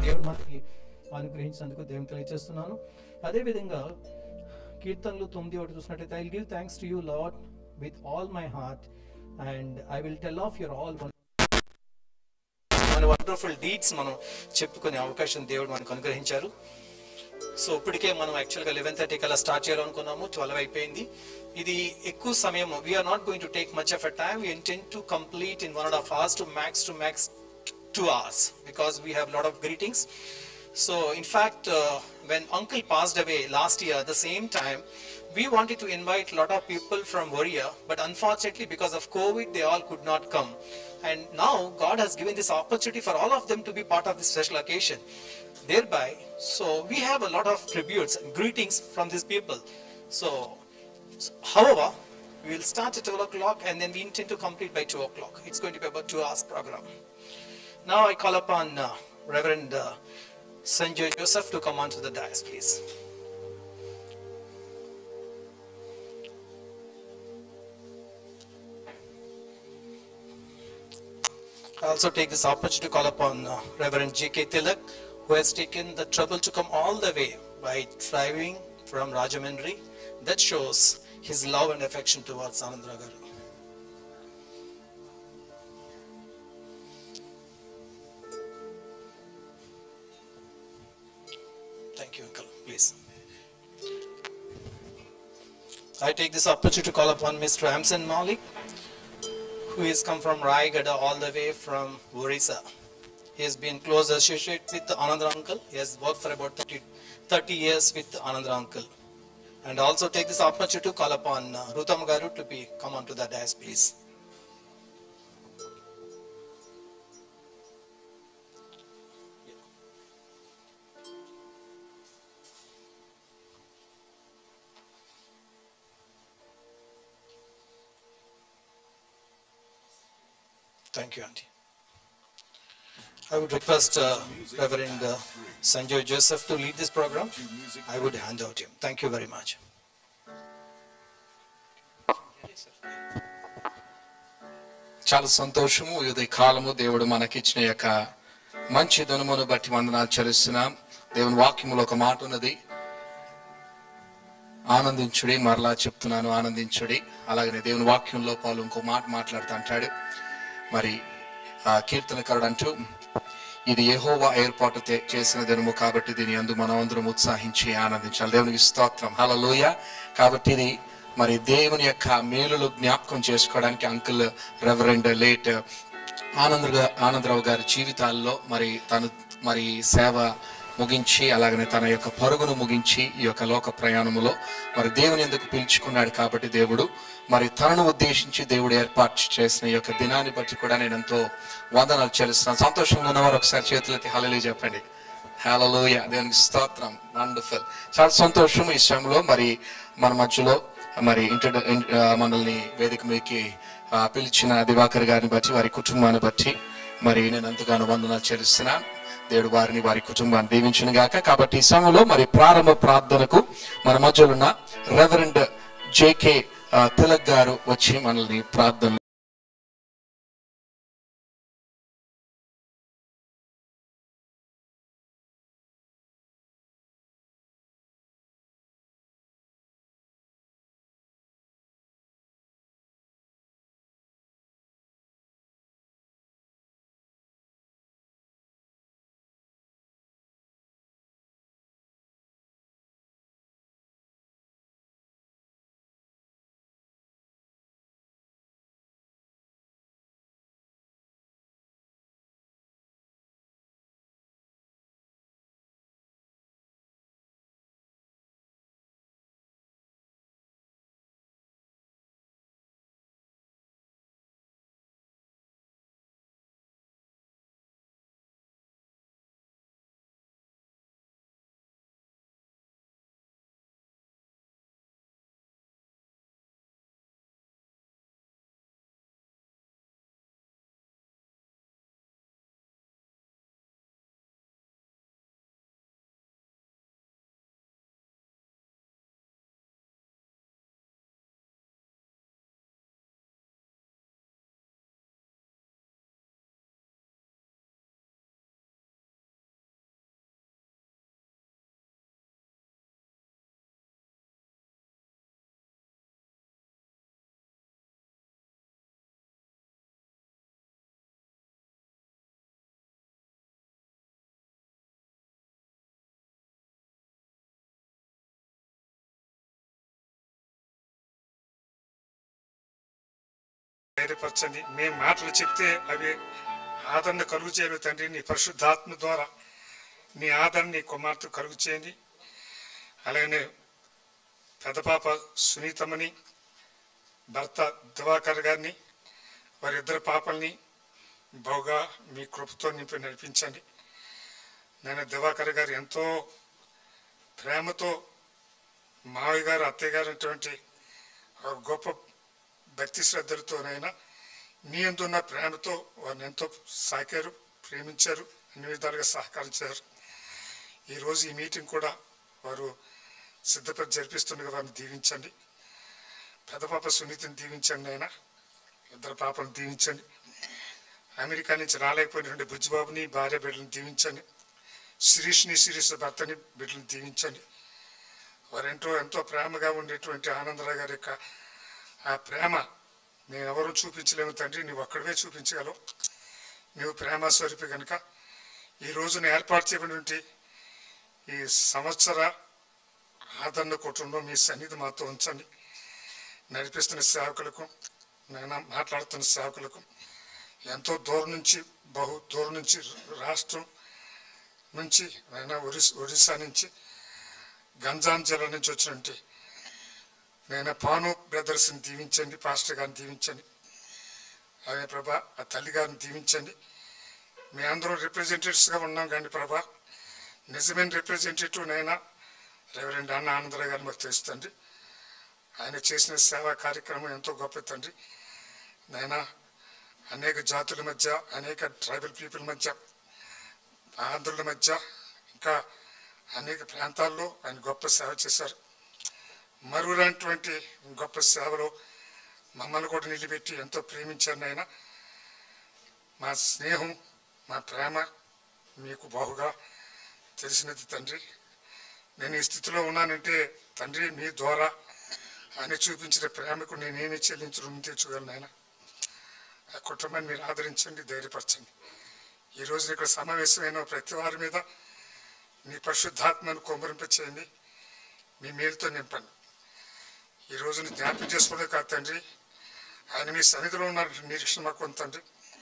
దేవుడు మనకి అనుగ్రహించినందుకు దేవుని తెలియజేస్తున్నాను అదేవిధంగా కీర్తనలు తొమ్మిది ఒకటి చూసినట్టయితే I give thanks to you lord with all my heart and I will tell of your all మన వండర్ఫుల్ డీడ్స్ మనం చెప్పుకునే అవకాశం దేవుడు మనకు అనుగ్రహించారు సో ఇప్పటికే మనం యాక్చువల్గా లెవెన్ థర్టీ కల్లా స్టార్ట్ చేయాలనుకున్నాము ట్వెల్వ్ అయిపోయింది ఇది ఎక్కువ సమయం we are not going to take much of a time we intent to complete in one and half hours to max to max two hours because we have a lot of greetings. So, in fact, uh, when uncle passed away last year, at the same time, we wanted to invite a lot of people from Warrior, but unfortunately, because of COVID, they all could not come. And now, God has given this opportunity for all of them to be part of this special occasion. Thereby, so we have a lot of tributes and greetings from these people. So, so, however, we will start at 12 o'clock and then we intend to complete by 2 o'clock. It's going to be about 2 hours program. Now I call upon uh, Reverend uh, Sanjay Joseph to come onto the dais, please. I also take this opportunity to call upon uh, Reverend J.K. Tilak, who has taken the trouble to come all the way by driving from Rajamundry. That shows his love and affection towards Anandra Garu. Thank you, Uncle. Please. I take this opportunity to call upon Mr. Hamson Malik, who has come from Raigada all the way from Orissa. He has been close associate with Anandra uncle. He has worked for about 30, 30 years with Anandra uncle. And also take this opportunity to call upon uh, Rutam Garu to be come onto the dais, please. Thank you, Auntie. I would request uh, Reverend uh, Sanjay Joseph to lead this program. I would hand out him. Thank you very much. చాలా సంతోషము ఉదయ కాలము దేవుడు మనకిచ్చిన యొక్క మంచి దునుమును బట్టి వందనాలు చెల్లిస్తున్నాం దేవుని వాక్యములో ఒక మాట ఉన్నది ఆనందించుడి మరలా చెప్తున్నాను ఆనందించుడి అలాగనే దేవుని వాక్యంలో పాలు ఇంకో మాట మాట్లాడుతూ అంటాడు మరి ఆ కీర్తనకరుడు అంటూ ఇది యెహోవా ఏర్పాటు తే- చేసిన దినము కాబట్టి దీని అందు మనం అందరం ఉత్సాహించి ఆనందించాలి దేవునికి స్తోత్రం హలలోయ కాబట్టి ఇది మరి దేవుని యొక్క మేలులు జ్ఞాపకం చేసుకోవడానికి అంకుల్ రెవరెండ్ లేట్ ఆనంద ఆనందరావు గారి జీవితాల్లో మరి తను మరి సేవ ముగించి అలాగనే తన యొక్క పరుగును ముగించి ఈ యొక్క లోక ప్రయాణములో మరి దేవుని ఎందుకు పిలుచుకున్నాడు కాబట్టి దేవుడు మరి తనను ఉద్దేశించి దేవుడు ఏర్పాటు చేసిన ఈ యొక్క దినాన్ని బట్టి కూడా నేను ఎంతో వందనాలు చెల్లిస్తున్నాను సంతోషంగా ఉన్నవారు ఒకసారి చేతులెత్తి హలలు చెప్పండి హలోయ దేవునికి స్తోత్రం వండర్ఫుల్ చాలా సంతోషం ఈ సమయంలో మరి మన మధ్యలో మరి ఇంటర్ మనల్ని వేదిక మీదకి ఆ, పిలిచిన దివాకర్ గారిని బట్టి వారి కుటుంబాన్ని బట్టి మరి నేను ఎంతగానో వందనాలు చెల్లిస్తున్నాను దేవుడు వారిని వారి కుటుంబాన్ని దీవించిన గాక కాబట్టి ఈ సమయంలో మరి ప్రారంభ ప్రార్థనకు మన మధ్యలో ఉన్న రెవరెండ్ జేకే తిలక్ గారు వచ్చి మనల్ని ప్రార్థన ధైర్యపరచండి మేము మాటలు చెప్తే అవి ఆదరణ కలుగు చేయాలి తండ్రి నీ పరిశుద్ధాత్మ ద్వారా నీ ఆదరణ నీ కుమార్తె కలుగు చేయండి అలాగనే పెద్ద పాప సునీతమ్మని భర్త దివాకర్ గారిని వారి ఇద్దరు పాపల్ని బహుగా మీ కృపతో నింపి నడిపించండి నేను దివాకర్ గారు ఎంతో ప్రేమతో మావయ్య గారు అత్తయ్య గారు అటువంటి ఒక గొప్ప భక్తి శ్రద్ధలతోనైనా మీ అందున్న ప్రేమతో వారిని ఎంతో సాకారు ప్రేమించారు అన్ని విధాలుగా సహకరించారు ఈరోజు ఈ మీటింగ్ కూడా వారు సిద్ధపడి జరిపిస్తుండగా వారిని దీవించండి పెద్ద పాప సునీతిని దీవించండి ఆయన ఇద్దరు పాపను దీవించండి అమెరికా నుంచి రాలేకపోయినటువంటి బుజ్జిబాబుని భార్య బిడ్డలను దీవించండి శిరీష్ని శిరీష్ భర్తని బిడ్డలను దీవించండి వారెంతో ఎంతో ప్రేమగా ఉండేటువంటి ఆనందరావు గారి యొక్క ఆ ప్రేమ మేము ఎవరు చూపించలేము తండ్రి నువ్వు ఒక్కడవే చూపించగలవు నువ్వు ప్రేమ స్వరూపి కనుక ఈ రోజున ఏర్పాటు చేయబడినటువంటి ఈ సంవత్సర ఆదరణ కుటుంబం మీ సన్నిధి మాతో ఉంచండి నడిపిస్తున్న సేవకులకు నేను మాట్లాడుతున్న సేవకులకు ఎంతో దూరం నుంచి బహు దూరం నుంచి రాష్ట్రం నుంచి నేను ఒరిస్ ఒడిశా నుంచి గంజాం జిల్లా నుంచి వచ్చినటువంటి నేను పాను బ్రదర్స్ని దీవించండి పాస్టర్ గారిని దీవించండి అదే ప్రభా ఆ తల్లి గారిని దీవించండి మీ అందరూ రిప్రజెంటేటివ్స్గా ఉన్నాం కానీ ప్రభా నిజమైన రిప్రజెంటేటివ్ నైనా రెవరెండ్ అన్న ఆనందరావు గారిని మాకు తెలుస్తుంది ఆయన చేసిన సేవా కార్యక్రమం ఎంతో గొప్ప తండ్రి నైనా అనేక జాతుల మధ్య అనేక ట్రైబల్ పీపుల్ మధ్య ఆంధ్రుల మధ్య ఇంకా అనేక ప్రాంతాల్లో ఆయన గొప్ప సేవ చేశారు మరువులాంటి గొప్ప సేవలో మమ్మల్ని కూడా నిలబెట్టి ఎంతో ప్రేమించారు ఆయన మా స్నేహం మా ప్రేమ మీకు బాగుగా తెలిసినది తండ్రి నేను ఈ స్థితిలో ఉన్నానంటే తండ్రి మీ ద్వారా ఆయన చూపించిన ప్రేమకు నేనేమి చెల్లించడం తెచ్చుకోగలను ఆయన ఆ కుటుంబాన్ని మీరు ఆదరించండి ధైర్యపరచండి ఈ రోజున ఇక్కడ సమావేశమైన ప్రతి వారి మీద మీ పరిశుద్ధాత్మను కొమ్మరింపచేయండి మీ మేలుతో నింపండి ఈ రోజున జ్ఞాపకం చేసుకోవడం కాదు తండ్రి ఆయన మీ సన్నిధిలో ఉన్న నిరీక్షణ మాకు ఉంది తండ్రి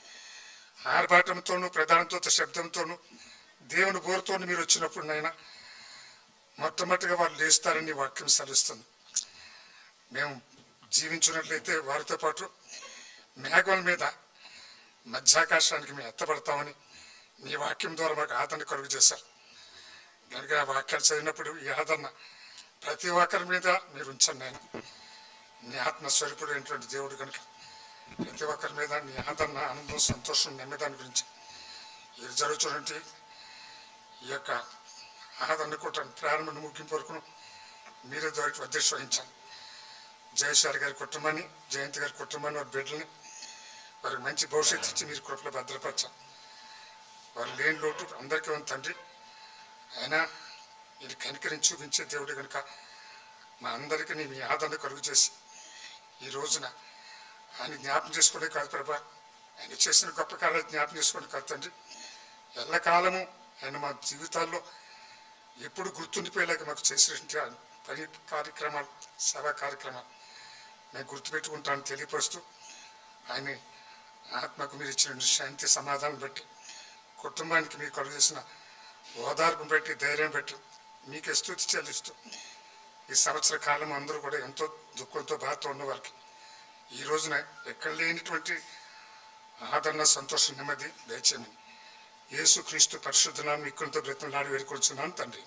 ఆర్భాటంతోనూ ప్రధానంతో శబ్దంతోనూ దేవుని బోరుతోనూ మీరు వచ్చినప్పుడు నాయన మొట్టమొదటిగా వారు లేస్తారని వాక్యం సెలవిస్తుంది మేము జీవించినట్లయితే వారితో పాటు మేఘాల మీద మధ్యాకాశానికి మేము ఎత్తపడతామని నీ వాక్యం ద్వారా మాకు ఆదరణ కలుగు చేశారు కనుక ఆ వాక్యాలు చదివినప్పుడు ఈ ఆదరణ ప్రతి ఒక్కరి మీద మీరు ఉంచండి ఆయన నీ ఆత్మస్వరూపుడు అయినటువంటి దేవుడు కనుక ప్రతి ఒక్కరి మీద నీ ఆదరణ ఆనందం సంతోషం నెమ్మదాని గురించి ఇది జరుగుతున్నటువంటి ఈ యొక్క ఆదరణ కూడా ప్రారంభం ముగింపు వరకు మీరే ద్వారా అధ్యక్ష వహించాలి జయశారి గారి కుటుంబాన్ని జయంతి గారి కుటుంబాన్ని వారి బిడ్డల్ని వారికి మంచి భవిష్యత్తు ఇచ్చి మీరు కృపలో భద్రపరచాలి వారు లేని లోటు అందరికీ ఉంది తండ్రి అయినా ఇది కనికరించి చూపించే దేవుడు కనుక మా అందరికీ నీ మీ ఆదరణ కలుగు చేసి ఈ రోజున ఆయన జ్ఞాపం చేసుకోవడం కాదు ప్రభా ఆయన చేసిన గొప్ప కార్యాలు జ్ఞాపం చేసుకోవడం కాదు తండ్రి ఎల్లకాలము ఆయన మా జీవితాల్లో ఎప్పుడు గుర్తుండిపోయేలాగా మాకు చేసినటువంటి ఆ పని కార్యక్రమాలు సేవా కార్యక్రమాలు మేము గుర్తుపెట్టుకుంటాను తెలియపరుస్తూ ఆయన ఆత్మకు మీరు ఇచ్చిన శాంతి సమాధానం బట్టి కుటుంబానికి మీరు కలుగు చేసిన ఓదార్పును బట్టి ధైర్యం బట్టి మీకే స్థుతి చెల్లిస్తూ ఈ సంవత్సర కాలం అందరూ కూడా ఎంతో దుఃఖంతో బాధతో ఉన్న వారికి ఈ రోజున ఎక్కడ లేనిటువంటి ఆదరణ సంతోషం నెమ్మది దయచేయమని యేసు క్రీస్తు పరిశుద్ధనాన్ని ఇక్కడితో బ్రతంలాడి వేడుకొచ్చున్నాను తండ్రి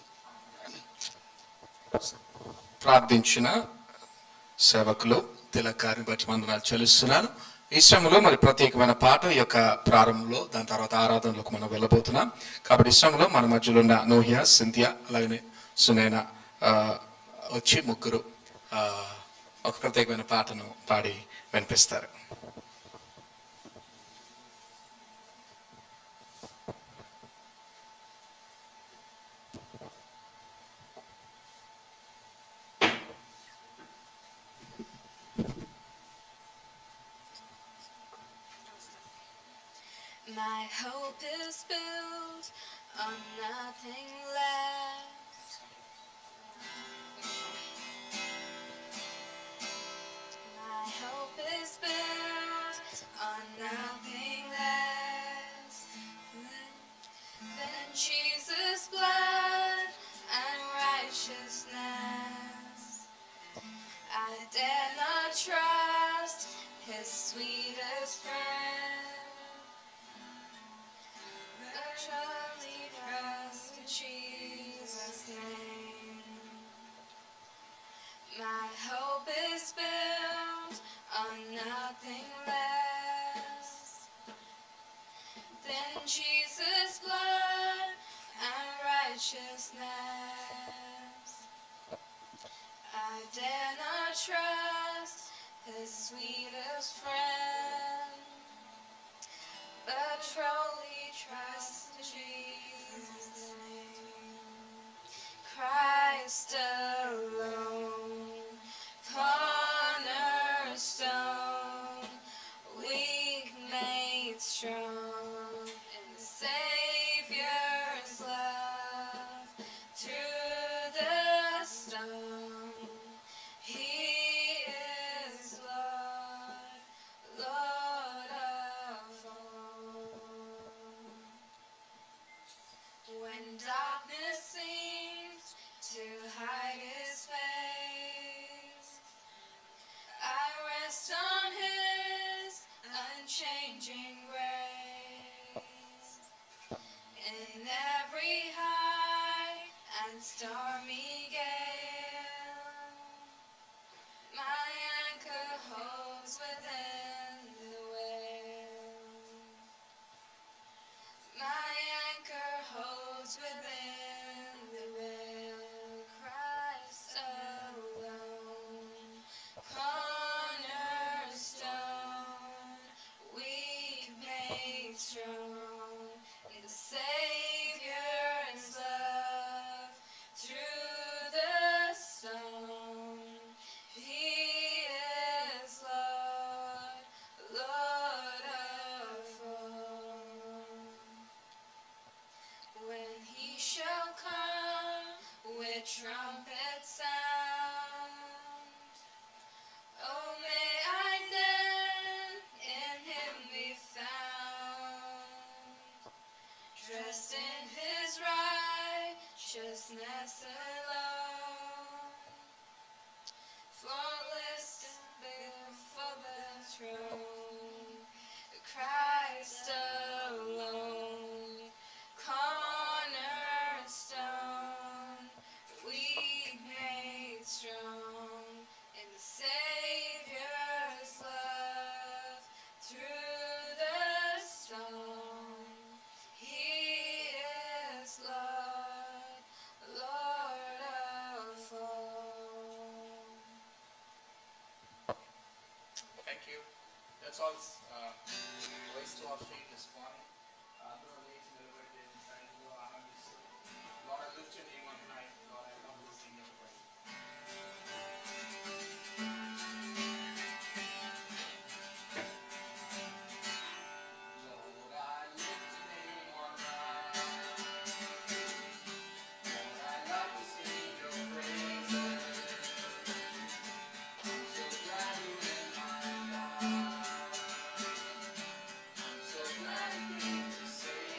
ప్రార్థించిన సేవకులు తిలకారిని బట్టి వందనాలు చెల్లిస్తున్నాను ఈ శ్రమలో మరి ప్రత్యేకమైన పాట ఈ యొక్క ప్రారంభంలో దాని తర్వాత ఆరాధనలోకి మనం వెళ్ళబోతున్నాం కాబట్టి ఈ శ్రమలో మన మధ్యలో ఉన్న నోహియా సింథియా అలాగనే సునైన ఆ, వచ్చి ముగ్గురు ఆ, ఒక ప్రత్యేకమైన పాటను పాడి వినిపిస్తారు My hope is built on nothing less. My hope is built righteousness. I dare not trust his sweetest friend, but only trust in Jesus' name. My hope is built on nothing less than Jesus' blood and righteousness. I dare not trust his sweetest friend, but truly trust in Jesus' name. Christ alone, cornerstone, weak made strong in the Savior's love. Through the storm, He is Lord, Lord of all. When darkness seems to hide his face, I rest on his unchanging grace. In every high and stormy gale, my anchor holds within the whale. My anchor holds within the veil, Christ alone, cornerstone, weak made strong, in the Savior's love, through the storm, He is Lord, Lord of all. When he shall come with trumpet sound, oh may I then in him be found, dressed in his righteousness alone, faultless before the throne, Christ alone cornerstone, weak made strong in the Savior's love. Through the storm, He is Lord, Lord of all. Thank you. That's all. Uh, raise to our feet this morning. అందరూ లేచి నిలబడి దేవుని సన్నిధిలో ఆనందిస్తూ Lord, I lift your name on high. Lord, I love to sing your praise. Lord, I lift your name on high. Lord, I love to sing your praises. I'm so glad you're in my life. I'm so glad you came to save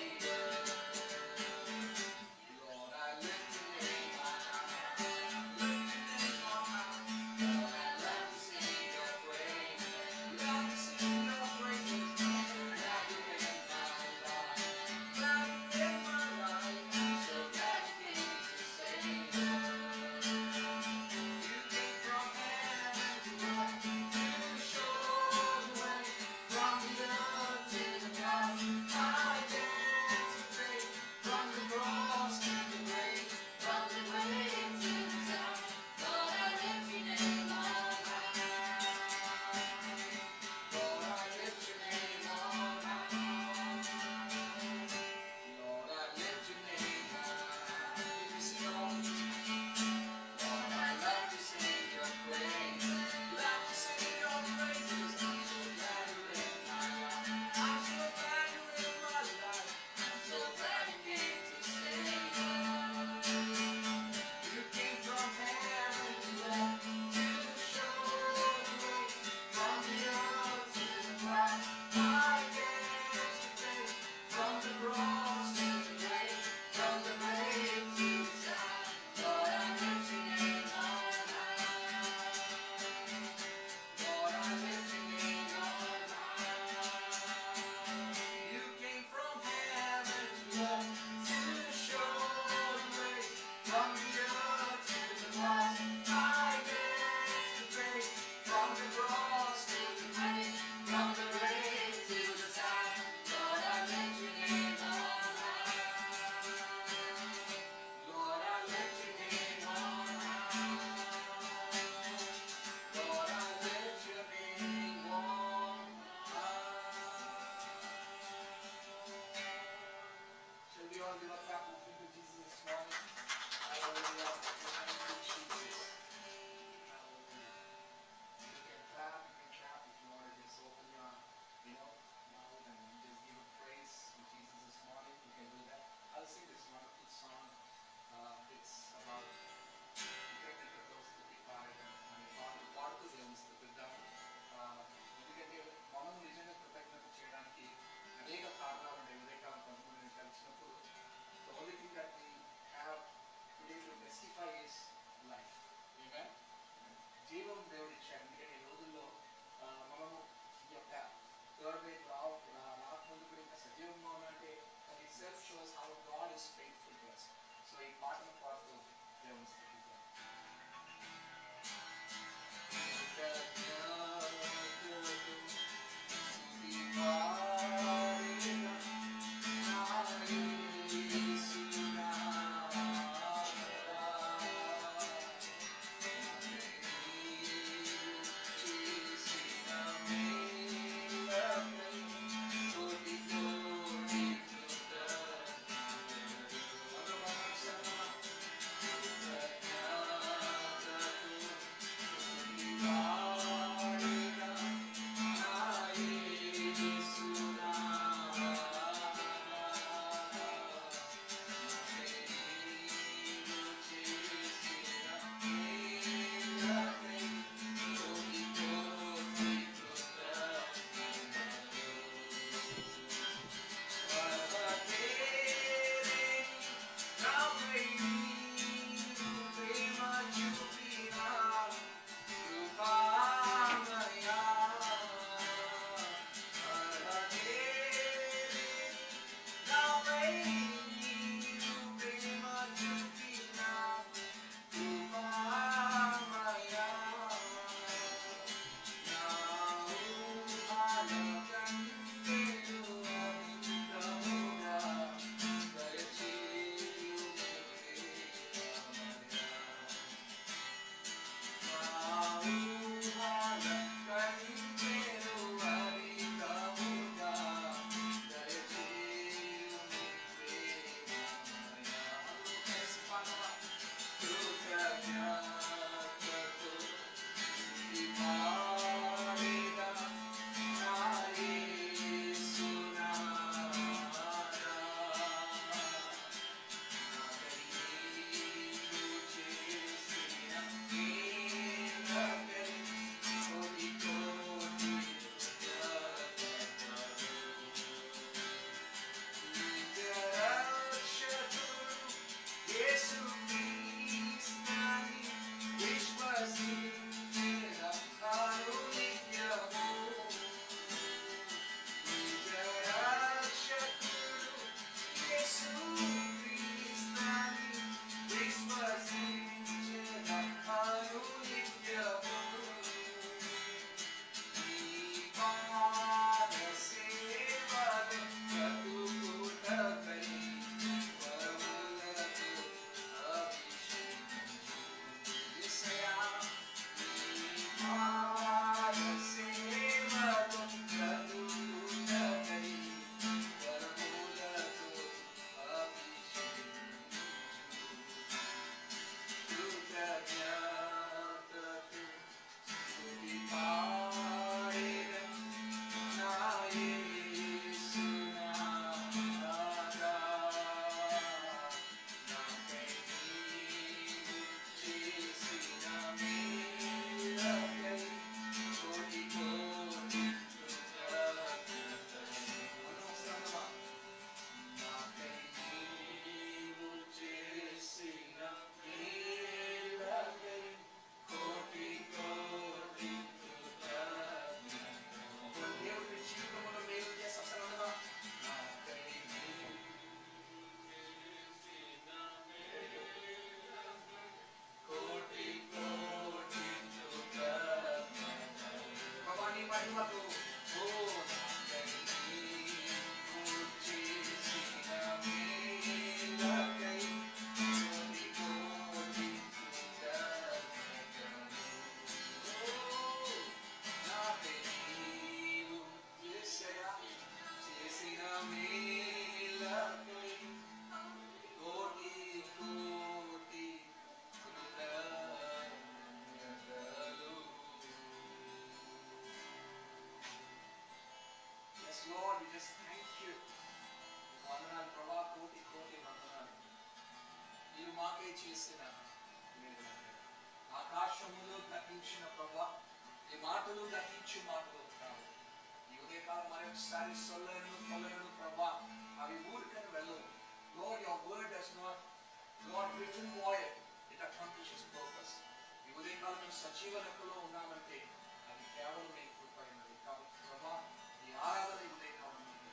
కోటి వందనాలు మీరు మాకై చేసిన మేలులను. ఆకాశములో దహించిన ప్రభా ఈ మాటలు దహించు మాటలు కావు ఈ ఉదయకాలం మరొకసారి సొల్లను కొలను ప్రభా అవి ఊరికని వెళ్ళవు Lord, your word does not, Lord, written void, it accomplishes purpose. ఈ ఉదయకాలం మేము సజీవ లెక్కలో ఉన్నామంటే అది కేవలం మీ కృపైనది కాబట్టి ప్రభా ఈ ఆరాధన ఈ ఉదయకాలం మీదే.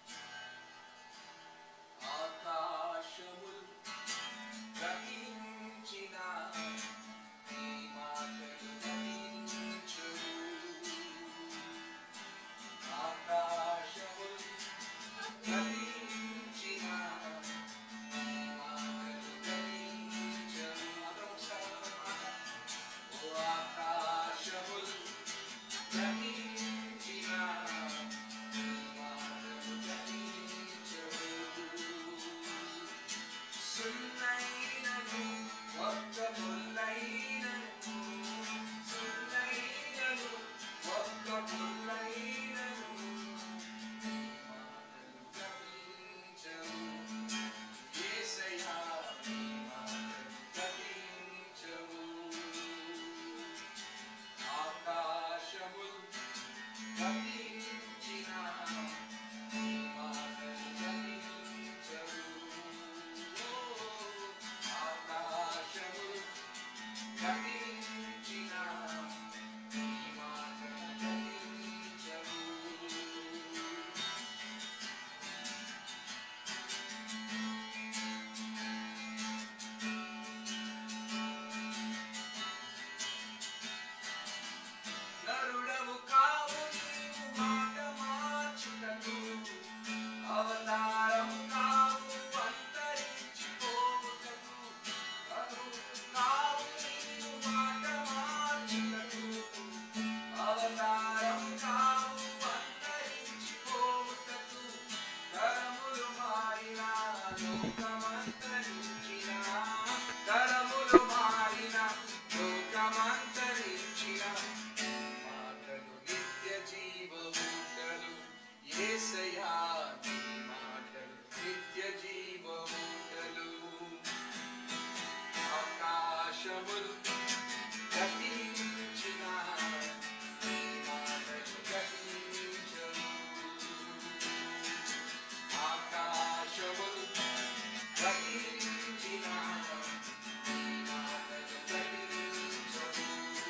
ఆకాశములు గ్రహించిన నీ మాటలు గ్రహించును. ఆకాశములు గ్రహించిన నీ మాటలు గ్రహించును. అందరం ఒకసారి అన్నమాట. ఓ ఆకాశములు గ్రహించిన నీ మాటలు గ్రహించును. సున్నైనను ఒక్క ముల్లైనను సున్నైనను ఒక్క ముల్లైనను నీ మాటలు గ్రహించవు యేసయ్యా నీ మాటలు గ్రహించవు ఆకాశములు గ్రహించిన నీ మాటలు గ్రహించవు ఆకాశములు గ్రహించిన నీ మాటలు గ్రహించవు నరుడవు కావు నీవు మాట మార్చుటకు అవతారము కావు అంతరించిపోవుటకు నరుడు కావు నీవు మాట మార్చుటకు అవతారము కావు అంతరించిపోవుటకు తరములు మారినా లోకమంతరించినా తరములు మారిన లోకమంతరించిన మాటలు నిత్య జీవముటలు యేసయ్యా నీ మాటలు నిత్య జీవముటలు ఆకాశములు గతించిన నీ మాటలు గతించవు ఆకాశములు గతించిన నీ మాటలు గతించవు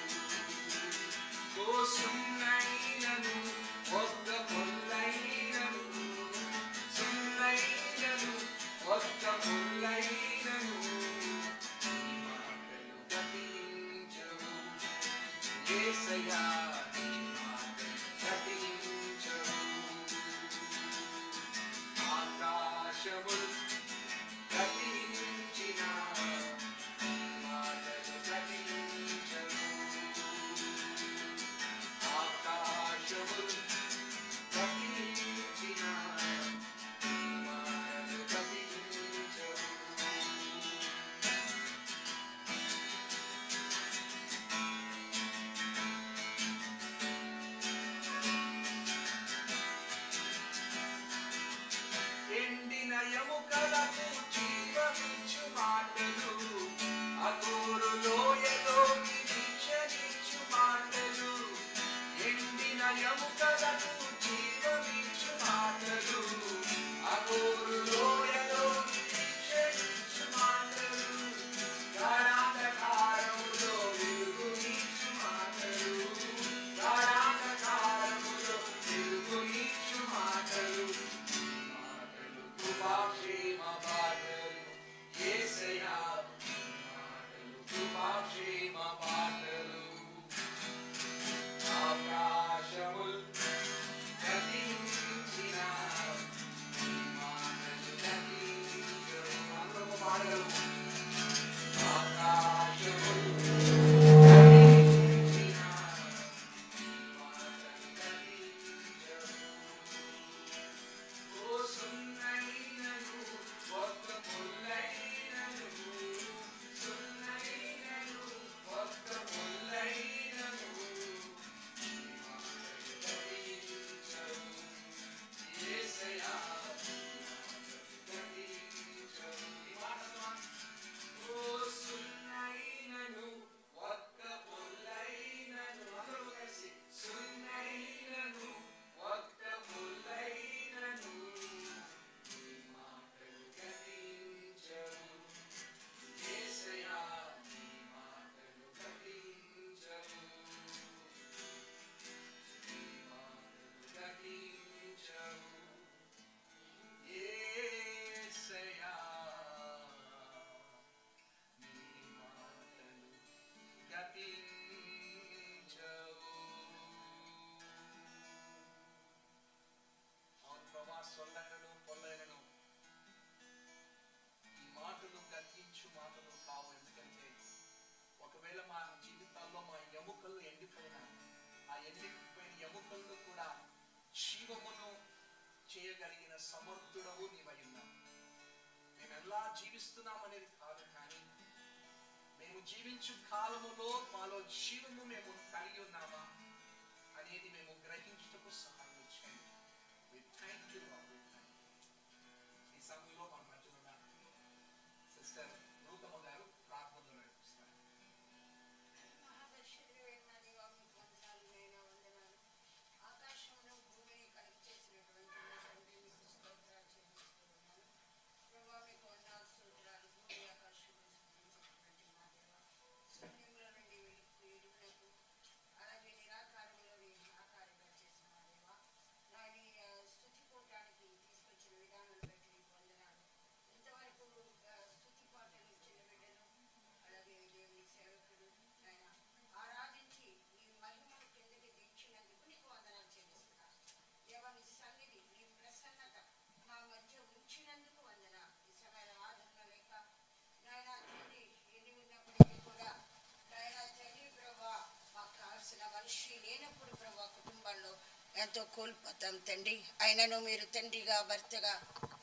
ఓ సున్నైనను ఒక్క పొల్లైనను సున్నైనను ఒక్క పొల్లైనను నీ మాటలు గతించవు యేసయ్యా నీ మాటలు గతించవు ఆకాశములు గతించిన నీ మాటలు గతించవు ఆకాశములు గతించిన నీ మాటలు గతించవు ఎన్నికైన ఎముకలను కూడా జీవమును చేయగలిగిన సమర్థుడవు నీవై ఉన్నావు మేము ఎలా జీవిస్తున్నాం అనేది కాదు కానీ మేము జీవించు కాలములో మాలో జీవము మేము కలిగి ఉన్నామా అనేది మేము గ్రహించుటకు సహాయం చేయండి We thank you, Lord. We thank you. ఈ సమయంలో మన మధ్యలో ఉన్న సిస్టర్ రూపమ్మ గారు ప్రార్థనలో నడిపిస్తారు మహాపరిశుద్ధుడైన నా దేవా, మీకు వందనాలు, నాయనా, వందనాలు. ఆకాశమును భూమిని కలిగి చేసినటువంటి నా తండ్రి, మీకు స్తోత్రాలు చెల్లిస్తున్నాను. ప్రభువా, మీకు వందనాలు, స్తోత్రాలు. భూమి, ఆకాశమును సృష్టించినటువంటి నా దేవా, శూన్యములో నుండి వెలుగు- వెలుగునకు, అలాగే నిరాకారములోని ఆకారంగా చేసిన నా దేవా, నాయన, ఆ, స్తుతిపోవటానికి తీసుకొచ్చిన విధానాన్ని బట్టి నీకు వందనాలు. ఇంతవరకు ఆ, స్తుతి పాటలు ఇచ్చిన బిడ్డలు అలాగే దేవుని సేవకుడు ఆయన ఆరాధించి నీ మహిమను కిందకి దించినందుకు నీకు వందనాలు చెల్లిస్తున్నాను దేవా నీ సన్నిధి నీ ప్రసన్నత మా మధ్య ఉంచినందుకు వందన ఈ సమయంలో ఆదరణ లేక నాయన తండ్రి ఎన్ని ఉన్నప్పటికీ కూడా నాయన తండ్రి ప్రభా మాకు కావాల్సిన మనిషి లేనప్పుడు ప్రభా కుటుంబాల్లో ఎంతో కోల్పోతాం తండ్రి అయినను మీరు తండ్రిగా భర్తగా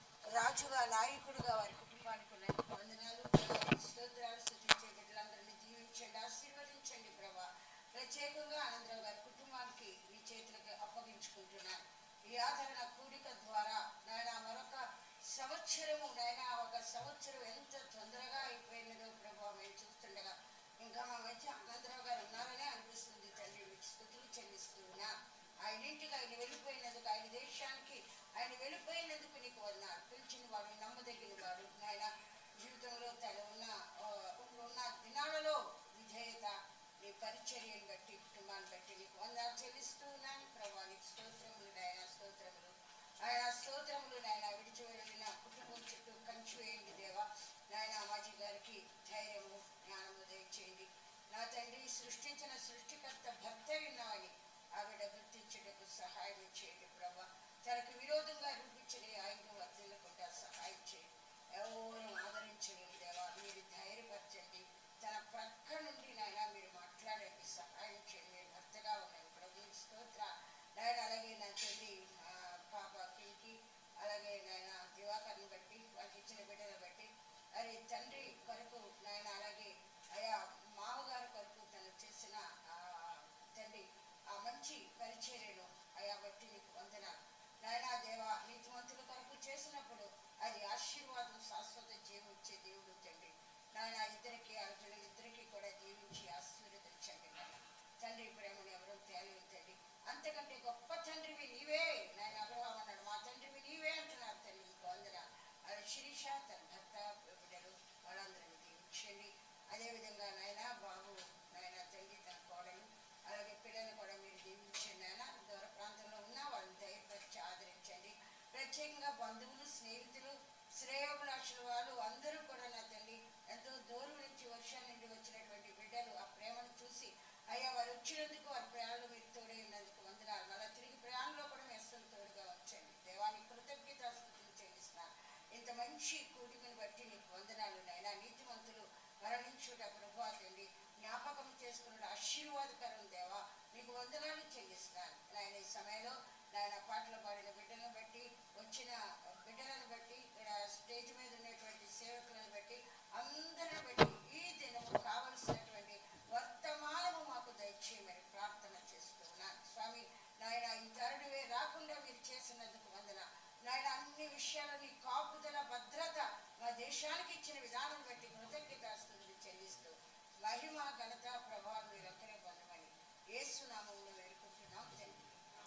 రాజుగా నాయకుడుగా వారి కుటుంబానికి ఉన్న వందనాలు స్తోత్రాలు స్థుతించే బిడ్డలందరినీ దీవించండి ఆశీర్వదించండి ప్రభా ప్రత్యేకంగా ఆనందరావు గారి కుటుంబానికి మీ చేతులకు అప్పగించుకుంటున్నాను ఈ ఆదరణ కూడిక ద్వారా నాయన మరొక సంవత్సరము నాయన ఒక సంవత్సరం ఎంత తొందరగా అయిపోయినదో ప్రభావ మేము చూస్తుండగా ఇంకా మా మధ్య ఆనందరావు గారు ఉన్నారనే అనిపిస్తుంది తండ్రి మీకు స్థుతులు చెల్లిస్తూ ఉన్నా ఆయన ఇంటికి ఆయన వెళ్ళిపోయినందుకు ఆయన దేశానికి ఆయన వెళ్ళిపోయినందుకు నీకు వన్నారు పిలిచిన వాడు నమ్మదగిన వాడు నాయన జీవితంలో తన ఉన్న ఆ, ఉన్న దినాలలో విధేయత నీ పరిచర్యను బట్టి కుటుంబాన్ని బట్టి నీకు వందలు చెల్లిస్తూ ఉన్నాను ప్రభా నీకు స్తోత్రములు నాయన స్తోత్రములు ఆయన స్తోత్రములు నాయన విడిచి వెళ్ళిన కుటుంబం చుట్టూ కంచి వేయండి దేవా నాయన మాజీ గారికి ధైర్యము జ్ఞానము దయచేయండి నా తండ్రి సృష్టించిన సృష్టికర్త భర్త విన్నావని ఆవిడ గుర్తించుటకు సహాయం చేయండి ప్రభా తనకు విరోధంగా రూపించిన ఈ ఆయుధం వర్తిల్లకుండా సహాయం చేయండి ఎవరు ఆదరించండి దేవా మీరు ధైర్యపరచండి తన ప్రక్క నుండి నాయన మీరు మాట్లాడండి సహాయం చేయండి మీరు భర్తగా ఉన్నాయి ప్రభు స్తోత్ర నాయన అలాగే నా చెల్లి ఆ, పాప పింకి అలాగే నాయన దివాకర్ని బట్టి వాళ్ళకి ఇచ్చిన బిడ్డలు బట్టి అరే తండ్రి కొరకు నాయన అలాగే అయా మామగారు కొరకు తను చేసిన ఆ, తండ్రి ఆ మంచి పరిచర్యను అయా బట్టి నీకు వందనాలు నాయన దేవ నీతిమంతుల కొరకు చేసినప్పుడు అది ఆశీర్వాదం శాశ్వత జీవం ఇచ్చే దేవుడు తండ్రి నాయన ఇద్దరికి అర్జున ఇద్దరికి కూడా జీవించి ఆశీర్వదించండి నాయన తండ్రి ప్రేమను ఎవరో తేలివి తండ్రి అంతకంటే గొప్ప తండ్రివి నీవే నాయన అబ్రహాం అన్నాడు మా తండ్రివి నీవే అంటున్నారు తండ్రి నీకు వందన అది శిరీష తన భర్త బిడ్డలు వాళ్ళందరినీ దీవించండి అదేవిధంగా నాయన బాబు నాయన తండ్రి తన కోడలు అలాగే పిల్లలు కూడా మీరు దీవించండి నాయన దూర ప్రాంతంలో ఉన్న వాళ్ళని ధైర్యపరిచి ఆదరించండి ప్రత్యేకంగా బంధువులు స్నేహితులు శ్రేయోభిలాషుల వాళ్ళు అందరూ కూడా నా తండ్రి ఎంతో దూరం నుంచి వర్షం నుండి వచ్చినటువంటి బిడ్డలు ఆ ప్రేమను చూసి అయ్యా వారు వచ్చినందుకు వారి ప్రయాణంలో మీరు తోడే ఉన్నందుకు వందనాలు మళ్ళీ తిరిగి ప్రయాణంలో కూడా మీ అస్సలు తోడుగా ఉంచండి దేవానికి కృతజ్ఞత స్థుతులు చెల్లిస్తున్నాను ఇంత మంచి కూడికను బట్టి నీకు వందనాలు నాయన నీతిమంతులు మరణించుట ప్రభా తండ్రి జ్ఞాపకం చేసుకున్న ఆశీర్వాదకరం దేవా నీకు వందనాలు చెల్లిస్తున్నాను నాయన ఈ సమయంలో నాయన పాటలు పాడిన బిడ్డలను బట్టి వచ్చిన బిడ్డలను బట్టి ఇక్కడ స్టేజ్ మీద ఉన్నటువంటి సేవకులను బట్టి అందరిని బట్టి ఈ దినము కావలసినటువంటి వర్తమానము మాకు దయచేయమని ప్రార్థన చేస్తున్నాను స్వామి నాయన ఈ తరుణమే రాకుండా మీరు చేసినందుకు వందన నాయన అన్ని విషయాలు నీ కాపుదల భద్రత మా దేశానికి ఇచ్చిన విధానం బట్టి కృతజ్ఞతాస్తుతులు చెల్లిస్తూ మహిమ ఘనత ప్రభావం మీరు ఒక్కరే పొందమని ఏసునామంలో వేడుకుంటున్నాం తండ్రి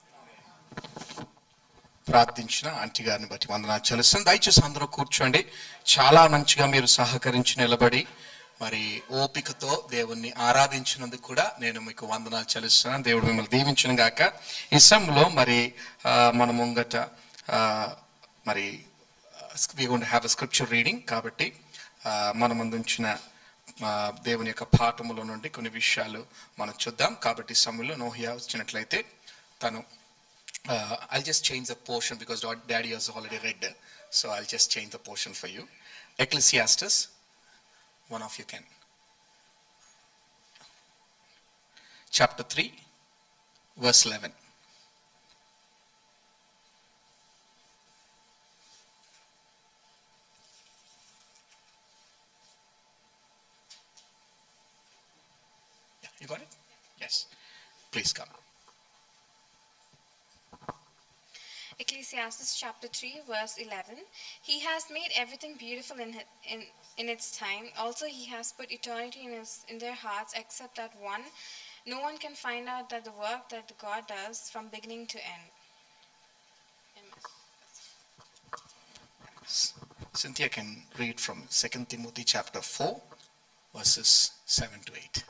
ప్రార్థించిన ఆంటీ గారిని బట్టి వందనాలు చెల్లిస్తాను దయచేసి అందరూ కూర్చోండి చాలా మంచిగా మీరు సహకరించి నిలబడి మరి ఓపికతో దేవుణ్ణి ఆరాధించినందుకు కూడా నేను మీకు వందనాలు చెల్లిస్తున్నాను దేవుడు మిమ్మల్ని దీవించిన గాక ఈ సమయంలో మరి ఆ, మన ముంగట ఆ, మరి we gonna have a scripture reading కాబట్టి ఆ, మన ముందు ఉంచిన ఆ, దేవుని యొక్క పాఠముల నుండి కొన్ని విషయాలు మనం చూద్దాం కాబట్టి ఈ సమయంలో నోహియా వచ్చినట్లయితే తను uh, I'll just change the portion because Dad- Daddy has already read. So I'll just change the portion for you. Ecclesiastes, one of you can. Chapter 3, verse 11. Yeah, you got it? Yes. Please come. Ecclesiastes chapter 3, verse 11. He has made everything beautiful in, hi- in, in its time. Also, he has put eternity in, his, in their hearts, except that one. No one can find out that the work that God does from beginning to end. Amen. Cynthia can read from 2 Timothy chapter 4, verses 7 to 8.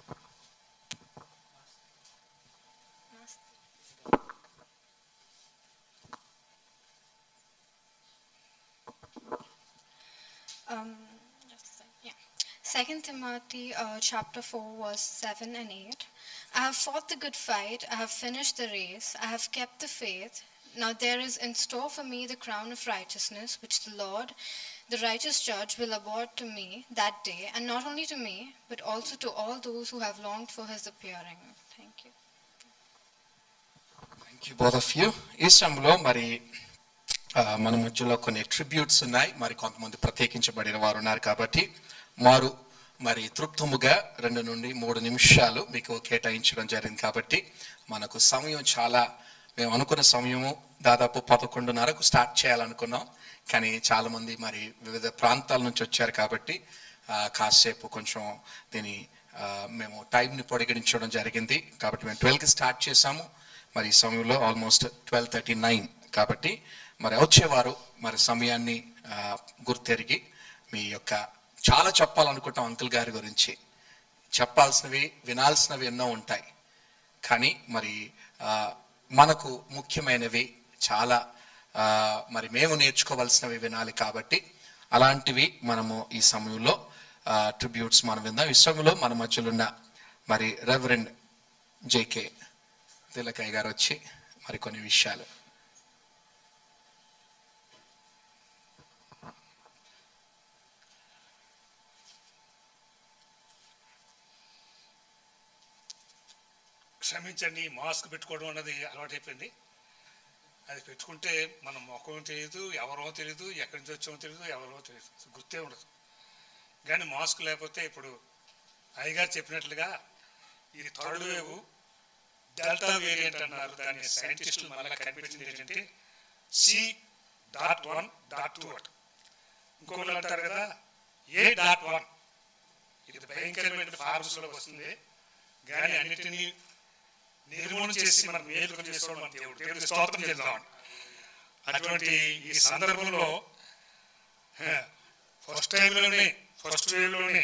Um, just a second. Yeah. Second Timothy uh, chapter 4 verse 7 and 8. I have fought the good fight, I have finished the race, I have kept the faith. Now there is in store for me the crown of righteousness, which the Lord, the righteous judge, will award to me that day, and not only to me, but also to all those who have longed for his appearing. Thank you. Thank you both of you ఈ సమయంలో మరి ఆ, మన మధ్యలో కొన్ని tributes ఉన్నాయి మరి కొంతమంది ప్రత్యేకించబడిన వారు ఉన్నారు కాబట్టి వారు మరి తృప్తముగా రెండు నుండి మూడు నిమిషాలు మీకు కేటాయించడం జరిగింది కాబట్టి మనకు సమయం చాలా మేము అనుకున్న సమయము దాదాపు పదకొండున్నరకు స్టార్ట్ చేయాలనుకున్నాం కానీ చాలా మంది మరి వివిధ ప్రాంతాల నుంచి వచ్చారు కాబట్టి ఆ, కాసేపు కొంచెం దీని ఆ, మేము టైంని పొడిగించడం జరిగింది కాబట్టి మేము ట్వెల్వ్కి స్టార్ట్ చేసాము మరి ఈ సమయంలో ఆల్మోస్ట్ ట్వెల్వ్ థర్టీ నైన్ కాబట్టి మరి వచ్చేవారు మరి సమయాన్ని ఆ, గుర్తెరిగి మీ యొక్క చాలా చెప్పాలనుకుంటాం అంకుల్ గారి గురించి చెప్పాల్సినవి వినాల్సినవి ఎన్నో ఉంటాయి కానీ మరి ఆ, మనకు ముఖ్యమైనవి చాలా ఆ, మరి మేము నేర్చుకోవాల్సినవి వినాలి కాబట్టి అలాంటివి మనము ఈ సమయంలో ట్రిబ్యూట్స్ మనం విందాం ఈ సమయంలో మన మధ్యలో ఉన్న మరి రెవరెండ్ జేకే తిలకయ్య గారు వచ్చి మరి కొన్ని విషయాలు క్షమించండి మాస్క్ పెట్టుకోవడం అన్నది అలవాటైపోయింది అది పెట్టుకుంటే మన ముఖం తెలియదు ఎవరో తెలియదు ఎక్కడి నుంచి వచ్చామో తెలియదు ఎవరో తెలియదు అసలు గుర్తే ఉండదు కానీ మాస్క్ లేకపోతే ఇప్పుడు అయ్యగారు చెప్పినట్లుగా ఇది థర్డ్ వేవ్ డెల్టా వేరియంట్ అన్నారు దాన్ని సైంటిస్టులు మళ్ళీ కనిపెట్టింది ఏంటంటే C dot one dot two at ఇంకొకరు అంటారు కదా ఏ డాట్ వన్ ఇది భయంకరమైన ఫార్మ్స్లో వస్తుంది కానీ అన్నిటినీ నిర్మూలన చేసి మనం మేలు చేసుకోవడం మన దేవుడు దేవుడికి స్తోత్రం చేద్దాం అటువంటి ఈ సందర్భంలో ఫస్ట్ టైంలోనే ఫస్ట్ వేవ్లోనే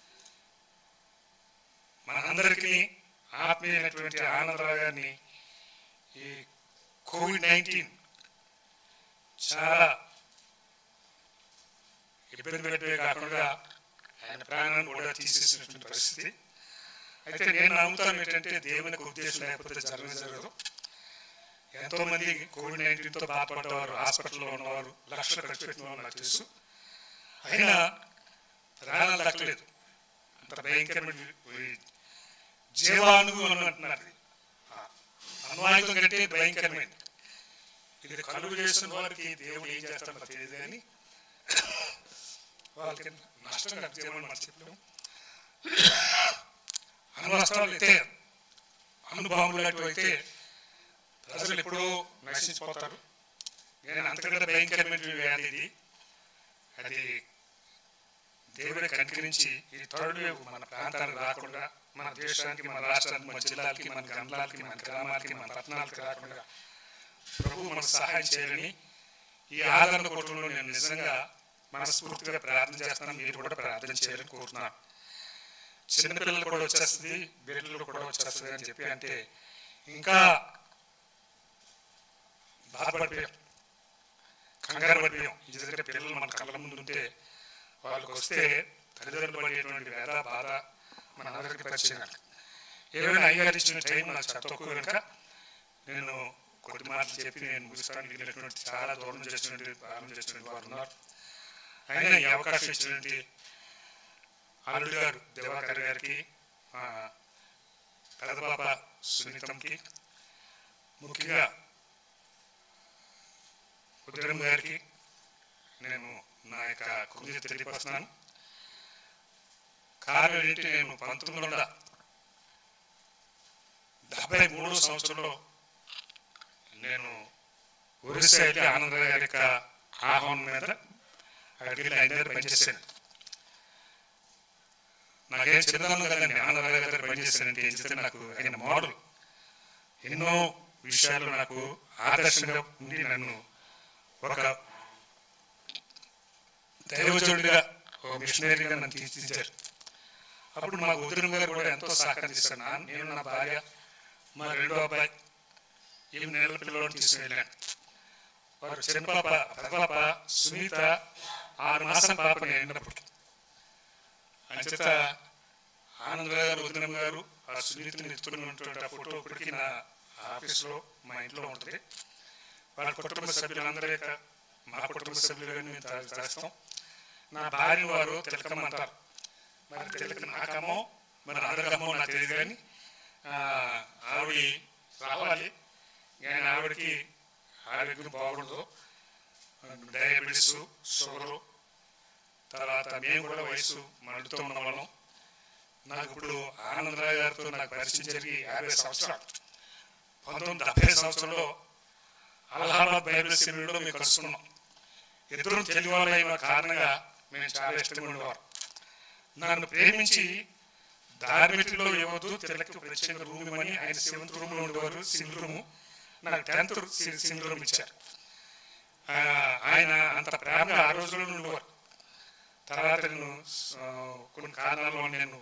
మనందరికీ ఆత్మీయమైనటువంటి ఆనందరావు గారిని ఈ కోవిడ్ నైన్టీన్ చాలా ఇబ్బంది పెట్టే కాకుండా ఆయన ప్రాణాన్ని కూడా తీసేసినటువంటి పరిస్థితి అయితే నేను నమ్ముతాను ఏంటంటే దేవునికి ఉద్దేశం లేకపోతే జరగనే జరగదు ఎంతో మంది కోవిడ్ నైన్టీన్తో బాధపడ్డవారు హాస్పిటల్లో ఉన్నవారు లక్షలు ఖర్చు పెట్టిన వాళ్ళు నాకు తెలుసు అయినా ప్రాణాలు దక్కలేదు అంత భయంకరమైన ఈ జీవాణువు అని అంటున్నారు ఇది. ఆ అణ్వాయుధం కంటే భయంకరమైనది ఇది కలుగు చేసిన వారికి దేవుడు ఏం చేస్తాడో నాకు తెలియదు కానీ వాళ్ళకి నష్టం కాదు దేవుడు మనం చెప్పలేము అనవసరాలు అయితే అనుభవములు అయితే ప్రజలు ఎప్పుడూ నశించిపోతారు నేను అంతకంటే భయంకరమైన వ్యాధి ఇది అది దేవుడే కనికరించి ఈ థర్డ్ వేవ్ మన ప్రాంతానికి రాకుండా మన దేశానికి మన రాష్ట్రానికి మన జిల్లాలకి మన గంధాలకి మన గ్రామాలకి మన పట్టణాలకి రాకుండా ప్రభు మనకు సహాయం చేయాలని ఈ ఆదరణ కుటుంబంలో నేను నిజంగా మనస్ఫూర్తిగా ప్రార్థన చేస్తున్నాను మీరు కూడా ప్రార్థన చేయాలని కోరుతున్నాను చిన్నపిల్లలు కూడా వచ్చేస్తుంది బిడ్డలు కూడా వచ్చేస్తుంది అని చెప్పి అంటే ఇంకా బాధపడిపోయాం కంగారు పడిపోయాం ఎందుకంటే పిల్లలు మన కళ్ళ ముందు ఉంటే వాళ్ళకి వస్తే తల్లిదండ్రులు పడేటువంటి వేద బాధ మన అందరికీ పరిచయం కనుక ఏమైనా అయ్యారు ఇచ్చిన టైం నాకు చాలా తక్కువ కనుక నేను కొద్ది మాటలు చెప్పి నేను ముగిస్తాను మిగిలినటువంటి చాలా దూరం చేసినటువంటి ప్రారంభం చేసినటువంటి వారు ఉన్నారు అయినా ఈ అవకాశం ఇచ్చినటువంటి అల్లుడు గారు దివాకర్ గారికి మా పెదబాబ సునీతంకి ముఖ్యంగా ఉద్రమ్ గారికి నేను నా యొక్క కృతజ్ఞత తెలియపరుస్తున్నాను కారణం ఏంటి నేను పంతొమ్మిది వందల డెబ్బై మూడు సంవత్సరంలో నేను ఒరిస్సా వెళ్ళి ఆనందరావు గారి యొక్క ఆహ్వానం మీద అక్కడికి వెళ్ళి ఆయన దగ్గర పనిచేశాను నాకేం చిన్నదనం కదండి ఆనందరావు గారి దగ్గర పనిచేశానంటే ఏం చేస్తే నాకు ఆయన మోడల్ ఎన్నో విషయాలు నాకు ఆదర్శంగా ఉండి నన్ను ఒక దైవజుడిగా ఒక మిషనరీగా నన్ను తీర్చిదిద్దారు అప్పుడు మా ఉదయం గారు కూడా ఎంతో సహకరిస్తాను నా నేను నా భార్య మా రెండో అబ్బాయి ఎనిమిది నెలల పిల్లలను తీసుకుని వెళ్ళాను వారు చిన్న పాప పెద్ద పాప సునీత ఆరు మాసం పాప నేను వెళ్ళినప్పుడు అంచేత ఆనందరావు గారు ఉదయం గారు ఆ సునీతని ఎత్తుకుని ఉన్నటువంటి ఆ ఫోటో ఇప్పటికీ నా ఆఫీస్లో మా ఇంట్లో ఉంటుంది వాళ్ళ కుటుంబ సభ్యులందరి యొక్క మా కుటుంబ సభ్యులు కానీ మేము తా- చేస్తాం నా భార్య వారు తిలకమ్మ అంటారు మరి తిలక నాకమ్మో మరి అందరికమ్మో నాకు తెలియదు కానీ ఆ, ఆవిడ రావాలి కానీ ఆవిడకి ఆరోగ్యం బాగుండదు డయాబెటీస్ షుగరు తర్వాత మేము కూడా వయసు మండుతూ ఉన్న వాళ్ళం నాకు ఇప్పుడు ఆనందరావు గారితో నాకు పరిచయం జరిగి యాభై సంవత్సరాలు పంతొమ్మిది డెబ్బై సంవత్సరంలో అలహాబాద్ బైబిల్ సెమినార్లో మేము కలుసుకున్నాం ఇద్దరు తెలుగు వాళ్ళైన కారణంగా మేము చాలా ఇష్టంగా ఉండేవారు నన్ను ప్రేమించి ధార్మికలో ఇవ్వద్దు తెల్లకి ప్రత్యేక రూమ్ ఇవ్వమని ఆయన సెవెంత్ రూమ్లో ఉండేవారు సింగిల్ రూము నాకు టెన్త్ సింగిల్ రూమ్ ఇచ్చారు ఆ, ఆయన అంత ప్రేమగా ఆ రోజుల్లో ఉండేవారు తర్వాత నేను ఆ, కొన్ని కారణాల వల్ల నేను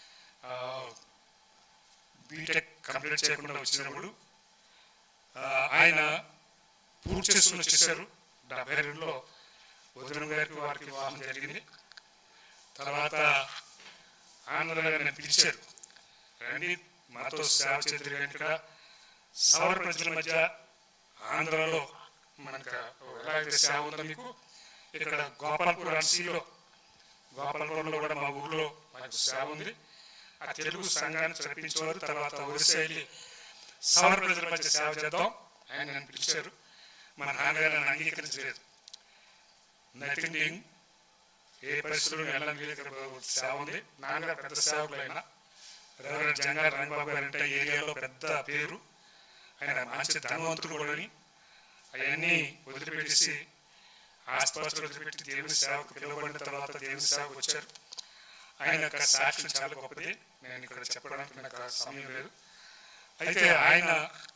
బీటెక్ కంప్లీట్ చేయకుండా వచ్చినప్పుడు ఆ, ఆయన పూర్తి చేసుకుని వచ్చేసారు డెబ్బై రెండులో వదిన గారికి వారికి వివాహం జరిగింది తర్వాత ఆంధ్ర గారిని పిలిచారు రండి మాతో సేవ చేద్దరు ఇక్కడ సౌర ప్రజల మధ్య ఆంధ్రలో మనకు ఎలాగైతే సేవ ఉందో మీకు ఇక్కడ గోపాల్పూర్ అన్సీలో గోపాలపురంలో కూడా మా ఊర్లో మనకు సేవ ఉంది ఆ తెలుగు సంఘాన్ని చదివించేవారు తర్వాత ఒరిస్సా వెళ్ళి సౌర ప్రజల మధ్య సేవ చేద్దాం ఆయన నన్ను పిలిచారు మా నాన్నగారు నన్ను అంగీకరించలేదు నథింగ్ డూయింగ్ ఏ పరిస్థితుల్లో వెళ్ళడం లేదు ఇక్కడ సేవ ఉంది నాన్నగారు పెద్ద సేవకులైన రెవరెంట్ జంగారు రంగబాబు గారు అంటే ఏరియాలో పెద్ద పేరు ఆయన మంచి ధనవంతుడు కూడా అవన్నీ వదిలిపెట్టేసి ఆస్పాస్తులు వదిలిపెట్టి దేవుని సేవకు పిలువబడిన తర్వాత దేవుని సేవకు వచ్చారు ఆయన యొక్క సాక్ష్యం చాలా గొప్పది నేను ఇక్కడ చెప్పడానికి నాకు సమయం లేదు అయితే ఆయన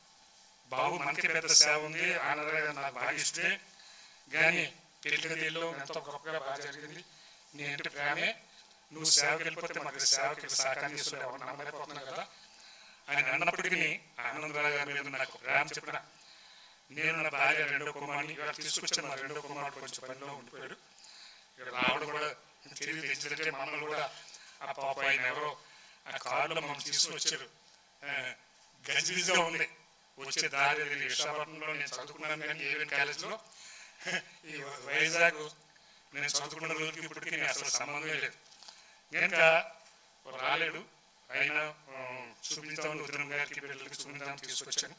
బాబు మనకి పెద్ద సేవ ఉంది ఆనందరావు నాకు బాగా ఇష్టమే కానీ పెళ్లిగదిలో ఎంతో గొప్పగా బాగా జరిగింది నీ ఇంటి ప్రేమే నువ్వు సేవకి వెళ్ళిపోతే మాకు సేవకి సహకారం చేస్తున్నా ఎవరు నమ్మలేకపోతున్నావు కదా ఆయన అన్నప్పటికీ ఆనందరావు గారి మీద నాకు ప్రేమ చెప్పిన నేను నా భార్య రెండో కుమారుని ఇవాళ తీసుకొచ్చాను మా రెండో కుమారుడు కొంచెం పనిలో ఉండిపోయాడు ఇక్కడ రావడం కూడా తెలియదు ఎందుకంటే మమ్మల్ని కూడా ఆ పాప ఆయన ఎవరో ఆ కారులో మమ్మల్ని తీసుకుని వచ్చారు ఆ, గజిబిజిగా ఉంది వచ్చే దారి అది విశాఖపట్నంలో నేను చదువుకున్నాను కానీ ఏవిఎన్ కాలేజీలో ఈ వైజాగ్ నేను చదువుకున్న రోజుకి ఇప్పటికీ నేను అసలు సంబంధమే లేదు కనుక రాలేడు అయినా ఆ, చూపించామని ఉదయం గారికి పిల్లలకి చూపించామని తీసుకొచ్చాను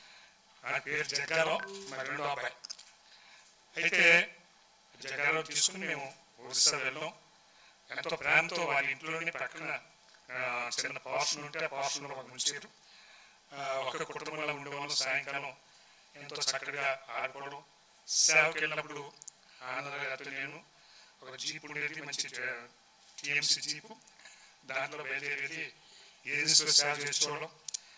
ఆ పేరు జగ్గారావు మా రెండో అబ్బాయి అయితే జగ్గారావు తీసుకుని మేము ఒరిస్సా వెళ్ళాం ఎంతో ప్రేమతో వాళ్ళ ఇంట్లోనే పక్కన ఆ, చిన్న పార్సల్ ఉంటే ఆ పార్సల్లో మాకు ఉంచారు ఆ, ఒక కుటుంబంలో ఉండేవాళ్ళు సాయంకాలం ఎంతో చక్కగా ఆడుకోవడం సేవకి వెళ్ళినప్పుడు ఆనందరావు నేను ఒక జీప్ ఉండేది మంచి టీఎంసీ జీపు దాంట్లో బయలుదేరేది ఏజెన్సీలో సేవ చేసుకోవడం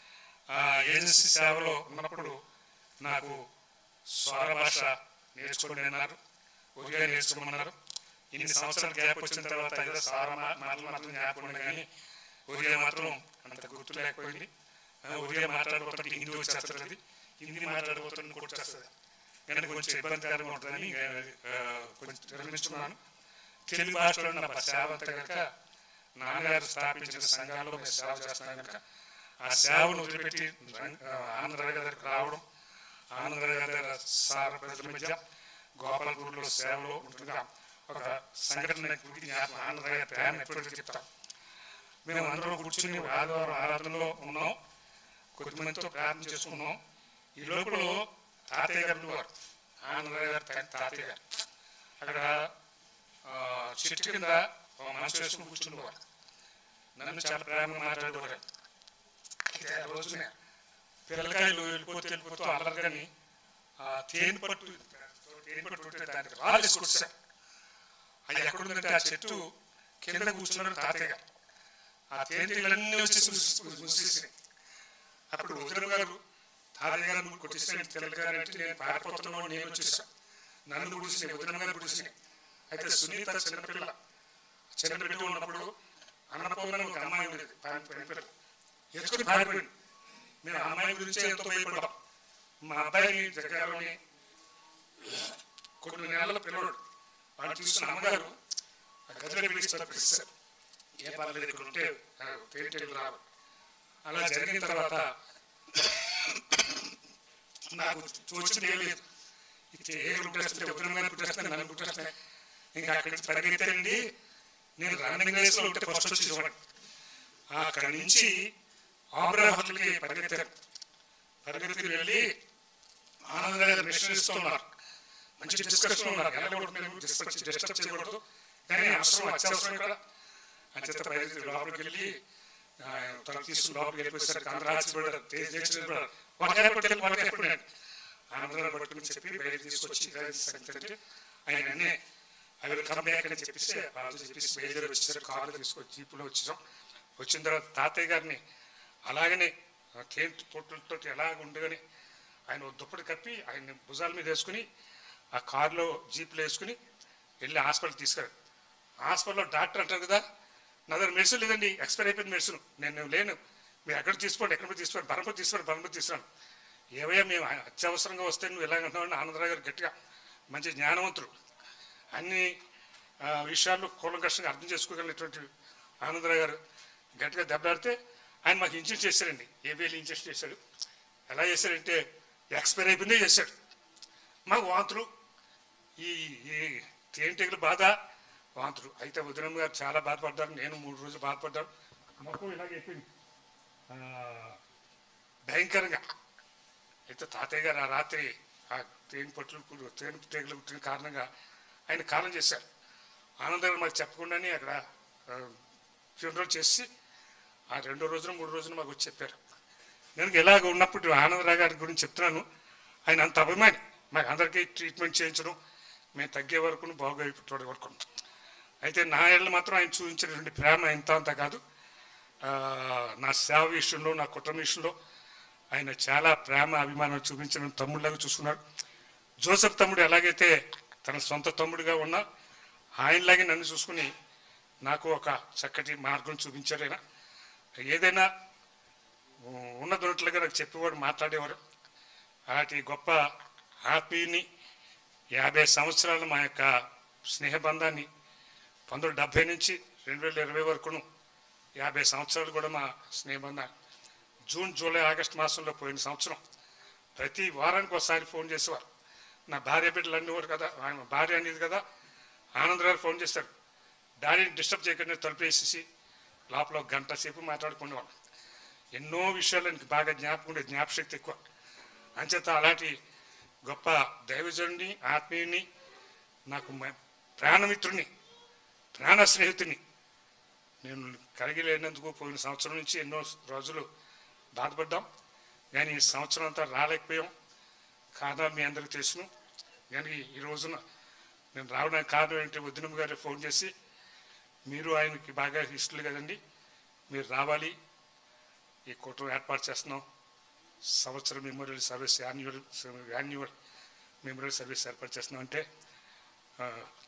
ఆ ఏజెన్సీ సేవలో ఉన్నప్పుడు నాకు స్వర భాష నేర్చుకోండి అన్నారు ఉదయం నేర్చుకోమన్నారు ఇన్ని సంవత్సరాలు గ్యాప్ వచ్చిన తర్వాత ఏదో స్వర మా- మాటలు మాత్రం జ్ఞాపకం ఉంది కానీ ఉదయం మాత్రం అంత గుర్తు లేకపోయింది ఆ, ఉదయం మాట్లాడబోతుంటే హిందీ వచ్చేస్తుంది అది హిందీ మాట్లాడబోతుంటే కూడా వచ్చేస్తుంది కానీ కొంచెం ఇబ్బందికరంగా ఉంటుందని ఆ, కొంచెం నిర్మిస్తున్నాను తెలుగు భాషలో నా సేవ అంతా కనుక నాన్నగారు స్థాపించిన సంఘాల్లో మేము సేవ చేస్తున్నాం కనుక ఆ సేవను వదిలిపెట్టి రంగ- ఆ, ఆనందరావు గారి దగ్గరికి రావడం ఆనందరావు గారి దగ్గర సార ప్రజల మధ్య గోపాలపూర్లో సేవలో ఉంటుండగా ఒక సంఘటన గురించి జ్ఞాపకం ఆనందరావు గారి ప్రేమ ఎప్పటికీ చెప్తాం మేము అందరం కూర్చుని ఆదివారం ఆరాధనలో ఉన్నాం కొద్దిమందితో ప్రార్థన చేసుకున్నాం ఈ లోపల తాతయ్య గారు ఉండేవారు ఆనందరావు గారు తా- తాతయ్య గారు అక్కడ ఆ, చెట్టు కింద ఒక మనసు వేసుకుని కూర్చుండేవారు నన్ను చాలా ప్రేమగా మాట్లాడేవారు అయితే ఆ రోజున పిల్లకాయలు వెళ్ళిపోతూ వెళ్ళిపోతూ అల్లరు కానీ ఆ తేనె పట్టు తేనె పట్టు ఉంటే దానికి రాలేసి కొట్టా అది ఎక్కడుందంటే ఆ చెట్టు కింద కూర్చున్నాడు తాతయ్య గారు ఆ తేనెటీగలన్నీ వచ్చేసి మూసేసినాయి అప్పుడు ఉదయం గారు తాతయ్య గారు నువ్వు కొట్టేసిన తెల్లగారు అంటే నేను పారిపోతున్నావు నేను వచ్చేసాను నన్ను గుడిసినాయి ఉదయం గారు గుడిసినాయి అయితే సునీత చిన్నపిల్ల చిన్నపిల్ల ఉన్నప్పుడు అన్నపూర్ణ ఒక అమ్మాయి ఉండేది పిల్ల ఎత్తుకుని పారిపోయింది మేము ఆ అమ్మాయి గురించి ఎంతో భయపడ్డాం మా అబ్బాయిని జగ్గాలోని కొన్ని నెలల పిల్లడు వాడు చూసిన అమ్మగారు ఆ గదిలో పిలిచి తప్పిస్తారు ఏ పర్లేదు ఇక్కడ ఉంటే తేలిటేలు రావు అలా జరిగిన తర్వాత నాకు చూసింది ఏం లేదు ఇది ఏ కుట్టేస్తే ఉద్రమంగా కుట్టేస్తాను నన్ను కుట్టేస్తాను ఇంకా అక్కడి నుంచి పరిగెత్తండి నేను రన్నింగ్ రేస్లో ఉంటే ఫస్ట్ వచ్చి చూడండి అక్కడి నుంచి ఆబ్రా హోటల్కి పరిగెత్తారు పరిగెత్తుకు వెళ్ళి ఆనందరావు గారు మిషన్ ఇస్తూ ఉన్నారు మంచి డిస్కషన్ ఉన్నారు వెళ్ళకూడదు మీరు డిస్కస్ డిస్టర్బ్ చేయకూడదు కానీ అవసరం అత్యవసరం ఇక్కడ అంచేత పరిగెత్తి లోపలికి వెళ్ళి ఆ, తను తీసుకుని లోపలికి వెళ్ళిపోయేసరికి అందరూ ఆశపడ్డారు దేశపడ్డారు ఒకటే పట్టుకెళ్ళి ఒకటే పడినాడు ఆనందరావు పట్టుకుని చెప్పి బయట తీసుకొచ్చి ఇలా సంగతి ఆయన అన్నీ అవి కమ్ బ్యాక్ అని చెప్పేసి వాళ్ళతో చెప్పేసి బయలుదేరి వచ్చేసరికి కారు తీసుకొచ్చి జీపులో వచ్చేసాం వచ్చిన తర్వాత తాతయ్య గారిని అలాగనే కేంట్ పొట్టులతో ఎలాగ ఉండగానే ఆయన ఓ దుప్పటి కప్పి ఆయన భుజాల మీద వేసుకుని ఆ కారులో జీపులో వేసుకుని వెళ్ళి హాస్పిటల్ తీసుకెళ్ళారు హాస్పిటల్లో డాక్టర్ అంటారు కదా నా దగ్గర మెడిసిన్ లేదండి ఎక్స్పైర్ అయిపోయింది మెడిసిన్ నేను లేను మీరు ఎక్కడ తీసుకోండి ఎక్కడ పోయి తీసుకోండి బరంపూర్ తీసుకోండి బరంపూర్ తీసుకురాను ఏవయ్యా మేము అత్యవసరంగా వస్తే నువ్వు ఎలాగంటున్నావు ఆనందరావు గారు గట్టిగా మంచి జ్ఞానవంతుడు అన్ని ఆ, విషయాలు కూలంకషంగా అర్థం చేసుకోగలిగినటువంటి ఆనందరావు గారు గట్టిగా దెబ్బలాడితే ఆయన మాకు ఇంజెక్షన్ చేశారండి ఏబిఎల్ ఇంజెక్షన్ చేశాడు ఎలా చేశారంటే ఎక్స్పైర్ అయిపోయిందే చేశాడు మాకు వాంతులు ఈ ఈ తేనెటీగల బాధ వాంతులు అయితే ఉదయం గారు చాలా బాధపడ్డారు నేను మూడు రోజులు బాధపడ్డాను మొత్తం ఇలాగ అయిపోయింది ఆ, భయంకరంగా అయితే తాతయ్య గారు ఆ రాత్రి ఆ తేనె పట్లు కు- తేనె తీగలు పుట్టిన కారణంగా ఆయన కాలం చేశారు ఆనందం మాకు చెప్పకుండానే అక్కడ ఫ్యూనరల్ చేసి ఆ రెండో రోజున మూడు రోజున మాకు వచ్చి చెప్పారు నేను ఇలాగ ఉన్నప్పుడు ఆనందరావు గారి గురించి చెప్తున్నాను ఆయన అంత అభిమాని మాకు అందరికీ ట్రీట్మెంట్ చేయించడం మేము తగ్గే వరకు బాగైపోతాడు వరకు అయితే నా ఏళ్ళు మాత్రం ఆయన చూపించినటువంటి ప్రేమ ఇంత అంత కాదు ఆ, నా సేవ విషయంలో నా కుటుంబ విషయంలో ఆయన చాలా ప్రేమ అభిమానం చూపించిన తమ్ముళ్ళగా చూసుకున్నాడు జోసెఫ్ తమ్ముడు ఎలాగైతే తన సొంత తమ్ముడిగా ఉన్నా ఆయనలాగే నన్ను చూసుకుని నాకు ఒక చక్కటి మార్గం చూపించారు ఆయన ఏదైనా ఉన్నదొన్నట్లుగా నాకు చెప్పేవాడు మాట్లాడేవారు అలాంటి గొప్ప ఆత్మీయుని యాభై సంవత్సరాల మా యొక్క స్నేహబంధాన్ని పంతొమ్మిది డెబ్భై నుంచి రెండు వేల ఇరవై వరకును యాభై సంవత్సరాలు కూడా మా స్నేహబంధం జూన్ జూలై ఆగస్టు మాసంలో పోయిన సంవత్సరం ప్రతి వారానికి ఒకసారి ఫోన్ చేసేవారు నా భార్య బిడ్డలు అనేవారు కదా ఆయన భార్య అనేది కదా ఆనందరావు ఫోన్ చేశారు డాడీని డిస్టర్బ్ చేయకుండా తలుపు వేసేసి లోపల ఒక గంట సేపు మాట్లాడుకునేవాళ్ళం ఎన్నో విషయాలు ఆయనకి బాగా జ్ఞాపకం ఉండే జ్ఞాపశక్తి ఎక్కువ అంచేత అలాంటి గొప్ప దైవజనుడిని ఆత్మీయుని నాకు మ- ప్రాణమిత్రుని ప్రాణ స్నేహితుని నేను కలిగి లేనందుకు పోయిన సంవత్సరం నుంచి ఎన్నో రోజులు బాధపడ్డాం కానీ ఈ సంవత్సరం అంతా రాలేకపోయాం కారణాలు మీ అందరికీ తెలుసును కానీ ఈ రోజున నేను రావడానికి కారణం ఏంటి వదినమ్మ గారు ఫోన్ చేసి మీరు ఆయనకి బాగా ఇష్టలు కదండి మీరు రావాలి ఈ కూటమి ఏర్పాటు చేస్తున్నాం సంవత్సరం memorial service annual annual memorial service ఏర్పాటు చేస్తున్నాం అంటే ఆ,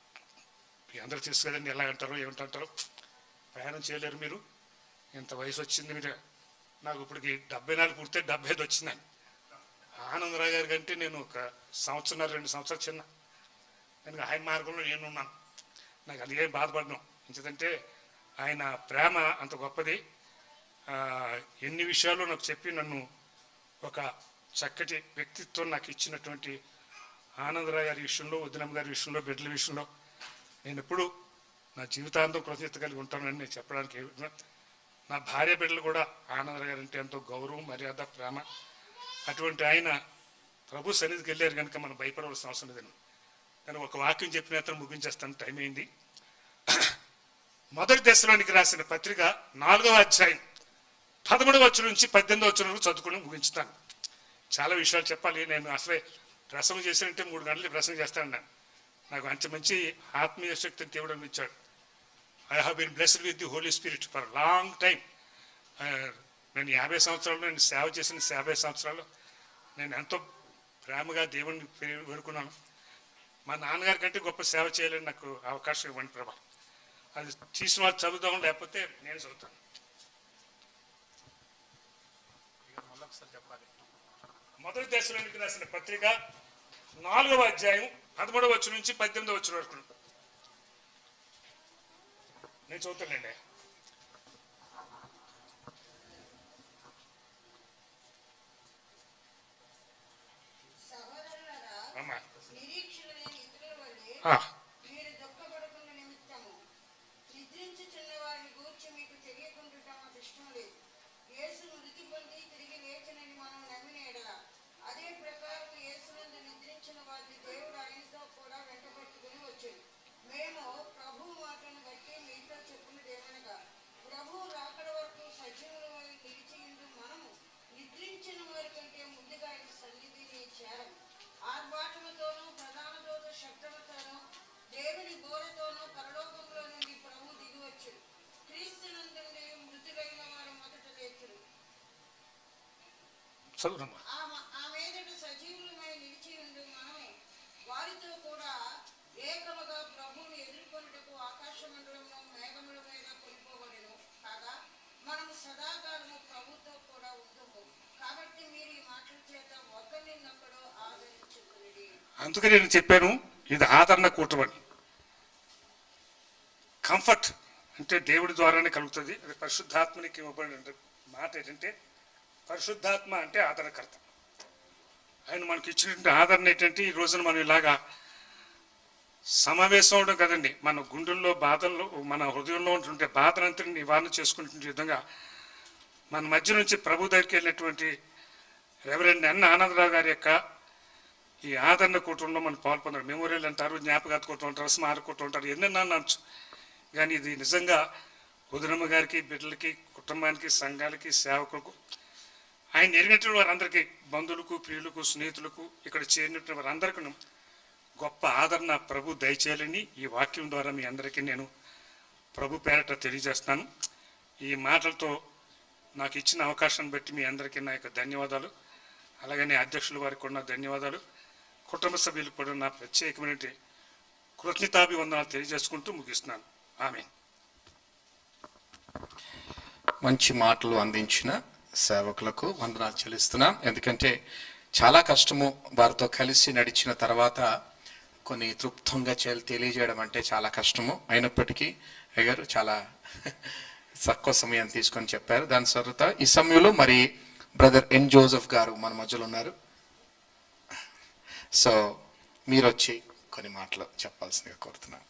మీ అందరూ తెలుసు కదండి ఎలా అంటారో ఏమంటారో ప్రయాణం చేయలేరు మీరు ఇంత వయసు వచ్చింది మీరు నాకు ఇప్పటికి డెబ్బై నాలుగు పుడితే డెబ్బై ఐదు వచ్చిందని ఆనందరావు గారి కంటే నేను ఒక సంవత్సరం రెండు సంవత్సరాలు చిన్న కనుక ఆయన మార్గంలో నేను ఉన్నాను నాకు అది ఏం బాధపడను ఎందుకంటే ఆయన ప్రేమ అంత గొప్పది ఆ, ఎన్ని విషయాలు నాకు చెప్పి నన్ను ఒక చక్కటి వ్యక్తిత్వం నాకు ఇచ్చినటువంటి ఆనందరావు గారి విషయంలో వదినమ్మ గారి విషయంలో బిడ్డల విషయంలో నేను ఎప్పుడు నా జీవితాంతం కృతజ్ఞత కలిగి ఉంటానని నేను చెప్పడానికి ఏమి- నా భార్య బిడ్డలు కూడా ఆనందరావు గారు అంటే ఎంతో గౌరవం మర్యాద ప్రేమ అటువంటి ఆయన ప్రభు సన్నిధికి వెళ్ళారు కనుక మనం భయపడవలసిన అవసరం లేదని నేను ఒక వాక్యం చెప్పిన అతను ముగించేస్తాను టైం అయింది మొదటి దశలోనికి రాసిన పత్రిక నాలుగవ అధ్యాయం పదమూడవ వచ్చి నుంచి పద్దెనిమిది వచ్చిన వరకు చదువుకుని ముగించుతాను చాలా విషయాలు చెప్పాలి నేను అసలే ప్రసంగం చేశానంటే మూడు గంటలు ప్రసంగం చేస్తాను నేను నాకు అంత మంచి ఆత్మీయ శక్తిని దేవుడు ఇచ్చాడు I have been blessed with the holy spirit for long time నేను యాభై సంవత్సరాలు నేను సేవ చేసిన యాభై సంవత్సరాలు నేను ఎంతో ప్రేమగా దేవుణ్ణి పే- వేడుకున్నాను మా నాన్నగారి కంటే గొప్ప సేవ చేయాలని నాకు అవకాశం ఇవ్వండి ప్రభా అది తీసిన వాళ్ళు చదువుదాం లేకపోతే నేను చదువుతాను ఇక మళ్ళీ ఒకసారి చెప్పాలి. మొదటి దశలోనికి రాసిన పత్రిక నాలుగవ అధ్యాయం పదమూడవ వచ్చి నుంచి పద్దెనిమిదవ వచ్చిన వరకు నేను చదువుతానండి సహోదరులారా అమ్మా నిరీక్షణ లేని ఇతరుల వల్లే ఆ, మీరు దుఃఖపడుకున్న నిమిత్తము నిద్రించుచున్న వారిని గూర్చి మీకు తెలియకుండా మాకు ఇష్టం లేదు యేసు మృతి పొంది తిరిగి లేచనని మనం నమ్మిన ఎడల అదే ప్రకారం యేసునందు నిద్రించిన వారిని దేవుడు ఆయనతో కూడా వెంటబెట్టుకుని వచ్చాడు మేము ప్రభు మాటను బట్టి మీతో చెప్పినదేమనగా ప్రభు రాకడ వరకు సజీవుల నిలిచియుండు మనము నిద్రించిన వారి కంటే ముందుగా ఆయన సన్నిధిని చేరము ఆర్భాటముతోనూ ప్రధాన దూత శబ్దముతోనూ దేవుని గోడతోనూ పరలోకంలో నుండి ప్రభు దిగివచ్చు క్రీస్తునందుండి మృతులైన వారు మొదట లేచురు చదువునమ్మా ఆ మ- ఆ మీదట సజీవులమై నిలిచి ఉండు మనము వారితో కూడా ఏకముగా ప్రభువుని ఎదుర్కొనుటకు ఆకాశ మండలంలో మేఘముల మీద కొనిపోబడెను కాగా మనము సదాకాలము ప్రభుతో కూడా ఉందుము కాబట్టి మీరు ఈ మాటల చేత ఒకరినొకడు ఆదరించుకుని అందుకని నేను చెప్పాను ఇది ఆదరణ కూటమని కంఫర్ట్ అంటే దేవుడి ద్వారానే కలుగుతుంది అది పరిశుద్ధాత్మనికి ఇవ్వబడిన మాట ఏంటంటే పరిశుద్ధాత్మ అంటే ఆదరణకర్త ఆయన మనకి ఇచ్చినటువంటి ఆదరణ ఏంటంటే ఈ రోజున మనం ఇలాగా సమావేశం అవడం కదండి మన గుండెల్లో బాధల్లో మన హృదయంలో ఉంటుంటే బాధనంతని నివారణ చేసుకుంటున్న విధంగా మన మధ్య నుంచి ప్రభు దగ్గరికి వెళ్ళినటువంటి రెవరెండ్ ఎన్ ఆనందరావు గారి యొక్క ఈ ఆదరణ కూటంలో మనం పాల్పొందారు మెమోరియల్ అంటారు జ్ఞాపకార్థ కూటం అంటారు స్మారక కూటం అంటారు ఎన్నెన్నో అనొచ్చు కానీ ఇది నిజంగా ఉదరమ్మ గారికి బిడ్డలకి కుటుంబానికి సంఘాలకి సేవకులకు ఆయన ఎరిగినటువంటి వారందరికీ బంధువులకు ప్రియులకు స్నేహితులకు ఇక్కడ చేరినటువంటి వారందరికీ గొప్ప ఆదరణ ప్రభు దయచేయాలని ఈ వాక్యం ద్వారా మీ అందరికీ నేను ప్రభు పేరట తెలియజేస్తాను ఈ మాటలతో నాకు ఇచ్చిన అవకాశాన్ని బట్టి మీ అందరికీ నా యొక్క ధన్యవాదాలు అలాగనే అధ్యక్షుల వారికి కూడా నా ధన్యవాదాలు కుటుంబ సభ్యులకు కూడా నా ప్రత్యేకమైన కృతజ్ఞతాభివందనాలు తెలియజేసుకుంటూ ముగిస్తున్నాను ఆమె మంచి మాటలు అందించిన సేవకులకు వందనాలు చెల్లిస్తున్నాం ఎందుకంటే చాలా కష్టము వారితో కలిసి నడిచిన తర్వాత కొన్ని తృప్తంగా చెల్ తెలియజేయడం అంటే చాలా కష్టము అయినప్పటికీ అయ్యారు చాలా తక్కువ సమయం తీసుకొని చెప్పారు దాని తర్వాత ఈ సమయంలో మరి బ్రదర్ ఎన్ జోసెఫ్ గారు మన మధ్యలో ఉన్నారు సో మీరు వచ్చి కొన్ని మాటలు చెప్పాల్సిందిగా కోరుతున్నాను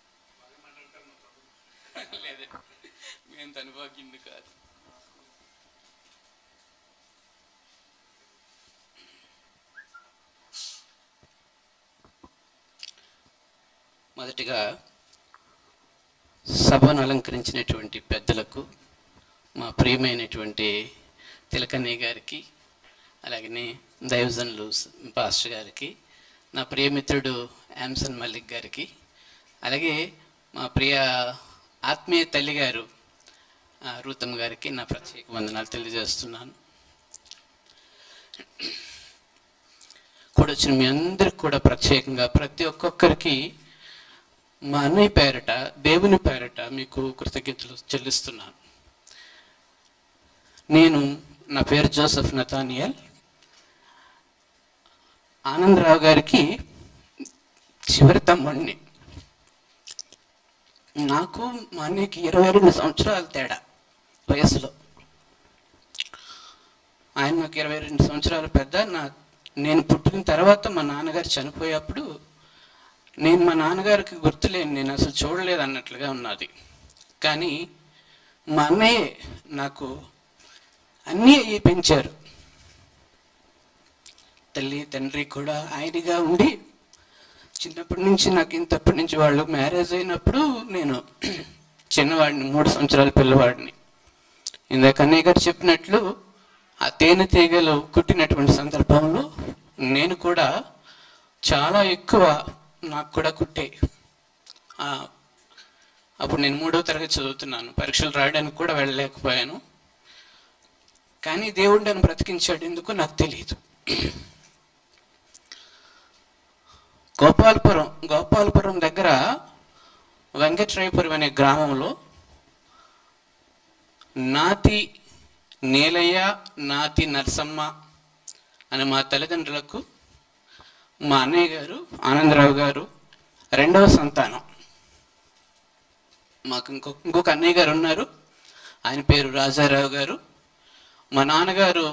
లేదండి మేము అనుభవజ్ఞుడు కాదు మొదటిగా సభను అలంకరించినటువంటి పెద్దలకు మా ప్రియమైనటువంటి తిలకన్నయ్య గారికి అలాగనే దైవజనులు పాస్టర్ గారికి నా ప్రియమిత్రుడు యామ్సన్ మల్లిక్ గారికి అలాగే మా ప్రియ ఆత్మీయ తల్లి గారు ఆ, రూతమ్మ గారికి నా ప్రత్యేక వందనాలు తెలియజేస్తున్నాను కూడా వచ్చిన మీ అందరికి కూడా ప్రత్యేకంగా ప్రతి ఒక్కొక్కరికి మా అన్నయ్య పేరట దేవుని పేరట మీకు కృతజ్ఞతలు చెల్లిస్తున్నాను నేను నా పేరు జోసెఫ్ నతానియల్ ఆనందరావు గారికి చివరి తమ్ముడిని నాకు మా అన్నయ్యకి ఇరవై రెండు సంవత్సరాల తేడా వయసులో ఆయన నాకు ఇరవై రెండు సంవత్సరాలు పెద్ద నా నేను పుట్టిన తర్వాత మా నాన్నగారు చనిపోయేప్పుడు నేను మా నాన్నగారికి గుర్తులేను నేను అసలు చూడలేదు అన్నట్లుగా ఉన్నది కానీ మా అన్నయ్య నాకు అన్నీ అయ్యి పెంచారు తల్లి తండ్రి కూడా ఆయనగా ఉండి చిన్నప్పటి నుంచి నాకు ఇంతప్పటి నుంచి వాళ్ళు మ్యారేజ్ అయినప్పుడు నేను చిన్నవాడిని మూడు సంవత్సరాల పిల్లవాడిని ఇందాక అన్నయ్య గారు చెప్పినట్లు ఆ తేనె తీగలు కుట్టినటువంటి సందర్భంలో నేను కూడా చాలా ఎక్కువ నాకు కూడా కుట్టాయి ఆ, అప్పుడు నేను మూడో తరగతి చదువుతున్నాను పరీక్షలు రాయడానికి కూడా వెళ్ళలేకపోయాను కానీ దేవుడు నన్ను బ్రతికించాడు ఎందుకో నాకు తెలియదు గోపాలపురం గోపాలపురం దగ్గర వెంకట్రాయపురం అనే గ్రామంలో నాతి నీలయ్య నాతి నరసమ్మ అనే మా తల్లిదండ్రులకు మా అన్నయ్య గారు ఆనందరావు గారు రెండవ సంతానం మాకు ఇంకొక ఇంకొక అన్నయ్య గారు ఉన్నారు ఆయన పేరు రాజారావు గారు మా నాన్నగారు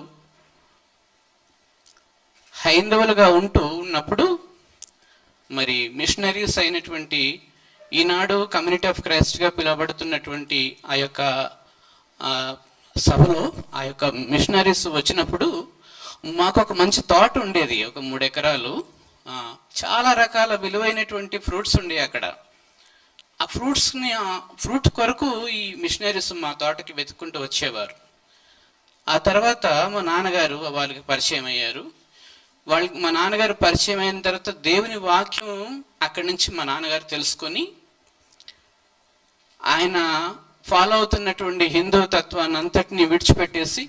హైందవులుగా ఉంటూ ఉన్నప్పుడు మరి మిషనరీస్ అయినటువంటి ఈనాడు కమ్యూనిటీ ఆఫ్ క్రైస్ట్గా పిలువబడుతున్నటువంటి ఆ యొక్క ఆ, సభలో ఆ యొక్క మిషనరీస్ వచ్చినప్పుడు మాకు ఒక మంచి తోట ఉండేది ఒక మూడు ఎకరాలు ఆ, చాలా రకాల విలువైనటువంటి ఫ్రూట్స్ ఉండేవి అక్కడ ఆ ఫ్రూట్స్ని ఆ ఫ్రూట్ కొరకు ఈ మిషనరీస్ మా తోటకి వెతుక్కుంటూ వచ్చేవారు ఆ తర్వాత మా నాన్నగారు వాళ్ళకి పరిచయం అయ్యారు వాళ్ళకి మా నాన్నగారు పరిచయం అయిన తర్వాత దేవుని వాక్యం అక్కడి నుంచి మా నాన్నగారు తెలుసుకొని ఆయన ఫాలో అవుతున్నటువంటి హిందూ తత్వాన్ని అంతటిని విడిచిపెట్టేసి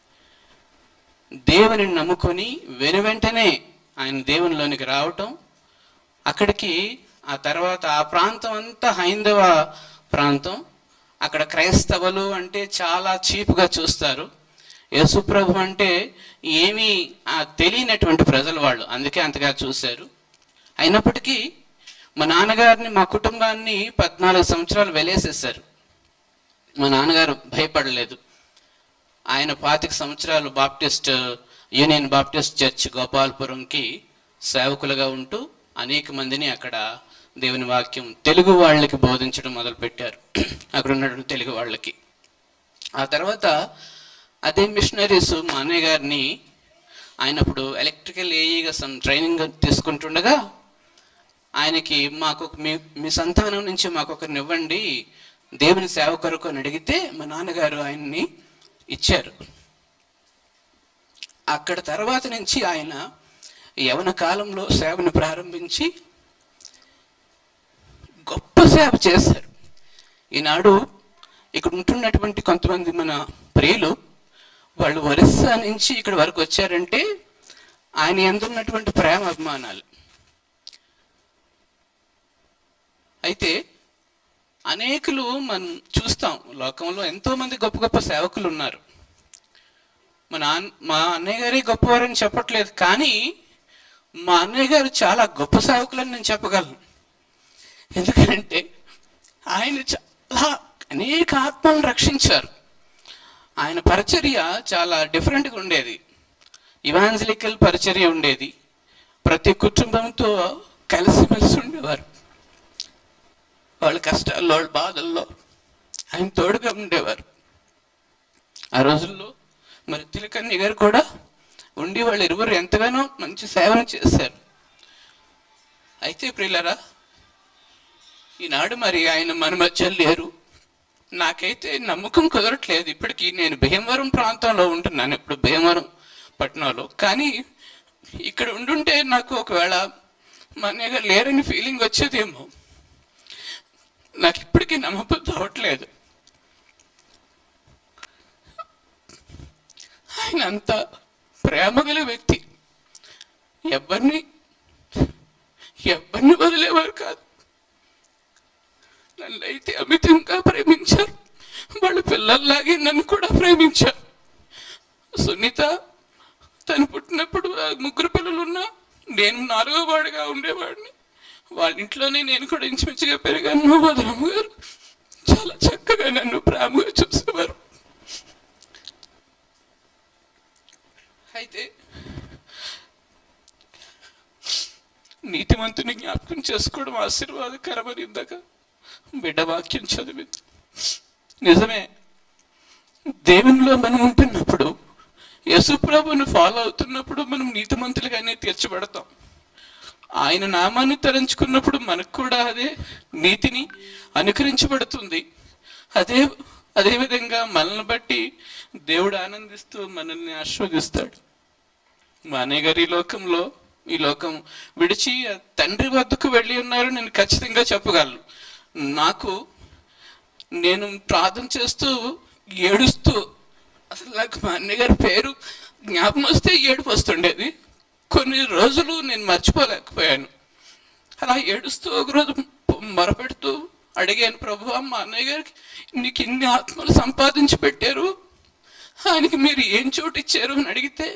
దేవుని నమ్ముకొని వెను వెంటనే ఆయన దేవునిలోనికి రావటం అక్కడికి ఆ తర్వాత ఆ ప్రాంతం అంతా హైందవ ప్రాంతం అక్కడ క్రైస్తవులు అంటే చాలా చీప్గా చూస్తారు యేసుప్రభు అంటే ఏమీ ఆ తెలియనటువంటి ప్రజలు వాళ్ళు అందుకే అంతగా చూశారు అయినప్పటికీ మా నాన్నగారిని మా కుటుంబాన్ని పద్నాలుగు సంవత్సరాలు వెలేసేసారు మా నాన్నగారు భయపడలేదు ఆయన పాతిక సంవత్సరాలు బాప్టిస్ట్ యూనియన్ బాప్టిస్ట్ చర్చ్ గోపాల్పురంకి సేవకులుగా ఉంటూ అనేక మందిని అక్కడ దేవుని వాక్యం తెలుగు వాళ్ళకి బోధించడం మొదలుపెట్టారు అక్కడ ఉన్నటువంటి తెలుగు వాళ్ళకి ఆ తర్వాత అదే మిషనరీస్ మా అన్నయ్య గారిని ఆయన అప్పుడు ఎలక్ట్రికల్ ఏఈగా సమ్ ట్రైనింగ్ తీసుకుంటుండగా ఆయనకి మాకు ఒక- మీ మీ సంతానం నుంచి మాకు ఒకరిని ఇవ్వండి దేవుని సేవ కొరకు అని అడిగితే మా నాన్నగారు ఆయన్ని ఇచ్చారు అక్కడ తర్వాత నుంచి ఆయన యవన కాలంలో సేవను ప్రారంభించి గొప్ప సేవ చేశారు ఈనాడు ఇక్కడ ఉంటున్నటువంటి కొంతమంది మన ప్రియులు వాళ్ళు ఒరిస్సా నుంచి ఇక్కడ వరకు వచ్చారంటే ఆయన ఎందున్నటువంటి ప్రేమ అభిమానాలు అయితే అనేకులు మనం చూస్తాం లోకంలో ఎంతో మంది గొప్ప గొప్ప సేవకులు ఉన్నారు మా నాన్న మా అన్నయ్య గారే గొప్పవారని చెప్పట్లేదు కానీ మా అన్నయ్య గారు చాలా గొప్ప సేవకులని నేను చెప్పగలను ఎందుకంటే ఆయన చాలా అనేక ఆత్మలను రక్షించారు ఆయన పరిచర్య చాలా డిఫరెంట్గా ఉండేది ఇవాంజలికల్ పరిచర్య ఉండేది ప్రతి కుటుంబంతో కలిసిమెలిసి ఉండేవారు వాళ్ళ కష్టాల్లో వాళ్ళ బాధల్లో ఆయన తోడుగా ఉండేవారు ఆ రోజుల్లో మరి తిలకన్య గారు కూడా ఉండి వాళ్ళు ఇరువురు ఎంతగానో మంచి సేవను చేశారు అయితే ప్రియులరా ఈనాడు మరి ఆయన మన మధ్య లేరు నాకైతే నమ్మకం కుదరట్లేదు ఇప్పటికీ నేను భీమవరం ప్రాంతంలో ఉంటున్నాను ఇప్పుడు భీమవరం పట్టణంలో కానీ ఇక్కడ ఉండుంటే నాకు ఒకవేళ మా అన్నయ్య గారు లేరని ఫీలింగ్ వచ్చేదేమో నాకు ఇప్పటికీ నమ్మబుద్ధి అవ్వట్లేదు ఆయన అంత ప్రేమగల వ్యక్తి ఎవరిని ఎవరిని వదిలేవారు కాదు నన్ను అయితే అమితంగా ప్రేమించారు వాళ్ళ పిల్లల్లాగే నన్ను కూడా ప్రేమించారు సునీత తను పుట్టినప్పుడు ఆ ముగ్గురు పిల్లలు ఉన్నా నేను నాలుగో వాడిగా ఉండేవాడిని వాళ్ళ ఇంట్లోనే నేను కూడా ఇంచుమించుగా పెరిగాను మా వదనమ్మ గారు చాలా చక్కగా నన్ను ప్రేమగా చూసేవారు అయితే నీతిమంతుని జ్ఞాపకం చేసుకోవడం ఆశీర్వాదకరమని ఇందాక బిడ్డ వాక్యం చదివింది నిజమే దేవునిలో మనం ఉంటున్నప్పుడు యేసుప్రభుని ఫాలో అవుతున్నప్పుడు మనం నీతిమంతులుగానే తీర్చబడతాం ఆయన నామాన్ని తలంచుకున్నప్పుడు మనకు కూడా అదే నీతిని అనుకరించబడుతుంది అదే అదేవిధంగా మనల్ని బట్టి దేవుడు ఆనందిస్తూ మనల్ని ఆస్వాదిస్తాడు మా అన్నయ్య గారు ఈ లోకంలో ఈ లోకం విడిచి ఆ తండ్రి వద్దకు వెళ్ళి ఉన్నారు నేను ఖచ్చితంగా చెప్పగలను నాకు నేను ప్రార్థన చేస్తూ ఏడుస్తూ అసలు నాకు మా అన్నయ్య గారి పేరు జ్ఞాపకం వస్తే ఏడుపు వస్తుండేది కొన్ని రోజులు నేను మర్చిపోలేకపోయాను అలా ఏడుస్తూ ఒకరోజు మొరపెడుతూ అడిగాను ప్రభు మా అన్నయ్య గారికి నీకు ఇన్ని ఆత్మలు సంపాదించి పెట్టారు ఆయనకి మీరు ఏం చోటు ఇచ్చారు అని అడిగితే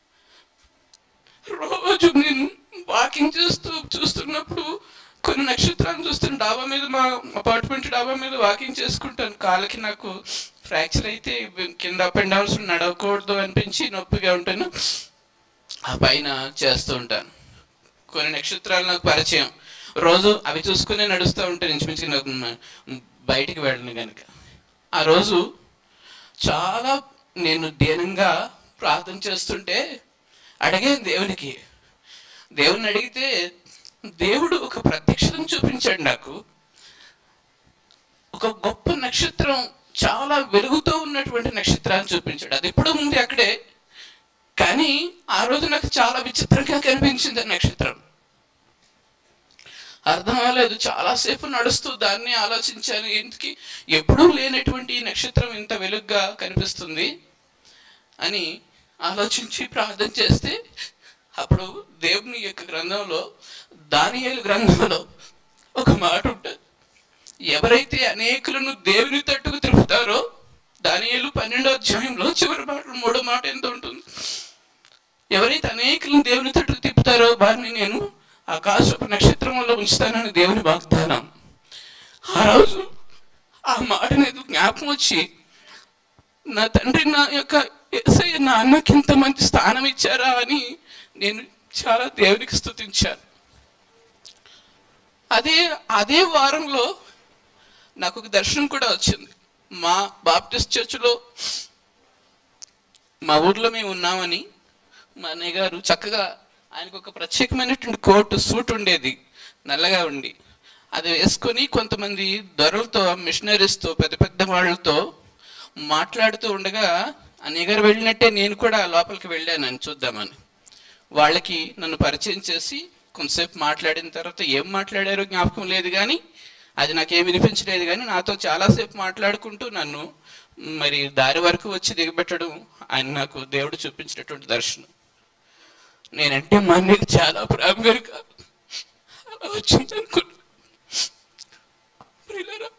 రోజు నేను వాకింగ్ చేస్తూ చూస్తున్నప్పుడు కొన్ని నక్షత్రాలను చూస్తున్న డాబా మీద మా అపార్ట్మెంట్ డాబా మీద వాకింగ్ చేసుకుంటాను కాళ్ళకి నాకు ఫ్రాక్చర్ అయితే కింద అప్ అండ్ డౌన్స్ నడవకూడదు అనిపించి నొప్పిగా ఉంటాను ఆ పైన చేస్తూ ఉంటాను కొన్ని నక్షత్రాలు నాకు పరిచయం రోజు అవి చూసుకునే నడుస్తూ ఉంటాను ఇంచుమించు నాకు మ- బయటికి వెళ్ళను కనుక ఆ రోజు చాలా నేను దీనంగా ప్రార్థన చేస్తుంటే అడిగాను దేవునికి దేవుని అడిగితే దేవుడు ఒక ప్రత్యక్షతను చూపించాడు నాకు ఒక గొప్ప నక్షత్రం చాలా వెలుగుతో ఉన్నటువంటి నక్షత్రాన్ని చూపించాడు అది ఎప్పుడో ఉంది అక్కడే కానీ ఆ రోజు నాకు చాలా విచిత్రంగా కనిపించింది ఆ నక్షత్రం అర్థం అవ్వలేదు చాలాసేపు నడుస్తూ దాన్ని ఆలోచించాను ఎందుకు ఎప్పుడూ లేనటువంటి ఈ నక్షత్రం ఇంత వెలుగ్గా కనిపిస్తుంది అని ఆలోచించి ప్రార్థన చేస్తే అప్పుడు దేవుని యొక్క గ్రంథంలో దానియేలు గ్రంథంలో ఒక మాట ఉంటుంది ఎవరైతే అనేకులను దేవుని తట్టుకు తిప్పుతారో దానియేలు పన్నెండో అధ్యాయంలో చివరి మాట మూడో మాట ఎంత ఉంటుంది ఎవరైతే అనేకులను దేవుని తట్టుకు తిప్పుతారో వారిని నేను ఆకాశపు నక్షత్రంలో ఉంచుతానని దేవుని వాగ్దానం ఆ రోజు ఆ మాట నాకు జ్ఞాపకం వచ్చి నా తండ్రి నా యొక్క యేసయ్య నా అన్నకి ఇంత మంచి స్థానం ఇచ్చారా అని నేను చాలా దేవునికి స్తుతించాను అదే అదే వారంలో నాకు ఒక దర్శనం కూడా వచ్చింది మా బాప్టిస్ట్ చర్చిలో మా ఊర్లో మేము ఉన్నామని మా అన్నయ్య గారు చక్కగా ఆయనకు ఒక ప్రత్యేకమైనటువంటి కోట్ సూట్ ఉండేది నల్లగా ఉండి అది వేసుకొని కొంతమంది దొరలతో మిషనరీస్తో పెద్ద పెద్ద వాళ్ళతో మాట్లాడుతూ ఉండగా అన్నయ్య గారు వెళ్ళినట్టే నేను కూడా లోపలికి వెళ్ళాను అని చూద్దామని వాళ్ళకి నన్ను పరిచయం చేసి కొంతసేపు మాట్లాడిన తర్వాత ఏం మాట్లాడారో జ్ఞాపకం లేదు కానీ అది నాకేం వినిపించలేదు కానీ నాతో చాలాసేపు మాట్లాడుకుంటూ నన్ను మరి దారి వరకు వచ్చి దిగబెట్టడం ఆయన నాకు దేవుడు చూపించినటువంటి దర్శనం నేనంటే మా అన్నయ్యకి చాలా ప్రేమ కనుక అలా వచ్చింది అనుకున్నా ప్రియులారా,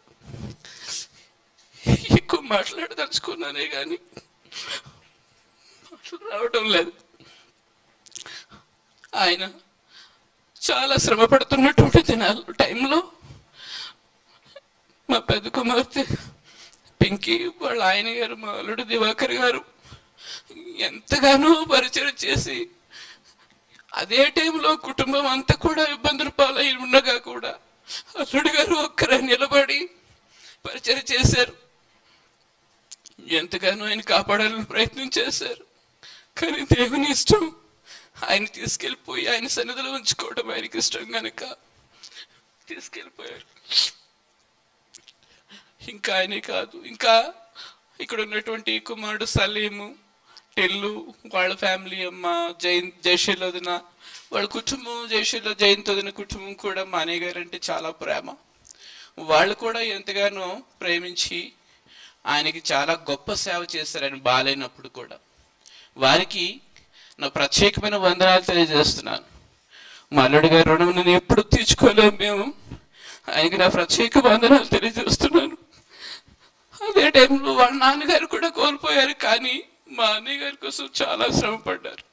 ఎక్కువ మాట్లాడదలుచుకున్నానే కానీ మాటలు రావడం లేదు ఆయన చాలా శ్రమ పడుతున్నటువంటి దినాలు టైంలో మా పెద్ద కుమార్తె పింకీ వాళ్ళ ఆయన గారు మా అల్లుడు దివాకర్ గారు ఎంతగానో పరిచయం చేసి అదే టైంలో కుటుంబం అంతా కూడా ఇబ్బందులు పాలై ఉండగా కూడా అల్లుడు గారు ఒక్కరే నిలబడి పరిచయం చేశారు ఎంతగానో ఆయన కాపాడాలని ప్రయత్నం చేశారు కానీ దేవుని ఇష్టం ఆయన తీసుకెళ్ళిపోయి ఆయన సన్నిధిలో ఉంచుకోవడం ఆయనకి ఇష్టం కనుక తీసుకెళ్ళిపోయారు ఇంకా ఆయనే కాదు ఇంకా ఇక్కడ ఉన్నటువంటి కుమారుడు సలీము టెల్లు వాళ్ళ ఫ్యామిలీ అమ్మ జైన్ జయశీల్ వదిన వాళ్ళ కుటుంబం జయశీల జయంత్ వదిన కుటుంబం కూడా మా అన్నయ్య గారు అంటే చాలా ప్రేమ వాళ్ళు కూడా ఎంతగానో ప్రేమించి ఆయనకి చాలా గొప్ప సేవ చేశారు ఆయన బాగాలేనప్పుడు కూడా వారికి నా ప్రత్యేకమైన వందనాలు తెలియజేస్తున్నాను మా అల్లుడి గారి రుణం నేను ఎప్పుడు తీర్చుకోలేము మేము ఆయనకి నా ప్రత్యేక వందనాలు తెలియజేస్తున్నాను అదే టైంలో వాళ్ళ నాన్నగారు కూడా కోల్పోయారు కానీ మా అన్నయ్య గారి కోసం చాలా శ్రమ పడ్డారు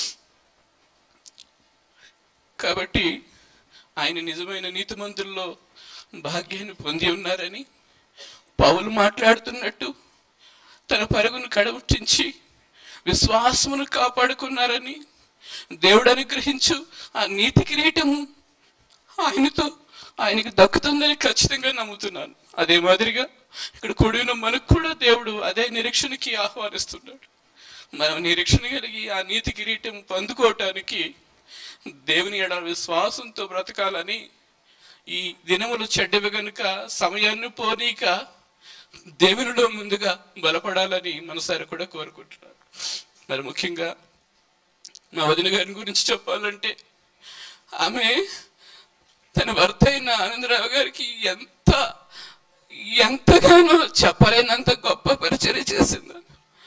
కాబట్టి ఆయన నిజమైన నీతిమంతుల్లో భాగ్యాన్ని పొంది ఉన్నారని పౌలు మాట్లాడుతున్నట్టు తన పరుగును కడముట్టించి విశ్వాసమును కాపాడుకున్నారని దేవుడు అనుగ్రహించు ఆ నీతి కిరీటము ఆయనతో ఆయనకి దక్కుతుందని ఖచ్చితంగా నమ్ముతున్నాను అదే మాదిరిగా ఇక్కడ కూడిన మనకు కూడా దేవుడు అదే నిరీక్షణకి ఆహ్వానిస్తున్నాడు మనం నిరీక్షణ కలిగి ఆ నీతి కిరీటం పొందుకోవటానికి దేవుని ఎడ విశ్వాసంతో బ్రతకాలని ఈ దినములు చెడ్డవి గనుక సమయాన్ని పోనీక దేవునిలో ముందుగా బలపడాలని మనసారి కూడా కోరుకుంటున్నాను మరి ముఖ్యంగా మా వదిన గారి గురించి చెప్పాలంటే ఆమె తన భర్త అయిన ఆనందరావు గారికి ఎంత ఎంతగానో చెప్పలేనంత గొప్ప పరిచర్య చేసింది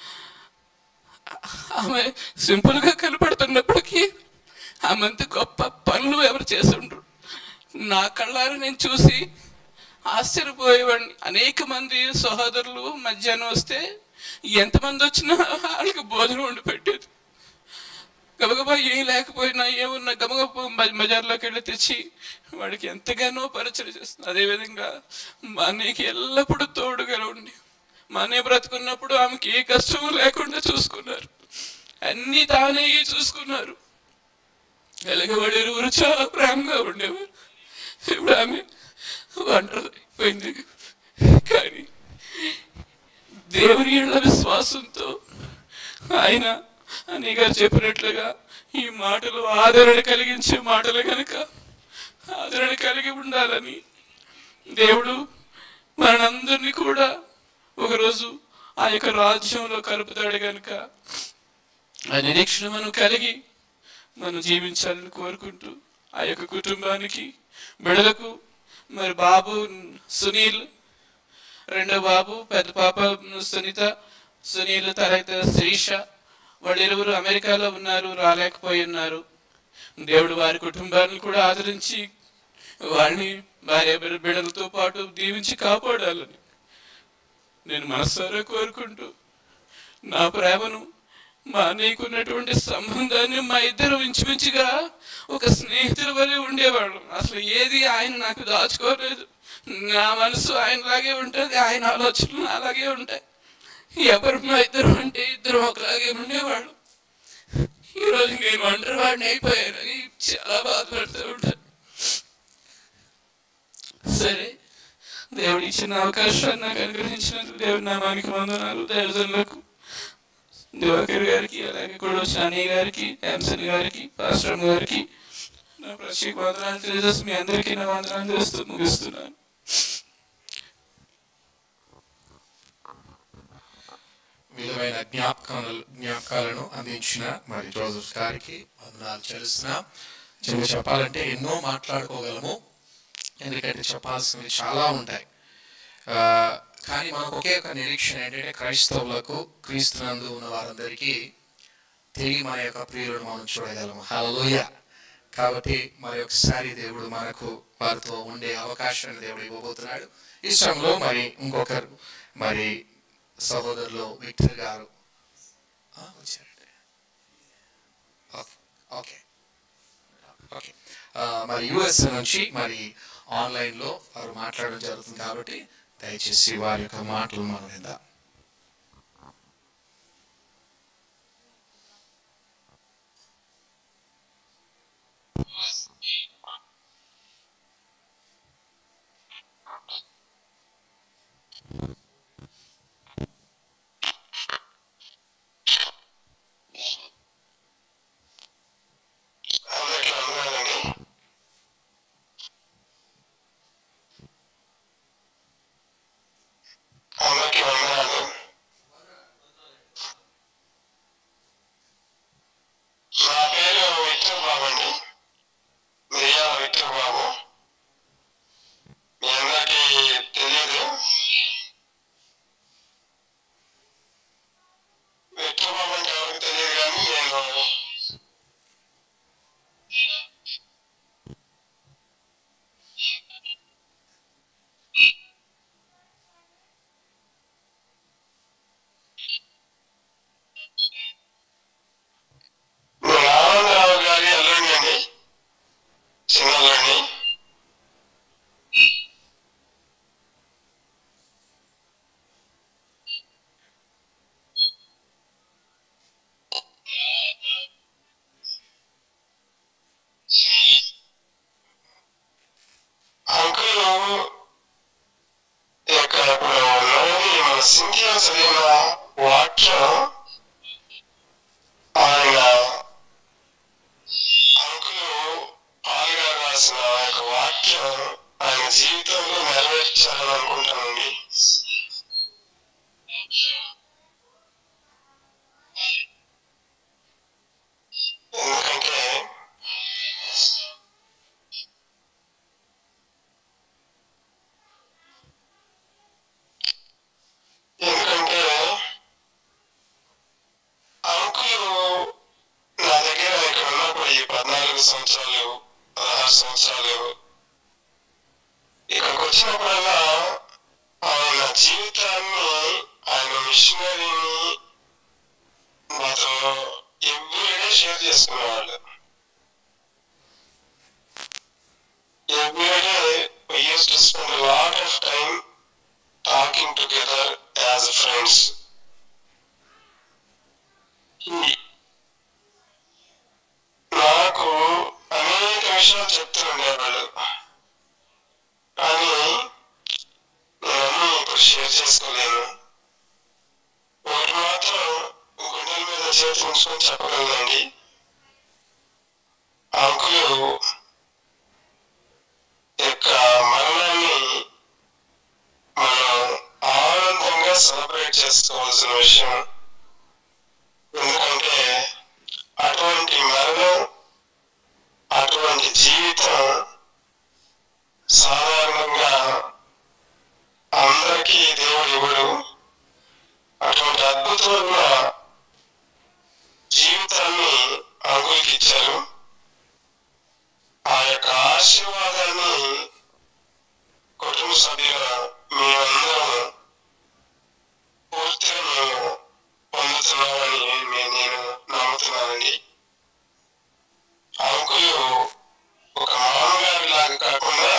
ఆమె సింపుల్ గా కనపడుతున్నప్పటికీ ఆమె అంత గొప్ప పనులు ఎవరు చేస్తుండ్రు నా కళ్ళారా నేను చూసి ఆశ్చర్యపోయేవాడిని అనేక మంది సహోదరులు మధ్యాహ్నం వస్తే ఎంతమంది వచ్చినా వాళ్ళకి భోజనం వండి పెట్టేది గబగబా ఏం లేకపోయినా ఏమున్నా గబగబా బ- బజార్లోకి వెళ్ళి తెచ్చి వాడికి ఎంతగానో పరిచయం చేస్తుంది అదేవిధంగా మా అన్నయ్యకి ఎల్లప్పుడూ తోడుగా ఉండి మా అన్నయ్య బ్రతుకున్నప్పుడు ఆమెకి ఏ కష్టం లేకుండా చూసుకున్నారు అన్నీ తానే చూసుకున్నారు వెలగబడి ఇరువురు చాలా ప్రేమగా ఉండేవారు ఇప్పుడు ఆమె ఒంటరిపోయింది కానీ దేవుని ఏళ్ళ విశ్వాసంతో ఆయన అని గారు చెప్పినట్లుగా ఈ మాటలు ఆదరణ కలిగించే మాటలు కనుక ఆదరణ కలిగి ఉండాలని దేవుడు మనందరినీ కూడా ఒకరోజు ఆ యొక్క రాజ్యంలో కలుపుతాడు కనుక ఆ నిరీక్షణ మనం కలిగి మనం జీవించాలని కోరుకుంటూ ఆ యొక్క కుటుంబానికి బిడలకు మరి బాబు సునీల్ రెండో బాబు పెద్ద పాప సునీత సునీల్ తర్వాత శ్రీష వాళ్ళు ఇరువురు అమెరికాలో ఉన్నారు రాలేకపోయి ఉన్నారు దేవుడు వారి కుటుంబాలను కూడా ఆదరించి వారిని భార్య బిడ్డ- బిడ్డలతో పాటు దీవించి కాపాడాలని నేను మనసారా కోరుకుంటూ నా ప్రేమను మా అన్నయ్యకున్నటువంటి సంబంధాన్ని మా ఇద్దరు ఇంచుమించుగా ఒక స్నేహితుల వలె ఉండేవాళ్ళం అసలు ఏది ఆయన నాకు దాచుకోలేదు నా మనసు ఆయనలాగే ఉంటుంది ఆయన ఆలోచనలు అలాగే ఉంటాయి ఎవరు మా ఇద్దరు అంటే ఇద్దరు ఒకలాగే ఉండేవాళ్ళం ఈరోజు నేను ఒంటరి వాడిని అయిపోయాను అని చాలా బాధపడుతూ ఉంటాను సరే దేవుడు ఇచ్చిన అవకాశాన్ని నాకు అనుగ్రహించినందుకు దేవుడి నామానికి వందనాలు దేవతలకు దివాకర్ గారికి అలాగే కూడా వచ్చిన అన్నయ్య గారికి యామ్సన్ గారికి పాస్టర్ గారికి నా ప్రత్యేక వందనాలు తెలియజేసి మీ అందరికీ నా వందనాలు చేస్తూ ముగిస్తున్నాను విలువైన జ్ఞాపకాలు జ్ఞాపకాలను అందించిన మరి జోసఫ్ గారికి వందనాలు చెల్లిస్తున్నాం చిన్న చెప్పాలంటే ఎన్నో మాట్లాడుకోగలము ఎందుకంటే చెప్పాల్సినవి చాలా ఉంటాయి ఆ, కానీ మనకు ఒకే ఒక నిరీక్షణ ఏంటంటే క్రైస్తవులకు క్రీస్తునందు ఉన్న వారందరికీ తిరిగి మన యొక్క ప్రియులను మనం చూడగలము హల్లెలూయా కాబట్టి మరి ఒకసారి దేవుడు మనకు వారితో ఉండే అవకాశాన్ని దేవుడు ఇవ్వబోతున్నాడు ఈ సమయంలో మరి ఇంకొకరు మరి సహోదరులు విక్టర్ గారు ఆ, వచ్చారండి ఓకే ఓకే ఓకే ఆ, మరి యుఎస్ నుంచి మరి ఆన్లైన్లో వారు మాట్లాడడం జరుగుతుంది కాబట్టి దయచేసి వారి యొక్క మాటలు మనం విందాం అందరికీ వందనాలండి అందరికీ వందనాలు నా పేరు విక్టర్ బాబు అండి మిరియాల విక్టర్ బాబు మీ అందరికీ తెలియదు విక్టర్ బాబు అంటే ఎవరికి తెలియదు కానీ నేను నేను ఆనందరావు గారి అల్లుడిని అండి చిన్నల్లుడిని పద్నాలుగు సంవత్సరాలు పదహారు సంవత్సరాలు ఇక్కడికి వచ్చినప్పుడల్లా ఆయన జీవితాన్ని ఆయన మిషనరీని నాతో ఎవ్రీడే షేర్ చేసుకునేవాళ్ళు every day we used to spend a lot of time talking together as friends. He- నాకు అనేక విషయాలు చెప్తూ ఉండేవాళ్ళు కానీ నేనన్నీ ఇప్పుడు షేర్ చేసుకోలేను ఒకటి మాత్రం గుండెల మీద చేతి ఉంచుకొని చెప్పగలనండి అంకులు యొక్క మరణాన్ని మనం ఆనందంగా సెలబ్రేట్ చేసుకోవాల్సిన విషయం ఎందుకంటే అటువంటి మరణం అటువంటి జీవితం సాధారణంగా అందరికీ దేవుడు ఇవ్వడు అటువంటి అద్భుతమైన జీవితాన్ని అంకులకి ఇచ్చారు ఆ యొక్క ఆశీర్వాదాన్ని కుటుంబ సభ్యుల మేమందరం పూర్తిగా మేము పొందుతున్నామని మే- నేను నమ్ముతున్నానండి అంకులు ఒక మామగారి లాగా కాకుండా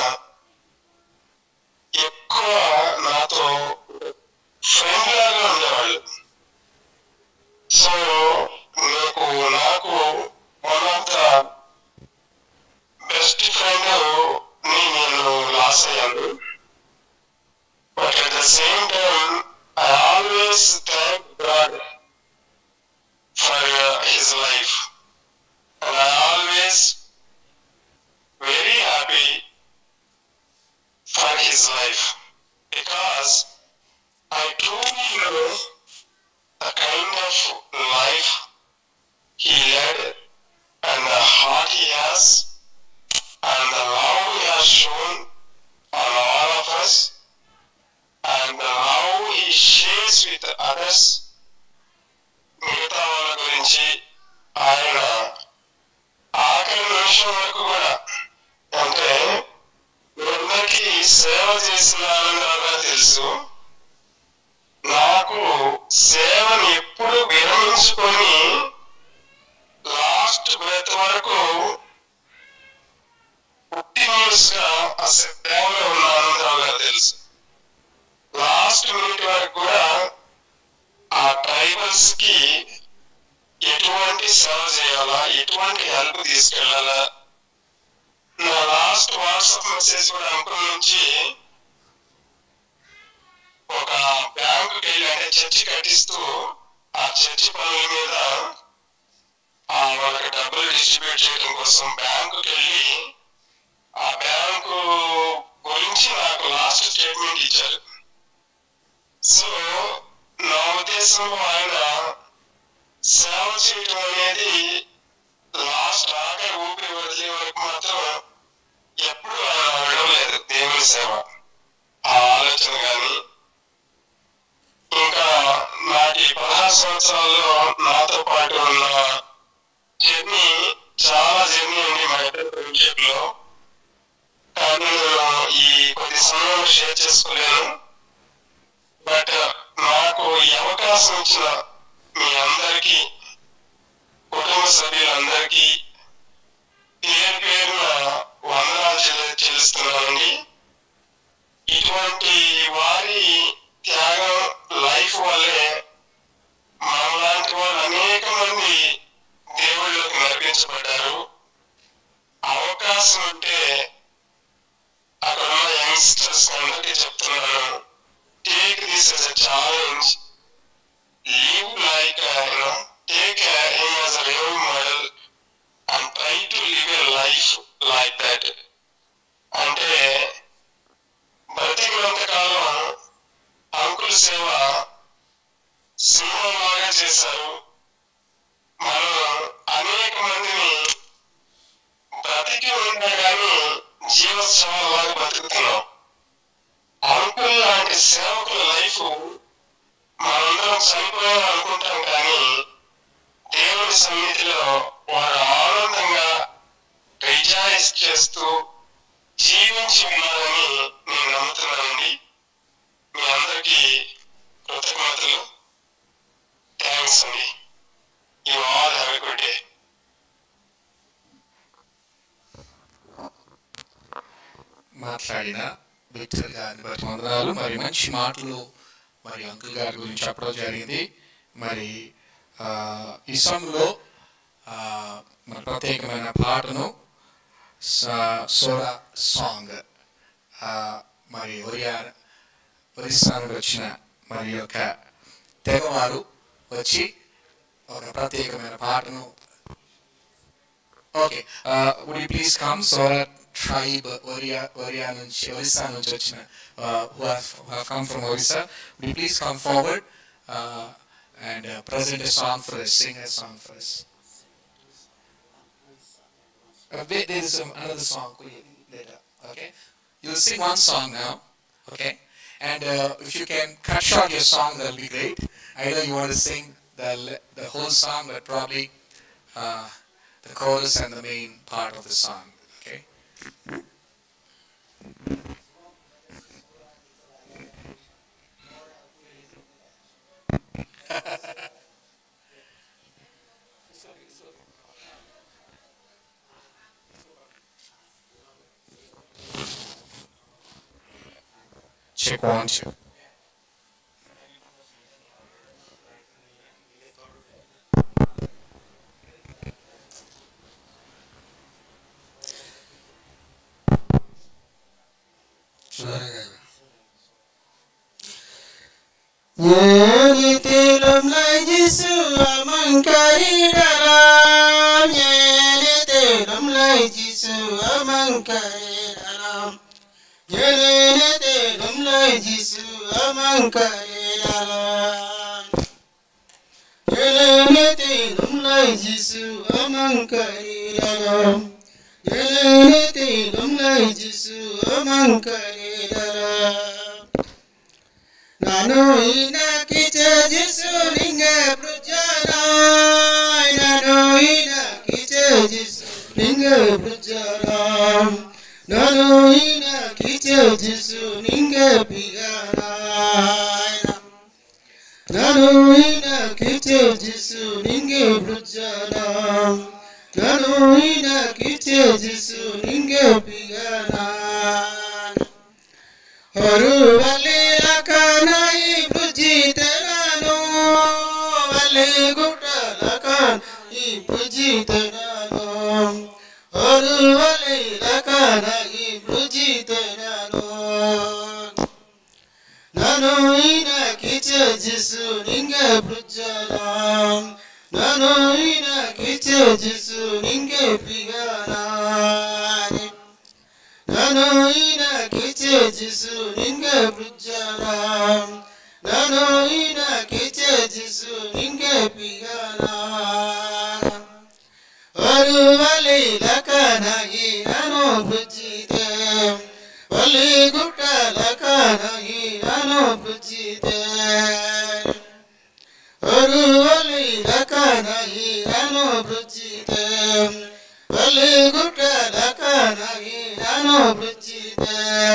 ఎక్కువ నాతో ఫ్రెండ్ లాగా ఉండేవాళ్ళు సో నాకు నాకు one of the best friend ని నేను లాస్ అయ్యాను but at the same time I always thank God for his life and I always very happy for his life because I truly know the kind of life he led and the heart he has and the love he has shown on all of us and the love he shares with others మిగతా వాళ్ళ గురించి ఆయన ఆఖరి నిమిషం వరకు కూడా అంటే అందరికీ సేవ చేసిన ఆనందంగా తెలుసు నాకు సేవను ఎప్పుడు విరమించుకొని లాస్ట్ బ్రెత్ వరకు కంటిన్యూస్ గా ఆ సేవలో ఉన్న ఆనందరావు గారు తెలుసు లాస్ట్ మినిట్ వరకు కూడా ఆ ట్రైబల్స్ కి ఎటువంటి సేవ చేయాలా ఎటువంటి హెల్ప్ తీసుకెళ్లాలా నా లాస్ట్ వాట్సాప్ మెసేజ్ కూడా అంకుల్ నుంచి ఒక బ్యాంకుకి వెళ్ళి అంటే చర్చి కట్టిస్తూ ఆ చర్చి పనుల మీద ఆ వాళ్ళకి డబ్బులు డిస్ట్రిబ్యూట్ చేయడం కోసం బ్యాంకుకి వెళ్ళి ఆ బ్యాంకు గురించి నాకు లాస్ట్ స్టేట్మెంట్ ఇచ్చారు సో నా ఉద్దేశంలో ఆయన సేవ చేయడం అనేది లాస్ట్ ఆఖరి ఊపిరి వదిలే వరకు మాత్రం ఎప్పుడు ఆయన విడవలేదు దేవుని సేవ ఆ ఆలోచన కానీ ఇంకా నాకు ఈ పదహారు సంవత్సరాల్లో నాతో పాటు ఉన్న జర్నీ చాలా జర్నీ ఉంది మా ఇద్దరి ఫ్రెండ్షిప్ లో కానీ నేను ఈ కొద్ది సమయం షేర్ చేసుకోలేను బట్ నాకు ఈ అవకాశం ఇచ్చిన మీ అందరికీ కుటుంబ సభ్యులందరికీ పేరు పేరున వందనాలు చెల్లి చెల్లిస్తున్నానండి ఇటువంటి వారి త్యాగం లైఫ్ వల్లే మనలాంటి వాళ్ళు అనేక మంది దేవుళ్ళకి నడిపించబడ్డారు అవకాశం ఉంటే అక్కడ ఉన్న యంగ్స్టర్స్ అందరికీ చెప్తున్నాను take this as a challenge live like you know take him as a role model and try to live a life like that అంటే బ్రతికినంత కాలం అంకుల్ సేవ సింహం లాగా చేశారు మనం అనేక మందిని బ్రతికి ఉన్నా కానీ జీవోత్సవాలాగా బతుకుతున్నాం అంకుల్ లాంటి సేవకుల లైఫ్ మనందరం చనిపోయాం అనుకుంటాం కానీ దేవుని సన్నిధిలో వారు ఆనందంగా రియలైజ్ చేస్తూ జీవించి ఉన్నారని నేను నమ్ముతున్నానండి మీ అందరికీ కృతజ్ఞతలు థ్యాంక్స్ అండి you all have a good day మాట్లాడిన విక్టర్ గారిని బట్టి వందనాలు మరి మంచి మాటలు మరి అంకుల్ గారి గురించి చెప్పడం జరిగింది మరి ఆ, ఈ సమయంలో ఆ, మన ప్రత్యేకమైన పాటను స- సోరా సాంగ్ ఆ, మరి ఒరియా ఒరిస్సా నుండి వచ్చిన మరి యొక్క తెగవారు వచ్చి ఒక ప్రత్యేకమైన పాటను okay would you please come Sora tribe Oriya Oriya నుంచి ఒరిస్సా నుంచి వచ్చిన who have who have come from Orissa would you please come forward uh, and uh, present a song for us sing a song for us uh, there there is um, another song later okay you'll sing one song now okay and uh, if you can cut short your song that'll be great I know you want to sing the le- the whole song but probably uh, the chorus and the main part of the song. Okay. Check one, two. Yenitilum laijisu amankaridaram Yenitilum laijisu amankaridaram Yenitilum laijisu amankaridaram Yenitilum laijisu amankaridaram Yenitilum laijisu amankaridaram ನಾನು ಇನಕಿ ಚಜಿಸು ನಿಂಗೆ ಬೃಜರಾಯ್ ನಾನು ಇನಕಿ ಚಜಿಸು ನಿಂಗೆ ಬೃಜರಾಮ್ ನಾನು ಇನಕಿ ಚಜಿಸು ನಿಂಗೆ ಪಿಗರಾಯ್ ನಾನು ಇನಕಿ ಚಜಿಸು ನಿಂಗೆ ಬೃಜರಾಮ್ ನಾನು ಇನಕಿ ಚಜಿಸು ನಿಂಗೆ ಪಿಗರಾಯ್ ಹರುವಲಿ ಲಖನೈ ಬುಜಿತರನು ವಲಿ ಗುಟ ಲಖನ್ ಈ ಬುಜಿತರನು ಹರುವಲಿ ಲಖನೈ ಬುಜಿತರನು ನಾನು ಇನ ಕಿಚ ಜಿಸು ನಿಂಗ ಬುಜಲಾಂ ನಾನು ಇನ ಕಿಚ ಜಿಸು ನಿಂಗ ಪಿಗನಾನೆ ನಾನು ಇನ ಕಿಚ ಜಿಸು ನಿಂಗ ಬುಜಲಾಂ ನಾನು ಇನ ಕಿಚ ಜಿಸು ನಿಂಗ ಪಿಗನಾನೆ ಅರುವಲಿ ಲಕನಗಿ ನಾನು ಬುಜಿದೆ ಒಲಿ ಗುಟ ಲಕನಗಿ ನಾನು ಬುಜಿದೆ ಅರುವಲಿ ಲಕನಗಿ ನಾನು ಬುಜಿದೆ ಒಲಿ ಗುಟ ಲಕನಗಿ ನಾನು ಬುಜಿದೆ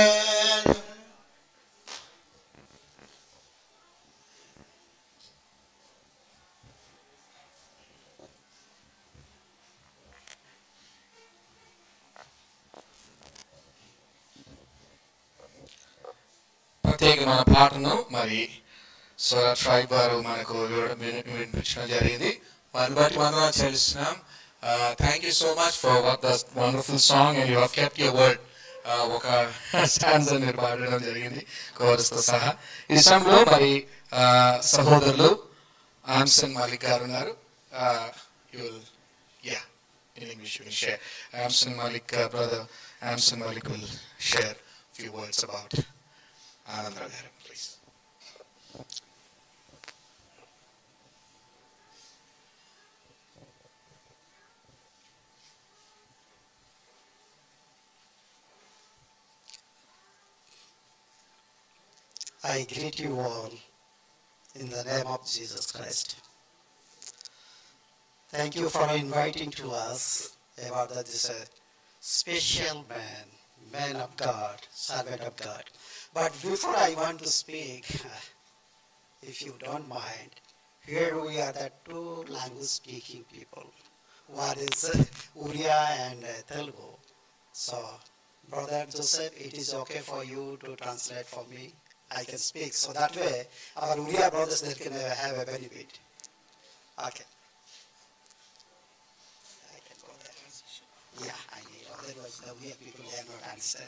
ప్రత్యేకమైన పాటను మరి సోరా ట్రైబ్ వారు మనకు వివడ- విని- వినిపించడం జరిగింది వారిని బట్టి మనం చెల్లిస్తున్నాం thank you so much for what the wonderful song and you have kept your word ఒక స్టాండ్స్ మీరు పాడడం జరిగింది కోరస్తో సహా ఈ సమయంలో మరి ఆ, సహోదరులు ఆమ్సన్ మాలిక్ గారు ఉన్నారు యూ విల్ యా in English you can share. Amson Malik, uh, brother Amson Malik will share a few words about Anandra Garu, please. I greet you all in the name of Jesus Christ. Thank you for inviting to us about the, this uh, special man, man of God, servant of God. But before I want to speak, if you don't mind, here we are the two language speaking people. One is uh, Uriya and uh, Telugu. So, Brother Joseph, it is okay for you to translate for me. I can speak. So that way, our Uriya brothers they can uh, have a benefit. Okay. I can go there. Yeah, I need. Otherwise, the Uriya people they are not understand.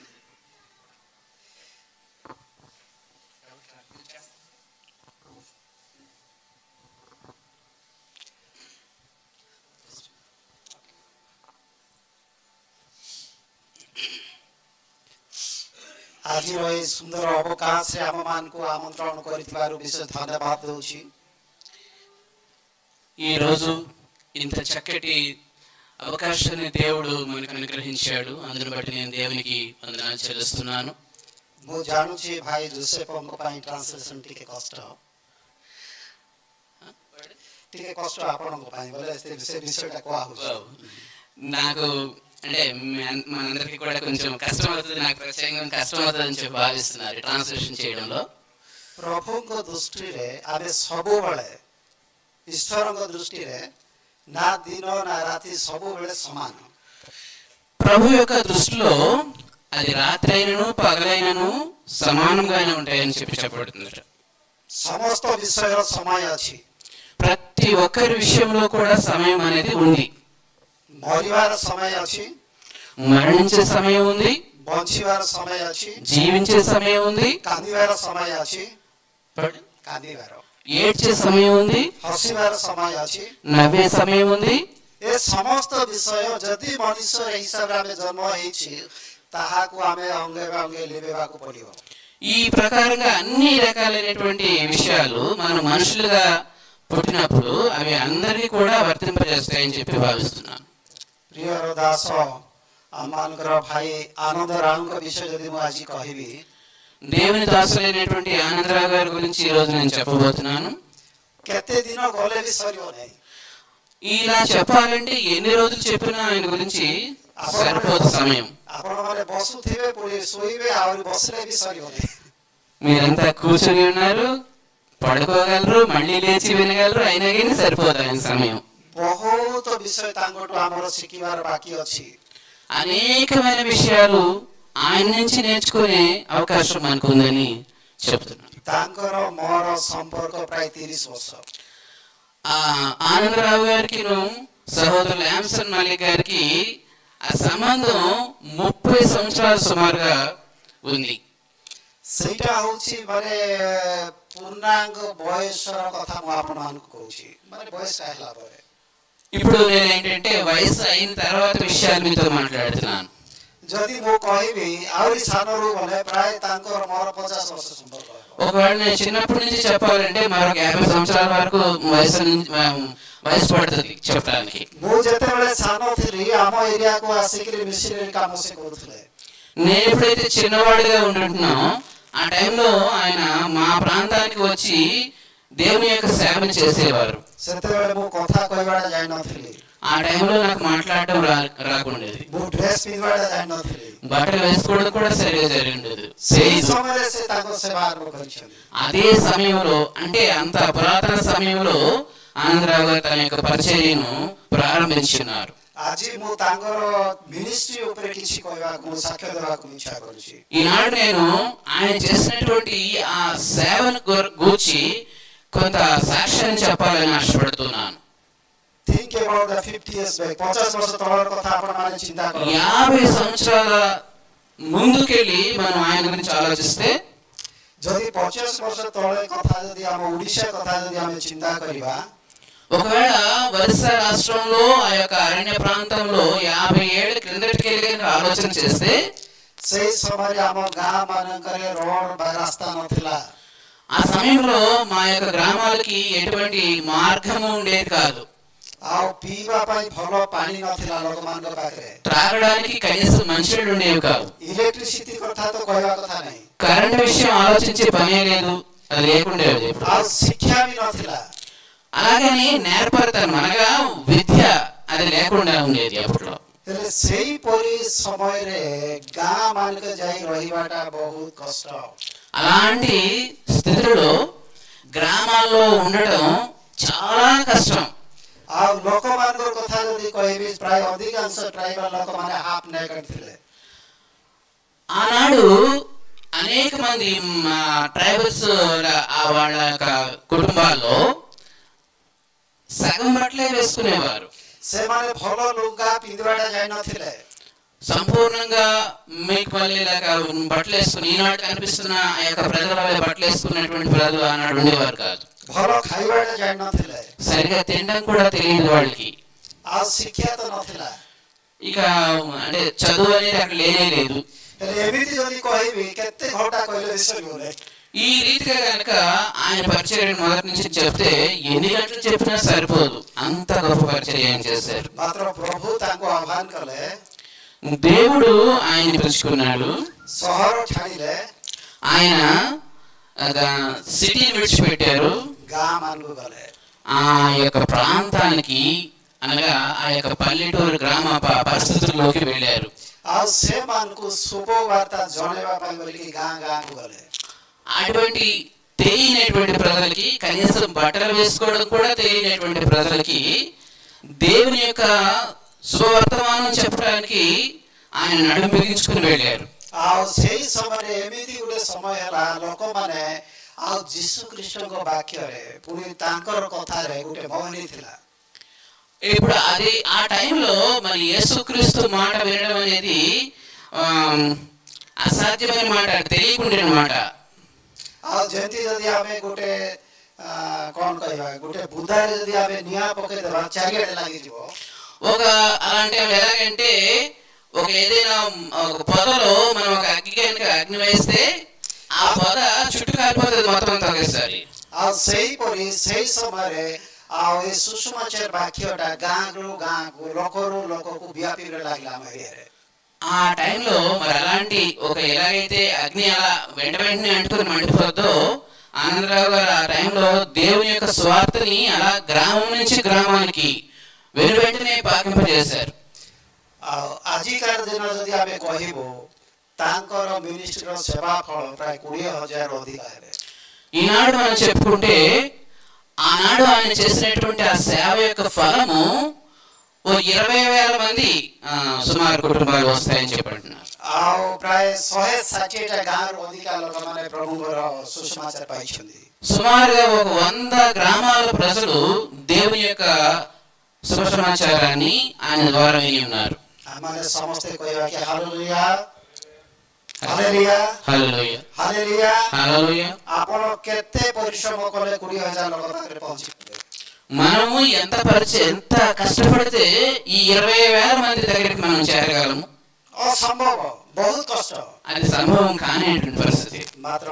ଆଜିର ଏହି ସୁନ୍ଦର ଅବକାଶରେ ଆମମାନଙ୍କୁ ଆମନ୍ତ୍ରଣ କରିଥିବାରୁ ବିଶେଷ ଧନ୍ୟବାଦ ଦେଉଛି ఈరోజు ఇంత చక్కటి అవకాశాన్ని దేవుడు మనకు అనుగ్రహించాడు అందుని బట్టి నేను దేవునికి వందనాలు చెల్లిస్తున్నాను ମୁଁ ଜାଣୁଛି ଭାଇ ଜୋସେଫଙ୍କ ପାଇଁ ଟ୍ରାନ୍ସଲେସନ ଟିକେ କଷ୍ଟ ଟିକେ କଷ୍ଟ ଆପଣଙ୍କ ପାଇଁ ବୋଲେ ସେ- ସେ ବିଷୟଟା କୁହାହଉଛି వావ్. నాకు అంటే మన- మనందరికీ కూడా కొంచెం కష్టం అవుతుంది నాకు ప్రత్యేకంగా కష్టం అవుతుంది అని చెప్పి భావిస్తున్నారు ట్రాన్స్లేషన్ చేయడంలో ପ୍ରଭୁଙ୍କ ଦୃଷ୍ଟିରେ ଆମେ ସବୁବେଳେ ଈଶ୍ୱରଙ୍କ ଦୃଷ୍ଟିରେ ନା ଦିନ ନା ରାତି ସବୁବେଳେ ସମାନ ప్రభు యొక్క దృష్టిలో అది రాత్రి అయినను పగలైనను సమానంగానే ఉంటాయని చెప్పి చెప్పబడుతుంది ସମସ୍ତ ବିଷୟର ସମୟ ଅଛି ప్రతి ఒక్కరి విషయంలో కూడా సమయం అనేది ఉంది ମରିବାର ସମୟ ଅଛି మరణించే సమయం ఉంది ବଞ୍ଚିବାର ସମୟ ଅଛି జీవించే సమయం ఉంది କାନ୍ଦିବାର ସମୟ ଅଛି କାନ୍ଦିବାର ఏడ్చే సమయం ఉంది ହସିବାର ସମୟ ଅଛି నవ్వే సమయం ఉంది ଏ ସମସ୍ତ ବିଷୟ ଯଦି ମଣିଷ ଏ ହିସାବରେ ଆମେ ଜନ୍ମ ହେଇଛି ତାହାକୁ ଆମେ ଅଙ୍ଗେ ଅଙ୍ଗେ ଲିଭେଇବାକୁ ପଡ଼ିବ ఈ ప్రకారంగా అన్ని రకాలైనటువంటి విషయాలు మనం మనుషులుగా పుట్టినప్పుడు అవి అందరినీ కూడా వర్తింపజేస్తాయని చెప్పి భావిస్తున్నాను ପ୍ରିୟର ଦାସ ଆମମାନଙ୍କର ଭାଇ ଆନନ୍ଦ ରାଉଙ୍କ ବିଷୟ ଯଦି ମୁଁ ଆଜି କହିବି దేవుని దాసులైనటువంటి ఆనందరావు గారి గురించి ఈ రోజు నేను చెప్పబోతున్నాను କେତେ ଦିନ ଗଲେ ବି ସରିବ ନାହିଁ ఇలా చెప్పాలంటే ఎన్ని రోజులు చెప్పినా ఆయన గురించి సరిపోదు సమయం ଆପଣମାନେ ବସୁଥିବେ ପୁଣି ଶୋଇବେ ଆହୁରି ବସିଲେ ବି ସରିବ ନାହିଁ మీరంతా కూర్చొని ఉన్నారు పడుకోగలరు మళ్ళీ లేచి వినగలరు అయినా కానీ సరిపోదు ఆయన సమయం ବହୁତ ବିଷୟ ତାଙ୍କଠୁ ଆମର ଶିଖିବାର ବାକି ଅଛି అనేకమైన విషయాలు ఆయన నుంచి నేర్చుకునే అవకాశం మనకు ఉందని చెప్తున్నాను ତାଙ୍କର ମୋର ସମ୍ପର୍କ ପ୍ରାୟ ତିରିଶ ବର୍ଷ ఆ ఆనందరావు గారికి సహోదరులు యామ్సన్ మల్లిక్ గారికి ఆ సంబంధం ముప్పై సంవత్సరాలు సుమారుగా ఉంది ସେଇଟା ହଉଛି ମାନେ ପୂର୍ଣ୍ଣାଙ୍ଗ ବୟସର କଥା ମୁଁ ଆପଣମାନଙ୍କୁ କହୁଛି ମାନେ ବୟସ ହେଲା ପରେ ఇప్పుడు నేను ఏంటంటే వయసు అయిన తర్వాత విషయాలు మీతో మాట్లాడుతున్నాను ଯଦି ମୁଁ କହିବି ଆହୁରି ସାନରୁ ଗଲେ ପ୍ରାୟ ତାଙ୍କର ମୋର ପଚାଶ ବର୍ଷ ସମ୍ପର୍କ ହେବ ఒకవేళ నేను చిన్నప్పటి నుంచి చెప్పాలంటే మరొక యాభై సంవత్సరాల వరకు వయసు నుంచి ఆ, వయసు పడుతుంది చెప్పడానికి ମୁଁ ଯେତେବେଳେ ସାନ ଥିଲି ଆମ ଏରିଆକୁ ଆସିକିରି ମିଶିନେରୀ କାମ ସେ କରୁଥିଲେ నేను ఎప్పుడైతే చిన్నవాడిగా ఉంటున్నానో ఆ టైంలో ఆయన మా ప్రాంతానికి వచ్చి దేవుని యొక్క సేవను చేసేవారు ସେତେବେଳେ ମୁଁ କଥା କହିବାଟା ଜାଣିନଥିଲି ఆ టైంలో నాకు మాట్లాడడం రా రాకుండేది ମୁଁ ଡ୍ରେସ୍ ପିନ୍ଧିବାଟା ଜାଣିନଥିଲି బట్టలు వేసుకోవడం కూడా సరిగా జరిగి ఉండేది ସେଇ లేదు. ସମୟରେ ସେ ତାଙ୍କ ସେବା ଆରମ୍ଭ କରିଛନ୍ତି అదే సమయంలో అంటే అంత పురాతన సమయంలో ఆనందరావు గారు తన యొక్క పరిచర్యను ప్రారంభించున్నారు ଆଜି ମୁଁ ତାଙ୍କର ମିନିଷ୍ଟ୍ରି ଉପରେ କିଛି କହିବାକୁ ମୁଁ ସାକ୍ଷ୍ୟ ଦେବାକୁ ଇଚ୍ଛା କରୁଛି ఈనాడు నేను ఆయన చేసినటువంటి ఆ సేవను గుర- గూర్చి కొంత సాక్ష్యాన్ని చెప్పాలని ఆశపడుతున్నాను think about the fifty years back ପଚାଶ ବର୍ଷ ତଳର କଥା ଆପଣମାନେ ଚିନ୍ତା କରନ୍ତୁ యాభై సంవత్సరాల ముందుకెళ్ళి మనం ఆయన గురించి ఆలోచిస్తే ଯଦି ପଚାଶ ବର୍ଷ ତଳେ କଥା ଯଦି ଆମ ଓଡ଼ିଶା କଥା ଯଦି ଆମେ ଚିନ୍ତା କରିବା ఒకవేళ ఒరిస్సా రాష్ట్రంలో ఆ యొక్క అరణ్య ప్రాంతంలో యాభై ఏళ్ళ క్రిందటికి వెళ్ళి కనుక ఆలోచన చేస్తే ସେଇ ସମୟରେ ଆମ ଗାଁ ମାନଙ୍କରେ ରୋଡ ବା ରାସ୍ତା ନଥିଲା ఆ సమయంలో మా యొక్క గ్రామాలకి ఎటువంటి మార్గము ఉండేది కాదు ଆଉ ପିଇବା ପାଇଁ ଭଲ ପାଣି ନଥିଲା ଲୋକମାନଙ୍କ ପାଖରେ త్రాగడానికి కనీసం మంచినీళ్ళు ఉండేవి కావు ଇଲେକ୍ଟ୍ରିସିଟି କଥା ତ କହିବା କଥା ନାହିଁ కరెంట్ విషయం ఆలోచించే పనే లేదు అది లేకుండేది ఇప్పుడు ଆଉ ଶିକ୍ଷା ବି ନଥିଲା అలాగని నేర్పడతాను అనగా విద్య అది లేకుండా ఉండేది అప్పట్లో ହେଲେ ସେହିପରି ସମୟରେ ଗାଁ ମାନଙ୍କ ଯାଇ ରହିବାଟା ବହୁତ କଷ୍ଟ అలాంటి స్థితిలో గ్రామాల్లో ఉండడం చాలా కష్టం ଆଉ ଲୋକମାନଙ୍କର କଥା ଯଦି କହିବି ପ୍ରାୟ ଅଧିକାଂଶ ଟ୍ରାଇବାଲ ଲୋକମାନେ ହାଫ୍ ନେକେଡ୍ ଥିଲେ ఆనాడు అనేక మంది ట్రైబల్స్ వాళ్ళ యొక్క కుటుంబాల్లో సగం బట్టలే వేసుకునేవారు ସେମାନେ ଭଲ ଲୁଗା ପିନ୍ଧିବାଟା ଯାଇନଥିଲେ సంపూర్ణంగా మీకు మళ్ళీ ఇలాగ బట్టలు వేసుకుని ఈనాడు కనిపిస్తున్న ఆ యొక్క ప్రజల వల్ల బట్టలు వేసుకున్నటువంటి ప్రజలు ఆనాడు ఉండేవారు కాదు ଭଲ ଖାଇବାଟା ଯାଇନଥିଲେ సరిగా తినడం కూడా తెలియదు వాళ్ళకి ଆଉ ଶିକ୍ଷା ତ ନଥିଲା ఇక అంటే చదువు అనేది అక్కడ లేనే లేదు ହେଲେ ଏମିତି ଯଦି କହିବି କେତେ ଘଣ୍ଟା କହିଲେ ବି ସରିବନି ఈ రీతిగా కనుక ఆయన పరిచర్య మొదటి నుంచి చెప్తే ఎన్ని గంటలు చెప్పినా సరిపోదు అంత గొప్ప పరిచర్య ఆయన చేశారు ମାତ୍ର ପ୍ରଭୁ ତାଙ୍କୁ ଆହ୍ୱାନ କଲେ దేవుడు ఆయన్ని పిలుచుకున్నాడు ସହର ଛାଡ଼ିଲେ ఆయన సిటీని విడిచిపెట్టారు ଗାଁ ମାନଙ୍କୁ ଗଲେ ఆ యొక్క ప్రాంతానికి అనగా ఆ యొక్క పల్లెటూరు గ్రామ ప- పరిస్థితుల్లోకి వెళ్ళారు ଆଉ ସେମାନଙ୍କୁ ଶୁଭବାର୍ତ୍ତା ଜଣେଇବା ପାଇଁ ବୋଲିକି ଗାଁ ଗାଁକୁ ଗଲେ అటువంటి తెలియనటువంటి ప్రజలకి కనీసం బట్టలు వేసుకోవడం కూడా తెలియనటువంటి ప్రజలకి దేవుని యొక్క శుభవర్తమానం చెప్పడానికి ఆయన నడుము బిగించుకుని వెళ్ళారు ଆଉ ସେଇ ସମୟରେ ଏମିତି ଗୋଟେ ସମୟ ହେଲା ଲୋକମାନେ ଆଉ ଯୀଶୁ ଖ୍ରୀଷ୍ଟଙ୍କ ବାକ୍ୟରେ ପୁଣି ତାଙ୍କର କଥାରେ ଗୋଟେ ମହନି ଥିଲା ఇప్పుడు అది ఆ టైంలో మరి యేసుక్రీస్తు మాట వినడం అనేది ఆమ్, అసాధ్యమైన మాట తెలియకుండా మాట ଆଉ ଯେମିତି ଯଦି ଆମେ ଗୋଟେ ଆ, କଣ କହିବା ଗୋଟେ ବୁଦାରେ ଯଦି ଆମେ ନିଆଁ ପକେଇଦେବା ଚାରିଆଡେ ଲାଗିଯିବ ఒక అలాంటి వాళ్ళు ఎలాగంటే ఒక ఏదైనా ఒక పొదలో మనం ఒక అగ్గి కనుక అగ్ని వేస్తే ఆ పొద చుట్టూ కాలిపోతుంది మొత్తం అంతా ఒకేసారి ଆଉ ସେଇପରି ସେଇ ସମୟରେ ଆଉ ଏ ସୁଷମାଚାର ବାକ୍ୟଟା ଗାଁରୁ ଗାଁକୁ ଲୋକରୁ ଲୋକକୁ ବ୍ୟାପିରେ ଲାଗିଲା ଆମ ଏରିଆରେ ఆ టైంలో మరి అలాంటి ఒక ఎలాగైతే అగ్ని అలా వెంట వెంటనే అంటుకుని మండిపోద్దో ఆనందరావు గారు ఆ టైంలో దేవుని యొక్క స్వార్థని అలా గ్రామం నుంచి గ్రామానికి వెను వెంటనే పాకింపజేశారు ଆଉ ଆଜିକାର ଦିନ ଯଦି ଆମେ କହିବୁ ତାଙ୍କର ମିନିଷ୍ଟ୍ରିର ସେବା ଫଳ ପ୍ରାୟ କୋଡ଼ିଏ ହଜାର ଅଧିକ ହେବେ ఈనాడు మనం చెప్పుకుంటే ఆనాడు ఆయన చేసినటువంటి ఆ సేవ యొక్క ఫలము ఓ ఇరవై వేల మంది ఆ, సుమారు కుటుంబాలు వస్తాయని చెప్పంటున్నారు ଆଉ ପ୍ରାୟ ଶହେ ଷାଠିଏଟା ଗାଁରୁ ଅଧିକା ଲୋକମାନେ ପ୍ରଭୁଙ୍କର ସୁସମାଚାର ପାଇଛନ୍ତି సుమారుగా ఒక వంద గ్రామాల ప్రజలు దేవుని యొక్క శుభ సమాచారాన్ని ఆయన ద్వారా విని ఉన్నారు ଆମମାନେ ସମସ୍ତେ କହିବା କି hallelujah hallelujah hallelujah hallelujah hallelujah ଆପଣ କେତେ ପରିଶ୍ରମ କଲେ କୋଡ଼ିଏ ହଜାର ଲୋକ ପାଖରେ ପହଞ୍ଚିବେ మనము ఎంత పరిచయం ఎంత కష్టపడితే ఈ ఇరవై వేల మంది దగ్గరికి మనం చేరగలము ଅସମ୍ଭବ ବହୁତ କଷ୍ଟ అది సంభవం కానిటువంటి పరిస్థితి ମାତ୍ର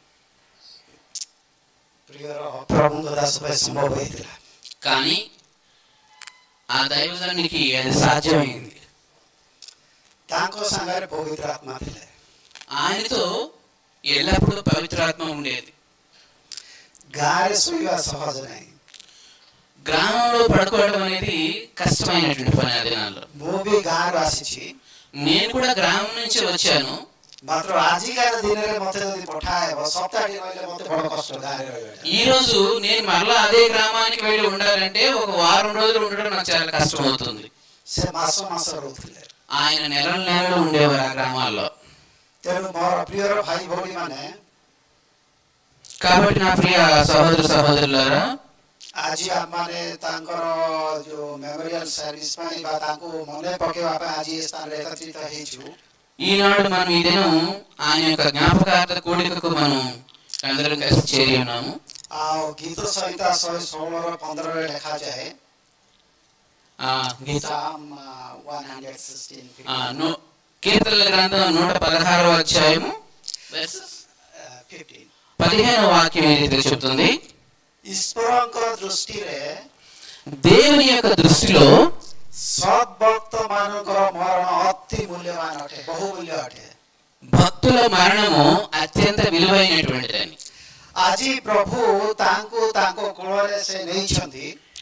ପ୍ରିୟର ପ୍ରଭୁଙ୍କ ଦାସ ପାଇଁ ସମ୍ଭବ ହେଇଥିଲା కానీ ఆ దైవజనునికి అది సాధ్యమైంది ତାଙ୍କ ସାଙ୍ଗରେ ପବିତ୍ର ଆତ୍ମା ଥିଲେ ఆయనతో ఎల్లప్పుడూ పవిత్రాత్మ ఉండేది ଗାଁରେ ଶୋଇବା ସହଜ ନାହିଁ గ్రామంలో పడుకోవడం అనేది కష్టమైనటువంటి పని ఆ దినాల్లో ମୁଁ ବି ଗାଁରୁ ଆସିଛି నేను కూడా గ్రామం నుంచి వచ్చాను ମାତ୍ର ଆଜିକାର ଦିନରେ ମତେ ଯଦି ପଠାହେବ ସପ୍ତାହଟି ରହିଲେ ମତେ ବଡ କଷ୍ଟ ଗାଁରେ ରହିବା ఈ రోజు నేను మరలా అదే గ్రామానికి వెళ్ళి ఉండాలంటే ఒక వారం రోజులు ఉండడం నాకు చాలా కష్టం అవుతుంది ସେ ମାସ ମାସ ରହୁଥିଲେ ఆయన నెలల నెలలు ఉండేవారు ఆ గ్రామాల్లో ତେଣୁ ମୋର ପ୍ରିୟର ଭାଇ ଭଉଣୀ ମାନେ కాబట్టి నా ప్రియ సహోదర సహోదరులారా ଆଜି ଆମମାନେ ତାଙ୍କର ଯୋଉ ମେମୋରିଆଲ ସର୍ଭିସ ପାଇଁ ବା ତାଙ୍କୁ ମନେ ପକେଇବା ପାଇଁ ଆଜି ଏ ସ୍ଥାନରେ ଏକତ୍ରିତ ହେଇଛୁ ఈనాడు మనం ఈ దినం ఆయన యొక్క జ్ఞాపకార్థ కూడికకు మనం అందరం కలిసి చేరి ఉన్నాము ଆଉ ଗୀତ ସଂହିତା ଶହେ ଷୋହଳର ପନ୍ଦରରେ ଲେଖାଯାଏ ఆ గీత Psalm, uh, 116, ఆ, ను- కీర్తనల గ్రంథం నూట పదహారవ అధ్యాయము verses uh, 15 పదిహేను వాక్యం ఈ రీతిగా చెప్తుంది ଈଶ୍ୱରଙ୍କ ଦୃଷ୍ଟିରେ దేవుని యొక్క దృష్టిలో ସଦ୍ଭକ୍ତ ମାନଙ୍କର ମରଣ ଅତି ମୂଲ୍ୟବାନ ଅଟେ ବହୁମୂଲ୍ୟ ଅଟେ భక్తుల మరణము అత్యంత విలువైనటువంటిదని ଆଜି ପ୍ରଭୁ ତାଙ୍କୁ ତାଙ୍କ କୋଳରେ ସେ ନେଇଛନ୍ତି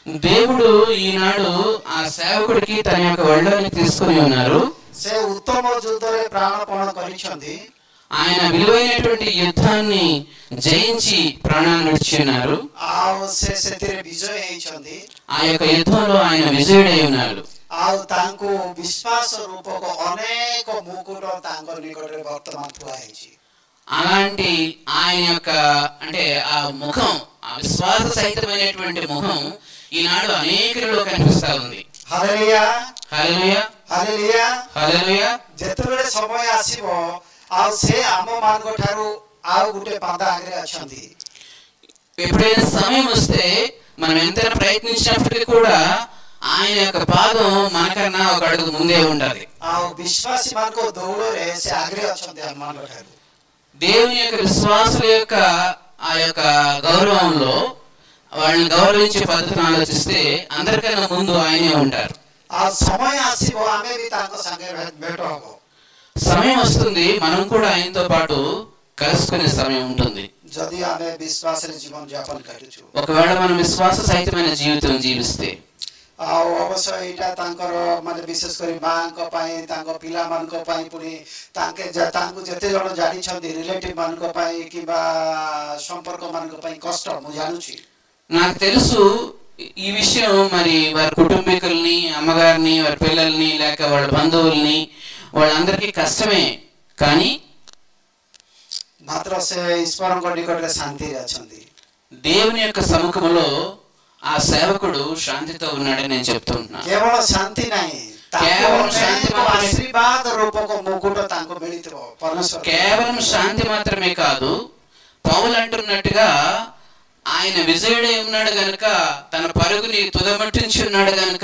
దేవుడు ఈనాడు ఆ సేవకుడికి తన యొక్క ఒళ్ళోని తీసుకుని ఉన్నారు ସେ ଉତ୍ତମ ଯୁଦ୍ଧରେ ପ୍ରାଣପଣ କରିଛନ୍ତି ఆయన విలువైనటువంటి యుద్ధాన్ని జయించి ప్రాణాన్ని విడిచి ఉన్నారు ଆଉ ସେ ସେଥିରେ ବିଜୟ ହେଇଛନ୍ତି ఆ యొక్క యుద్ధంలో ఆయన విజయుడై ఉన్నారు ଆଉ ତାଙ୍କୁ ବିଶ୍ୱାସ ରୂପକ ଅନେକ ମୁକୁଟ ତାଙ୍କ ନିକଟରେ ବର୍ତ୍ତମାନ ଥୁଆ ହେଇଛି అలాంటి ఆయన యొక్క అంటే ఆ ముఖం ఆ విశ్వాస సహితమైనటువంటి ముఖం ఈనాడు అనేకులలో కనిపిస్తా ఉంది ହାଲେଲୁୟା హల్లెలూయా ହାଲେଲୁୟା హల్లెలూయా ଯେତେବେଳେ ସମୟ ଆସିବ ଆଉ ସେ ଆମ ମାନଙ୍କ ଠାରୁ ଆଉ ଗୋଟେ ପାଦ ଆଗରେ ଅଛନ୍ତି ఎప్పుడైనా సమయం వస్తే మనం ఎంత ప్రయత్నించినప్పటికీ కూడా ఆయన యొక్క పాదం మనకన్నా ఒక అడుగు ముందే ఉండాలి ଆଉ ବିଶ୍ୱାସୀ ମାନଙ୍କ ଦୌଡ଼ରେ ସେ ଆଗରେ ଅଛନ୍ତି ଆମ ମାନଙ୍କ ଠାରୁ దేవుని యొక్క విశ్వాసుల యొక్క ఆ యొక్క గౌరవంలో వాళ్ళని గౌరవించే పద్ధతిని ఆలోచిస్తే అందరికన్నా ముందు ఆయనే ఉంటారు ଆଉ ସମୟ ଆସିବ ଆମେ ବି ତାଙ୍କ ସାଙ୍ଗରେ ଭେ- ଭେଟ ହବ సమయం వస్తుంది మనం కూడా ఆయనతో పాటు కలుసుకునే సమయం ఉంటుంది ଯଦି ଆମେ ବିଶ୍ୱାସରେ ଜୀବନ ଯାପନ କରୁଛୁ ఒకవేళ మనం విశ్వాస సహితమైన జీవితం జీవిస్తే ଆଉ ଅବଶ୍ୟ ଏଇଟା ତାଙ୍କର ମାନେ ବିଶେଷ କରି ମାଙ୍କ ପାଇଁ ତାଙ୍କ ପିଲାମାନଙ୍କ ପାଇଁ ପୁଣି ତାଙ୍କେ ଯେ- ତାଙ୍କୁ ଯେତେ ଜଣ ଜାଣିଛନ୍ତି ରିଲେଟିଭ ମାନଙ୍କ ପାଇଁ କିମ୍ବା ସମ୍ପର୍କ ମାନଙ୍କ ପାଇଁ କଷ୍ଟ ମୁଁ ଜାଣୁଛି నాకు తెలుసు ఈ విషయం మరి వారి కుటుంబీకుల్ని అమ్మగారిని వారి పిల్లల్ని లేక వాళ్ళ బంధువుల్ని వాళ్ళందరికీ కష్టమే కానీ ମାତ୍ର ସେ ଈଶ୍ୱରଙ୍କ ନିକଟରେ ଶାନ୍ତିରେ ଅଛନ୍ତି దేవుని యొక్క సముఖంలో ఆ సేవకుడు శాంతితో ఉన్నాడని నేను చెప్తూ ఉన్నాను କେବଳ ଶାନ୍ତି ନାହିଁ ତାଙ୍କୁ କେବଳ ଶାନ୍ତି ଅନେକ ମାତ୍ରమే- ଆଶୀର୍ବାଦ ରୂପକ ମୁକୁଟ ତାଙ୍କୁ ମିଳିଥିବ ପରମେଶ୍ୱର కేవలం శాంతి మాత్రమే కాదు పౌలు అంటున్నట్టుగా ఆయన విజయుడై ఉన్నాడు గనుక తన పరుగుని తుదమట్టించి ఉన్నాడు గనుక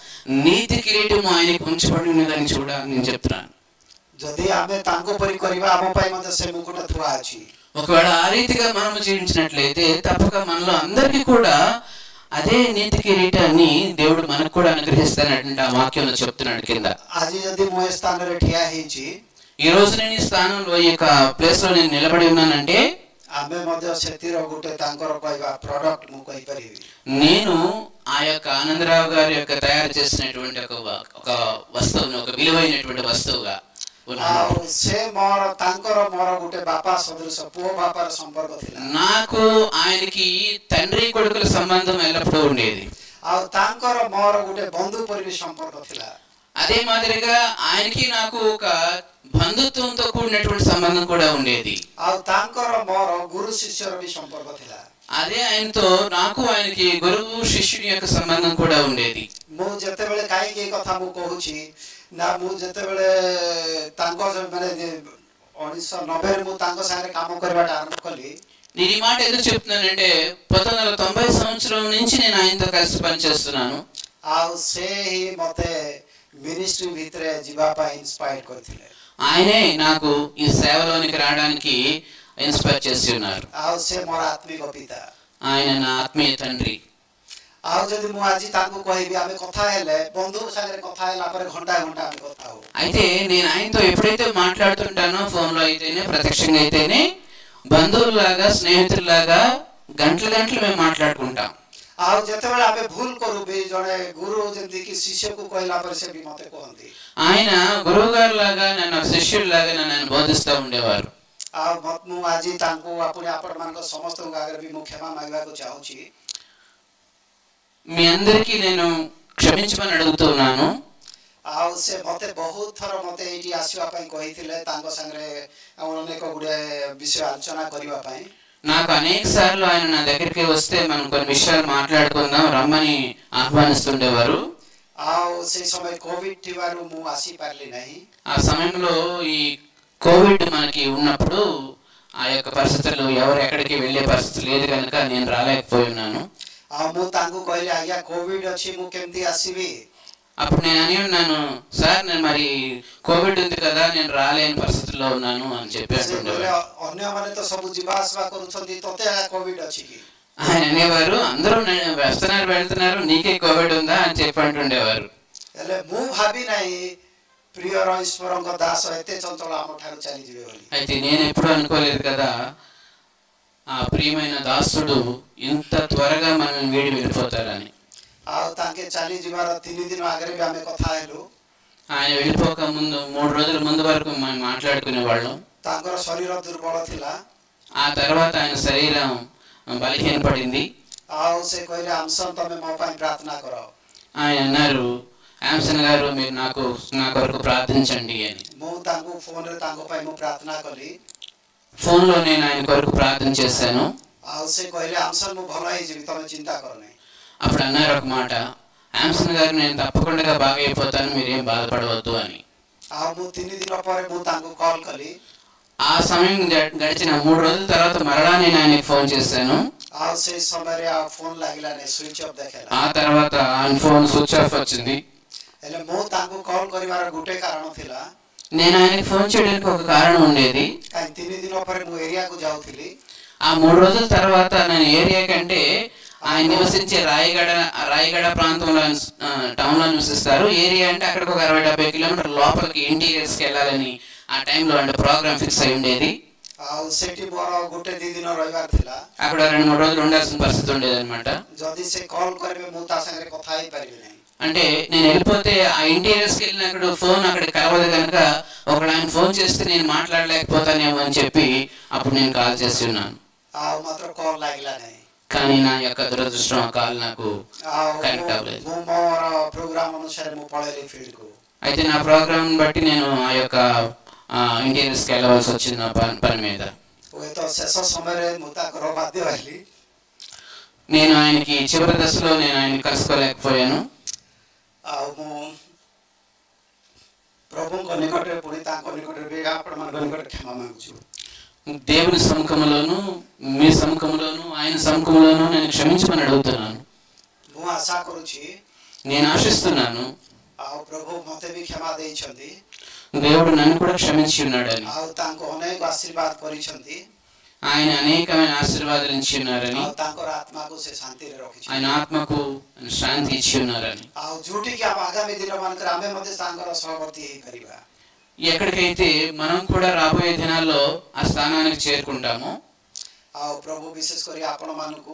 నీతి కిరీటం ఆయనకి ఉంచబడి ఉన్నదని చూడ నేను చెప్తున్నాను ଯଦି ଆମେ ତାଙ୍କ ପରି କରିବା ଆମ ପାଇଁ ମଧ୍ୟ ସେ ମୁକୁଟ ଥୁଆ ଅଛି ఒకవేళ ఆ రీతిగా మనం జీవించినట్లయితే తప్పక మనలో అందరికీ కూడా అదే నీతి కిరీటాన్ని దేవుడు మనకు కూడా అనుగ్రహిస్తానంటే ఆ వాక్యంలో చెప్తున్నాడు కింద ଆଜି ଯଦି ମୁଁ ଏ ସ୍ଥାନରେ ଠିଆ ହେଇଛି ఈ రోజు నేను ఈ స్థానంలో ఈ యొక్క ప్లేస్ లో నేను నిలబడి ఉన్నానంటే ଆମେ ମଧ୍ୟ ସେଥିର ଗୋଟେ ତାଙ୍କର କହିବା ପ୍ରଡକ୍ଟ ମୁଁ କହିପାରିବି నేను ఆ యొక్క ఆనందరావు గారి యొక్క తయారు చేసినటువంటి ఒక వ- ఒక వస్తువుని ఒక విలువైనటువంటి వస్తువుగా ఉన్నాను ଆଉ ସେ ମୋର ତାଙ୍କର ମୋର ଗୋଟେ ବାପା ସଦୃଶ ପୁଅ ବାପାର ସମ୍ପର୍କ ଥିଲା నాకు ఆయనకి తండ్రి కొడుకుల సంబంధం ఎల్లప్పుడూ ఉండేది ଆଉ ତାଙ୍କର ମୋର ଗୋଟେ ବନ୍ଧୁ ପରି ବି ସମ୍ପର୍କ ଥିଲା అదే మాదిరిగా ఆయనకి నాకు ఒక బంధుత్వంతో కూడినటువంటి సంబంధం కూడా ఉండేది ଆଉ ତାଙ୍କର ମୋର ଗୁରୁ ଶିଷ୍ୟର ବି ସମ୍ପର୍କ ଥିଲା అదే ఆయనతో నాకు ఆయనకి గురువు శిష్యుని యొక్క సంబంధం కూడా ఉండేది ମୁଁ ଯେତେବେଳେ କାହିଁକି ଏଇ କଥା ମୁଁ କହୁଛି ନା ମୁଁ ଯେତେବେଳେ ତାଙ୍କ ମାନେ ଉଣେଇଶହ ନବେରେ ମୁଁ ତାଙ୍କ ସାଙ୍ଗରେ କାମ କରିବାଟା ଆରମ୍ଭ କଲି నేను ఈ మాట ఎందుకు చెప్తున్నానంటే పంతొమ్మిది వందల తొంభై సంవత్సరం నుంచి నేను ఆయనతో కలిసి పనిచేస్తున్నాను ଆଉ ସେ ହିଁ ମୋତେ ମିନିଷ୍ଟ୍ରି ଭିତରେ ଯିବା ପାଇଁ ଇନ୍ସପାୟାର କରିଥିଲେ ఆయనే నాకు ఈ సేవలోనికి రావడానికి ఇన్స్పైర్ చేసి ఉన్నారు ଆଉ ସେ ମୋର ଆତ୍ମିକ ପିତା ఆయన నా ఆత్మీయ తండ్రి ଆଉ ଯଦି ମୁଁ ଆଜି ତାଙ୍କୁ କହିବି ଆମେ କଥା ହେଲେ ବନ୍ଧୁ ସାଙ୍ଗରେ କଥା ହେଲା ପରେ ଘଣ୍ଟା ଘଣ୍ଟା ଆମେ କଥା ହଉ అయితే నేను ఆయనతో ఎప్పుడైతే మాట్లాడుతుంటానో ఫోన్లో అయితేనే ప్రత్యక్షంగా అయితేనే బంధువులాగా స్నేహితుల్లాగా గంటల గంటలు మేము మాట్లాడుకుంటాం ଆଉ ଯେତେବେଳେ ଆମେ ଭୁଲ କରୁ ବି ଜଣେ ଗୁରୁ ଯେମିତିକି ଶିଷ୍ୟକୁ କହିଲା ପରେ ସେ ବି ମୋତେ କୁହନ୍ତି ఆయన గురువు గారు లాగా నన్ను ఒక శిష్యుడిలాగా నన్ను ఆయన బోధిస్తూ ఉండేవారు ଆଉ ମତ- ମୁଁ ଆଜି ତାଙ୍କୁ ପୁଣି ଆପଣମାନଙ୍କ ସମସ୍ତଙ୍କ ଆଗରେ ବି ମୁଁ କ୍ଷମା ମାଗିବାକୁ ଚାହୁଁଛି మీ అందరికీ నేను క్షమించమని అడుగుతున్నాను ଆଉ ସେ ମୋତେ ବହୁତ ଥର ମୋତେ ଏଇଠି ଆସିବା ପାଇଁ କହିଥିଲେ ତାଙ୍କ ସାଙ୍ଗରେ ଆମର ଅନେକ ଗୁଡ଼ିଏ ବିଷୟ ଆଲୋଚନା କରିବା ପାଇଁ నాకు అనేక సార్లు ఆయన నా దగ్గరికి వస్తే మనం కొన్ని విషయాలు మాట్లాడుకుందాం రమ్మని ఆహ్వానిస్తుండేవారు ଆଉ ସେଇ ସମୟ କୋଭିଡ ଥିବାରୁ ମୁଁ ଆସିପାରିଲି ନାହିଁ ఆ సమయంలో ఈ కోవిడ్ మనకి ఉన్నప్పుడు ఆ యొక్క పరిస్థితులు ఎవరు ఎక్కడికి వెళ్ళే పరిస్థితి లేదు కనుక నేను రాలేకపోయి ఉన్నాను ଆଉ ମୁଁ ତାଙ୍କୁ କହିଲି ଆଜ୍ଞା କୋଭିଡ ଅଛି ମୁଁ କେମିତି ଆସିବି అప్పుడు నేను అని ఉన్నాను సార్ నేను మరి కోవిడ్ ఉంది కదా నేను రాలేని పరిస్థితుల్లో ఉన్నాను అని చెప్పి ସେ କହିଲେ అంటుండేవారు ଅନ୍ୟମାନେ ତ ସବୁ ଯିବା ଆସିବା କରୁଛନ୍ତି ତତେ ଆଜ୍ଞା କୋଭିଡ ଅଛି କି ఆయన అనేవారు అందరూ నే- వస్తున్నారు వెళ్తున్నారు నీకే కోవిడ్ ఉందా అని చెప్పి అంటుండేవారు ହେଲେ ମୁଁ ଭାବି ନାହିଁ ପ୍ରିୟର ଈଶ୍ୱରଙ୍କ ଦାସ ଏତେ ଚଞ୍ଚଳ ଆମ ଠାରୁ ଚାଲିଯିବେ ବୋଲି అయితే నేను ఎప్పుడు అనుకోలేదు కదా ఆ ప్రియమైన దాసుడు ఇంత త్వరగా మనం వీడి వెళ్ళిపోతారని ଆଉ ତାଙ୍କେ ଚାଲିଯିବାର ତିନି ଦିନ ଆଗରେ ବି ଆମେ କଥା ହେଲୁ ఆయన వెళ్ళిపోక ముందు మూడు రోజుల ముందు వరకు మేము మాట్లాడుకునే వాళ్ళం ତାଙ୍କର ଶରୀର ଦୁର୍ବଳ ଥିଲା ఆ తర్వాత ఆయన శరీరం బలహీనపడింది ଆଉ ସେ କହିଲେ ଆମସନ୍ ତମେ ମୋ ପାଇଁ ପ୍ରାର୍ଥନା କର ఆయన అన్నారు యామ్సన్ గారు మీరు నాకు నా కొరకు ప్రార్థించండి అని ମୁଁ ତାଙ୍କୁ ଫୋନରେ ତାଙ୍କ ପାଇଁ ମୁଁ ପ୍ରାର୍ଥନା କଲି ఫోన్లో నేను ఆయన కొరకు ప్రార్థన చేశాను ଆଉ ସେ କହିଲେ ଆମସନ୍ ମୁଁ ଭଲ ହେଇଯିବି ତମେ ଚିନ୍ତା କରନି అప్పుడు అన్నారు ఒక మాట యామ్సన్ గారు నేను తప్పకుండా బాగా అయిపోతాను మీరేం బాధపడవద్దు అని ଆଉ ମୁଁ ତିନି ଦିନ ପରେ ମୁଁ ତାଙ୍କୁ କଲ୍ କଲି ఆ సమయం గ- గడిచిన మూడు రోజుల తర్వాత మరలా నేను ఆయనకి ఫోన్ చేశాను ଆଉ ସେଇ ସମୟରେ ଆଉ ଫୋନ୍ ଲାଗିଲାନି ସୁଇଚ୍ ଅଫ୍ ଦେଖେଇଲା ఆ తర్వాత ఆయన ఫోన్ స్విచ్ ఆఫ్ వచ్చింది ହେଲେ ମୁଁ ତାଙ୍କୁ କଲ୍ କରିବାର ଗୋଟେ କାରଣ ଥିଲା నేను ఆయనకి ఫోన్ చేయడానికి ఒక కారణం ఉండేది କାହିଁକି ତିନି ଦିନ ପରେ ମୁଁ ଏରିଆକୁ ଯାଉଥିଲି ఆ మూడు రోజుల తర్వాత నేను ఏరియా కంటే ఆయన నివసించే రాయగడ రాయగడ ప్రాంతంలో ఆ, టౌన్ లో నివసిస్తారు ఏరియా అంటే అక్కడికి ఒక అరవై డెబ్బై కిలోమీటర్ లోపలికి ఇంటీరియర్స్ కి వెళ్ళాలని ఆ టైంలో అంటే ప్రోగ్రామ్ ఫిక్స్ అయి ఉండేది ଆଉ ସେଠି ମୋର ଗୋଟେ ଦି ଦିନ ରହିବାର ଥିଲା అక్కడ రెండు మూడు రోజులు ఉండాల్సిన పరిస్థితి ఉండేది అనమాట ଯଦି ସେ କଲ୍ କରିବେ ମୁଁ ତା ସାଙ୍ଗରେ କଥା ହେଇପାରିବି ନାହିଁ అంటే నేను వెళ్ళిపోతే ఆ ఇంటీరియర్స్ కి వెళ్ళినప్పుడు ఫోన్ అక్కడ కలవదు కనుక ఒకడు ఆయన ఫోన్ చేస్తే నేను మాట్లాడలేకపోతానేమో అని చెప్పి అప్పుడు నేను కాల్ చేసి ఉన్నాను ଆଉ ମାତ୍ର କଲ୍ ଲାଗିଲା ନାହିଁ కానీ నా యొక్క దురదృష్టం ఆ కాల్ నాకు ଆଉ కనెక్ట్ ମୁଁ- అవ్వలేదు ମୁଁ ମୋର ପ୍ରୋଗ୍ରାମ ଅନୁସାରେ ମୁଁ ପଳେଇଲି ଫିଲ୍ଡକୁ అయితే నా ప్రోగ్రామ్ బట్టి నేను ఆ యొక్క ఇంటీరియర్స్కి వెళ్ళవలసి వచ్చింది నా పని పని మీద ହୁଏତ ଶେଷ ସମୟରେ ମୁଁ ତାଙ୍କର ବାଧ୍ୟ ହେଲି నేను ఆయనకి చివరి దశలో నేను ఆయన కలుసుకోలేకపోయాను ଆଉ ମୁଁ ପ୍ରଭୁଙ୍କ ନିକଟରେ ପୁଣି ତାଙ୍କ ନିକଟରେ ବି ଆପଣମାନଙ୍କ ନିକଟରେ କ୍ଷମା ମାଗୁଛୁ దేవుని సముఖంలోను మీ సముఖంలోను ఆయన సముఖంలోను నేను క్షమించమని అడుగుతున్నాను ମୁଁ ଆଶା କରୁଛି నేను ఆశిస్తున్నాను ଆଉ ପ୍ରଭୁ ମୋତେ ବି କ୍ଷମା ଦେଇଛନ୍ତି దేవుడు నన్ను కూడా క్షమించి ఉన్నాడని ଆଉ ତାଙ୍କୁ ଅନେକ ଆଶୀର୍ବାଦ କରିଛନ୍ତି ఆయన అనేకమైన ఆశీర్వాదాలు ఇచ్చి ఉన్నారని ଆଉ ତାଙ୍କର ଆତ୍ମାକୁ ସେ ଶାନ୍ତିରେ ରଖିଛନ୍ତି ఆయన ఆత్మకు శాంతి ఇచ్చి ఉన్నారని ଆଉ ଯୋଉଠିକି ଆମ ଆଗାମୀ ଦିନମାନଙ୍କରେ ଆମେ ମଧ୍ୟ ତାଙ୍କର ସହବର୍ତ୍ତୀ ହେଇପାରିବା ఎక్కడికైతే మనం కూడా రాబోయే దినాల్లో ఆ స్థానానికి చేరుకుంటామో ଆଉ ପ୍ରଭୁ ବିଶେଷ କରି ଆପଣମାନଙ୍କୁ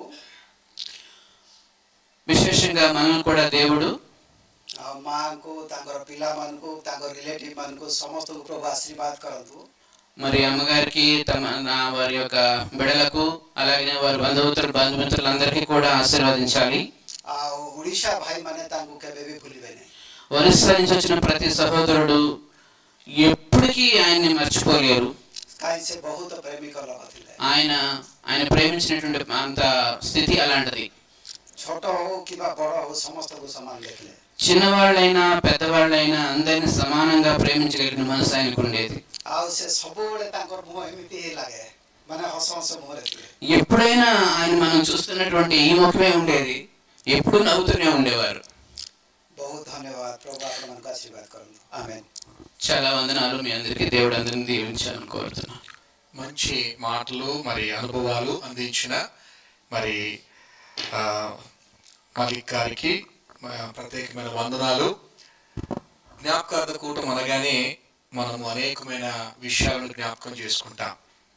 విశేషంగా మనల్ని కూడా దేవుడు ଆଉ ମାଆଙ୍କୁ ତାଙ୍କର ପିଲାମାନଙ୍କୁ ତାଙ୍କ ରିଲେଟିଭ୍ ମାନଙ୍କୁ ସମସ୍ତଙ୍କୁ ପ୍ରଭୁ ଆଶୀର୍ବାଦ କରନ୍ତୁ మరి అమ్మగారికి తమ నా వారి యొక్క బిడలకు అలాగే వారి బంధుమిత్రులు బంధుమిత్రులందరికీ కూడా ఆశీర్వదించాలి ଆଉ ଓଡ଼ିଶା ଭାଇମାନେ ତାଙ୍କୁ କେବେ ବି ଭୁଲିବେ ନାହିଁ ఒరిస్సా నుంచి వచ్చిన ప్రతి సహోదరుడు ఎప్పటికీ ఆయన్ని మర్చిపోలేరు କାହିଁ ସେ ବହୁତ ପ୍ରେମିକ ଲୋକ ଥିଲେ ఆయన ఆయన ప్రేమించినటువంటి అంత స్థితి అలాంటిది ଛୋଟ ହଉ କିମ୍ବା ବଡ଼ ହଉ ସମସ୍ତଙ୍କୁ ସମାନ ଦେଖିଲେ చిన్నవాళ్ళైనా పెద్దవాళ్ళైనా అందరిని సమానంగా ప్రేమించగలిగిన మనసు ఆయనకు ఉండేది ଆଉ ସେ ସବୁବେଳେ ତାଙ୍କର ମୁହଁ ଏମିତି ହିଁ ଲାଗେ ମାନେ ହସ ହସ ମୁହଁରେ ଥିଲେ ఎప్పుడైనా ఆయన మనం చూస్తున్నటువంటి ఈ ముఖమే ఉండేది ఎప్పుడు నవ్వుతూనే ఉండేవారు ବହୁତ ଧନ୍ୟବାଦ ପ୍ରଭୁ ଆପଣମାନଙ୍କୁ ଆଶୀର୍ବାଦ କରନ୍ତୁ ଆମେନ୍ చాలా వందనాలు మీ అందరికీ దేవుడు అందరిని దీవించాలని కోరుతున్నాను మంచి మాటలు మరి అనుభవాలు అందించిన మరి ఆ, మలిక్ గారికి మా ప్రత్యేకమైన వందనాలు జ్ఞాపకార్థ కూటం అనగానే మనము అనేకమైన విషయాలను జ్ఞాపకం చేసుకుంటాం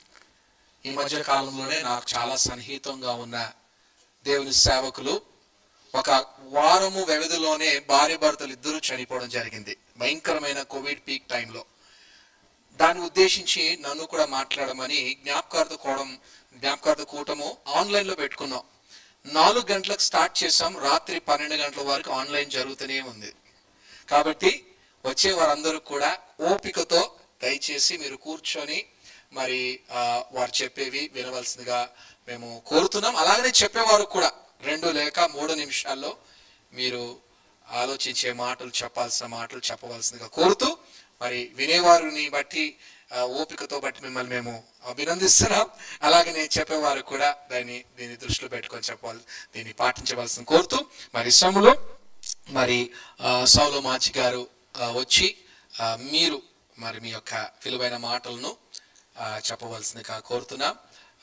ఈ మధ్య కాలంలోనే నాకు చాలా సన్నిహితంగా ఉన్న దేవుని సేవకులు ఒక వారము వ్యవధిలోనే భార్య భర్తలు ఇద్దరు చనిపోవడం జరిగింది భయంకరమైన కోవిడ్ పీక్ టైంలో దాన్ని ఉద్దేశించి నన్ను కూడా మాట్లాడమని జ్ఞాపకార్థ కూడం జ్ఞాపకార్థ కూటము ఆన్లైన్ లో పెట్టుకున్నాం నాలుగు గంటలకు స్టార్ట్ చేసాం రాత్రి పన్నెండు గంటల వరకు ఆన్లైన్ జరుగుతూనే ఉంది కాబట్టి వచ్చే వారందరూ కూడా ఓపికతో దయచేసి మీరు కూర్చొని మరి ఆ, వారు చెప్పేవి వినవలసిందిగా మేము కోరుతున్నాం అలాగనే చెప్పేవారు కూడా రెండు లేక మూడు నిమిషాల్లో మీరు ఆలోచించే మాటలు చెప్పాల్సిన మాటలు చెప్పవలసిందిగా కోరుతూ మరి వినేవారిని బట్టి ఆ, ఓపికతో బట్టి మిమ్మల్ని మేము అభినందిస్తున్నాం అలాగనే చెప్పేవారు కూడా దాన్ని దీన్ని దృష్టిలో పెట్టుకొని చెప్పాలి దీన్ని పాటించవలసిన కోరుతూ మరి శ్రమలో మరి ఆ, సౌలు మాచి గారు ఆ, వచ్చి ఆ, మీరు మరి మీ యొక్క విలువైన మాటలను ఆ, చెప్పవలసిందిగా కోరుతున్నాం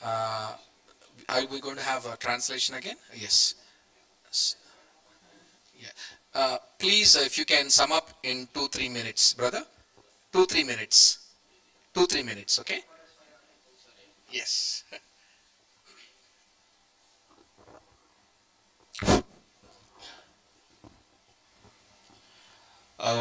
I we gonna have translation again yes please if you can sum up in two three minutes brother two three minutes two three minutes okay yes ଆଉ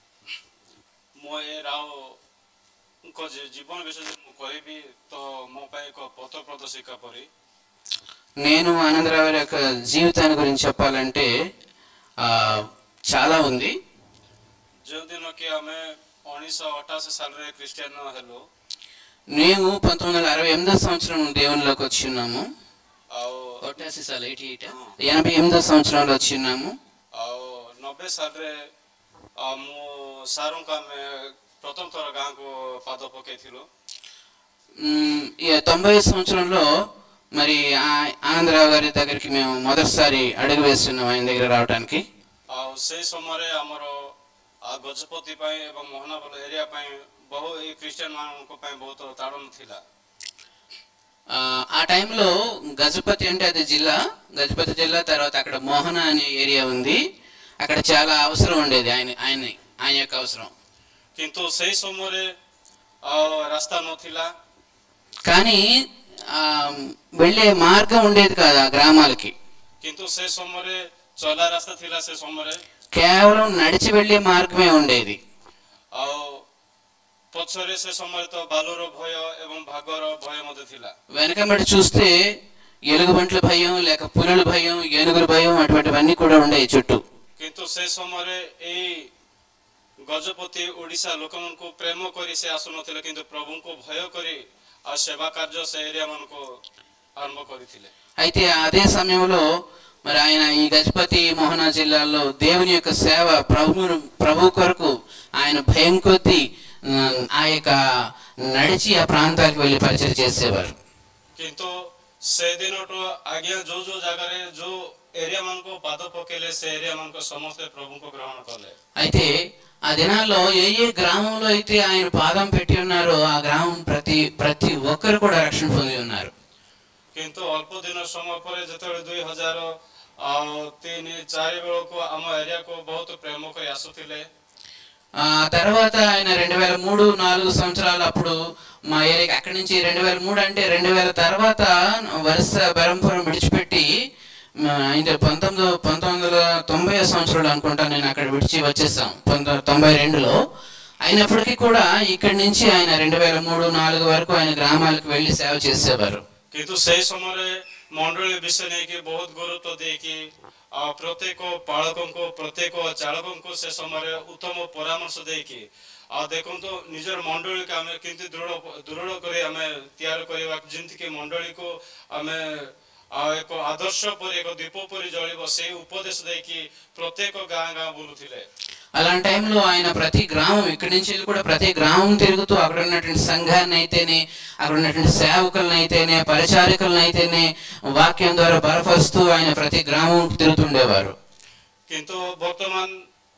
ମୁଁ ଏ ରାଓଙ୍କ ଜୀ- ଜୀବନ ବିଷୟରେ ମୁଁ କହିବି ତ ମୋ ପାଇଁ ଏକ ପଥ ପ୍ରଦର୍ଶିକା ପରି నేను ఆనందరావు గారి యొక్క జీవితాన్ని గురించి చెప్పాలంటే ఆ, చాలా ఉంది ଯେଉଁଦିନ କି ଆମେ ଉଣେଇଶହ ଅଠାଅଶୀ ସାଲରେ ଖ୍ରୀଷ୍ଟିଆନ ହେଲୁ మేము పంతొమ్మిది వందల అరవై ఎనిమిదో సంవత్సరం దేవునిలోకి వచ్చి ఉన్నాము ଆଉ ଅଠାଅଶୀ ସାଲ ଏଇଠି ଏଇଟା ఎనభై ఎనిమిదో సంవత్సరంలో వచ్చి ఉన్నాము ଆଉ ନବେ ସାଲରେ ଆ, ମୁଁ ସାର୍ଙ୍କୁ ଆମେ ପ୍ରଥମ ଥର ଗାଁକୁ ପାଦ ପକେଇଥିଲୁ మ్, ఈ తొంభై సంవత్సరంలో మరి ఆ- ఆనందరావు గారి దగ్గరికి మేము మొదటిసారి అడుగు వేస్తున్నాం ఆయన దగ్గర రావడానికి ଆଉ ସେଇ ସମୟରେ ଆମର ଆ, ଗଜପତି ପାଇଁ ଏବଂ ମୋହନାବଲ ଏରିଆ ପାଇଁ ବହୁ ଏଇ ଖ୍ରୀଷ୍ଟିଆନ ମାନଙ୍କ ପାଇଁ ବହୁତ ତାଡ଼ନ ଥିଲା ఆ, ఆ టైంలో గజపతి అంటే అది జిల్లా గజపతి జిల్లా తర్వాత అక్కడ మోహన అనే ఏరియా ఉంది అక్కడ చాలా అవసరం ఉండేది ఆయన ఆయన ఆయన యొక్క అవసరం କିନ୍ତୁ ସେଇ ସମୟରେ ରାସ୍ତା ନଥିଲା కానీ ఆ, వెళ్ళే మార్గం ఉండేది కాదు ఆ గ్రామాలకి କିନ୍ତୁ ସେ ସମୟରେ ଚଲା ରାସ୍ତା ଥିଲା ସେ ସମୟରେ కేవలం నడిచి వెళ్ళే మార్గమే ఉండేది ଆଉ ପଛରେ ସେ ସମୟରେ ତ ବାଲୁର ଭୟ ଏବଂ ଭାଗର ଭୟ ମଧ୍ୟ ଥିଲା వెనకబడి చూస్తే ఎలుగుబంట్ల భయం లేక పులుల భయం ఏనుగుల భయం అటువంటివన్నీ కూడా ఉండేవి చుట్టూ କିନ୍ତୁ ସେ ସମୟରେ ଏଇ ଗଜପତି ଓଡ଼ିଶା ଲୋକମାନଙ୍କୁ ପ୍ରେମ କରି ସେ ଆସୁନଥିଲେ କିନ୍ତୁ ପ୍ରଭୁଙ୍କୁ ଭୟ କରି ଆଉ ସେବା କାର୍ଯ୍ୟ ସେ ଏରିଆ ମାନଙ୍କୁ ଆରମ୍ଭ କରିଥିଲେ అయితే అదే సమయంలో మరి ఆయన ఈ గజపతి మోహన జిల్లాలో దేవుని యొక్క సేవ ప్రభువును ప్రభు కొరకు ఆయన భయం కొద్దీ ఆ, ఆ యొక్క నడిచి ఆ ప్రాంతాలకు వెళ్ళి పరిచయం చేసేవారు କିନ୍ତୁ ସେଦିନଠୁ ଆଜ୍ଞା ଯୋଉ ଯୋଉ ଜାଗାରେ ଯୋଉ ଏରିଆ ମାନଙ୍କୁ ପାଦ ପକେଇଲେ ସେ ଏରିଆ ମାନଙ୍କୁ ସମସ୍ତେ ପ୍ରଭୁଙ୍କୁ ଗ୍ରହଣ କଲେ అయితే ఆ దినాల్లో ఏ ఏ గ్రామంలో అయితే ఆయన పాదం పెట్టి ఉన్నారో ఆ గ్రామం ప్రతి ప్రతి ఒక్కరు కూడా రక్షణ పొంది ఉన్నారు କିନ୍ତୁ ଅଳ୍ପ ଦିନ ସମୟ ପରେ ଯେତେବେଳେ ଦୁଇ ହଜାର ଆଉ ତିନି ଚାରି ବେଳକୁ ଆମ ଏରିଆକୁ ବହୁତ ପ୍ରେମ କରି ଆସୁଥିଲେ ఆ తర్వాత ఆయన రెండు వేల మూడు నాలుగు సంవత్సరాలు అప్పుడు మా ఏరియాకి అక్కడి నుంచి రెండు వేల మూడు అంటే రెండు వేల తర్వాత వరుస బెరంపురం విడిచిపెట్టి మా ఆయన పంతొమ్మిది పంతొమ్మిది వందల తొంభై సంవత్సరాలు అనుకుంటా నేను అక్కడ విడిచి వచ్చేసాం పంతొమ్మిది తొంభై రెండులో అయినప్పటికీ కూడా ఇక్కడి నుంచి ఆయన రెండు వేల మూడు నాలుగు వరకు ఆయన గ్రామాలకు వెళ్ళి సేవ చేసేవారు କିନ୍ତୁ ସେଇ ସମୟରେ ମଣ୍ଡଳୀ ବିଷୟ ନେଇକି ବହୁତ ଗୁରୁତ୍ୱ ଦେଇକି ଆଉ ପ୍ରତ୍ୟେକ ପାଳକଙ୍କୁ ପ୍ରତ୍ୟେକ ଚାଳକଙ୍କୁ ସେ ସମୟରେ ଉତ୍ତମ ପରାମର୍ଶ ଦେଇକି ଆଉ ଦେଖନ୍ତୁ ନିଜର ମଣ୍ଡଳୀକୁ ଆମେ କେମିତି ଦୃଢ଼ ଦୃଢ଼ କରି ଆମେ ତିଆରି କରିବା ଯେମିତିକି ମଣ୍ଡଳୀକୁ ଆମେ ଆଉ ଏକ ଆଦର୍ଶ ପରି ଏକ ଦୀପ ପରି ଜଳିବ ସେଇ ଉପଦେଶ ଦେଇକି ପ୍ରତ୍ୟେକ ଗାଁ ଗାଁ ବୁଲୁଥିଲେ అలాంటి టైంలో ఆయన ప్రతి గ్రామం ఇక్కడి నుంచి వెళ్ళి కూడా ప్రతి గ్రామం తిరుగుతూ అక్కడ ఉన్నటువంటి సంఘాన్ని అయితేనే అక్కడ ఉన్నటువంటి సేవకులను అయితేనే పరిచారికలను అయితేనే వాక్యం ద్వారా బలపరుస్తూ ఆయన ప్రతి గ్రామం తిరుగుతుండేవారు କିନ୍ତୁ ବର୍ତ୍ତମାନ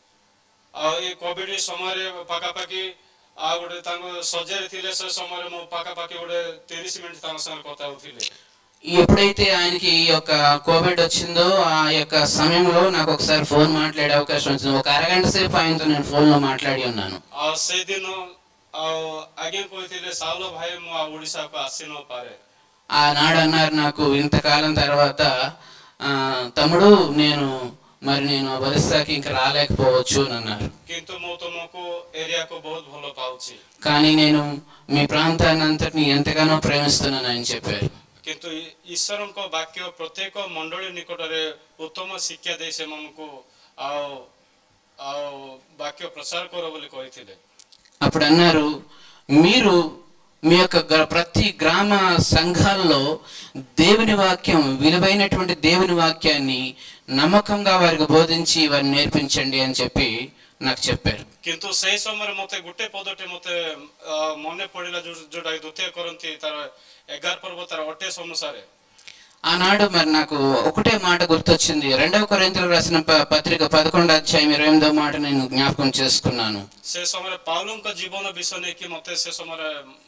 ଆଉ ଏ କୋଭିଡ ସମୟରେ ପାଖାପାଖି ଆଉ ଗୋଟେ ତାଙ୍କ ସଜାରେ ଥିଲେ ସେ ସମୟରେ ମୁଁ ପାଖାପାଖି ଗୋଟେ ତିରିଶ ମିନିଟ୍ ତାଙ୍କ ସାଙ୍ଗରେ କଥା ହଉଥିଲି ఎప్పుడైతే ఆయనకి ఈ యొక్క కోవిడ్ వచ్చిందో ఆ యొక్క సమయంలో నాకు ఒకసారి ఫోన్ మాట్లాడే అవకాశం వచ్చింది ఒక అరగంట సేపు ఆయనతో నేను ఫోన్ లో మాట్లాడి ఉన్నాను ଆଉ ସେଦିନ ଆଉ ଆଜ୍ଞା କହିଥିଲେ ସାଉଲ ଭାଇ ମୁଁ ଆଉ ଓଡ଼ିଶାକୁ ଆସି ନପାରେ ఆనాడు అన్నారు నాకు ఇంతకాలం తర్వాత ఆ, తమ్ముడు నేను మరి నేను ఒరిస్సాకి ఇంకా రాలేకపోవచ్చు అని అన్నారు କିନ୍ତୁ ମୁଁ ତୁମକୁ ଏରିଆକୁ ବହୁତ ଭଲ ପାଉଛି కానీ నేను మీ ప్రాంతాన్ని అంతటిని ఎంతగానో ప్రేమిస్తున్నాను ఆయన చెప్పారు କିନ୍ତୁ ଈ- ଈଶ୍ୱରଙ୍କ ବାକ୍ୟ ପ୍ରତ୍ୟେକ ମଣ୍ଡଳୀ ନିକଟରେ ଉତ୍ତମ ଶିକ୍ଷା ଦେଇ ସେମାନଙ୍କୁ ଆଉ ଆଉ ବାକ୍ୟ ପ୍ରଚାର କର ବୋଲି କହିଥିଲେ అప్పుడు అన్నారు మీరు మీ యొక్క గ్ర- ప్రతి గ్రామ సంఘాల్లో దేవుని వాక్యం విలువైనటువంటి దేవుని వాక్యాన్ని నమ్మకంగా వారికి బోధించి వారిని నేర్పించండి అని చెప్పి నాకు చెప్పారు କିନ୍ତୁ ସେଇ ସମୟରେ ମତେ ଗୋଟେ ପଦଟେ ମତେ ଅ, ମନେ ପଡିଲା ଯୋଉ- ଯୋଉଟା କି ଦ୍ୱିତୀୟ କରନ୍ତି ତାର ଏଗାର ପର୍ବ ତାର ଅଠେଇଶ ଅନୁସାରେ ఆనాడు మరి నాకు ఒకటే మాట గుర్తొచ్చింది రెండవ కొరింతలు రాసిన ప- పత్రిక పదకొండు అధ్యాయం ఇరవై ఎనిమిదో మాట నేను జ్ఞాపకం చేసుకున్నాను ସେ ସମୟରେ ପାଉଲଙ୍କ ଜୀବନ ବିଷୟ ନେଇକି ମତେ ସେ ସମୟରେ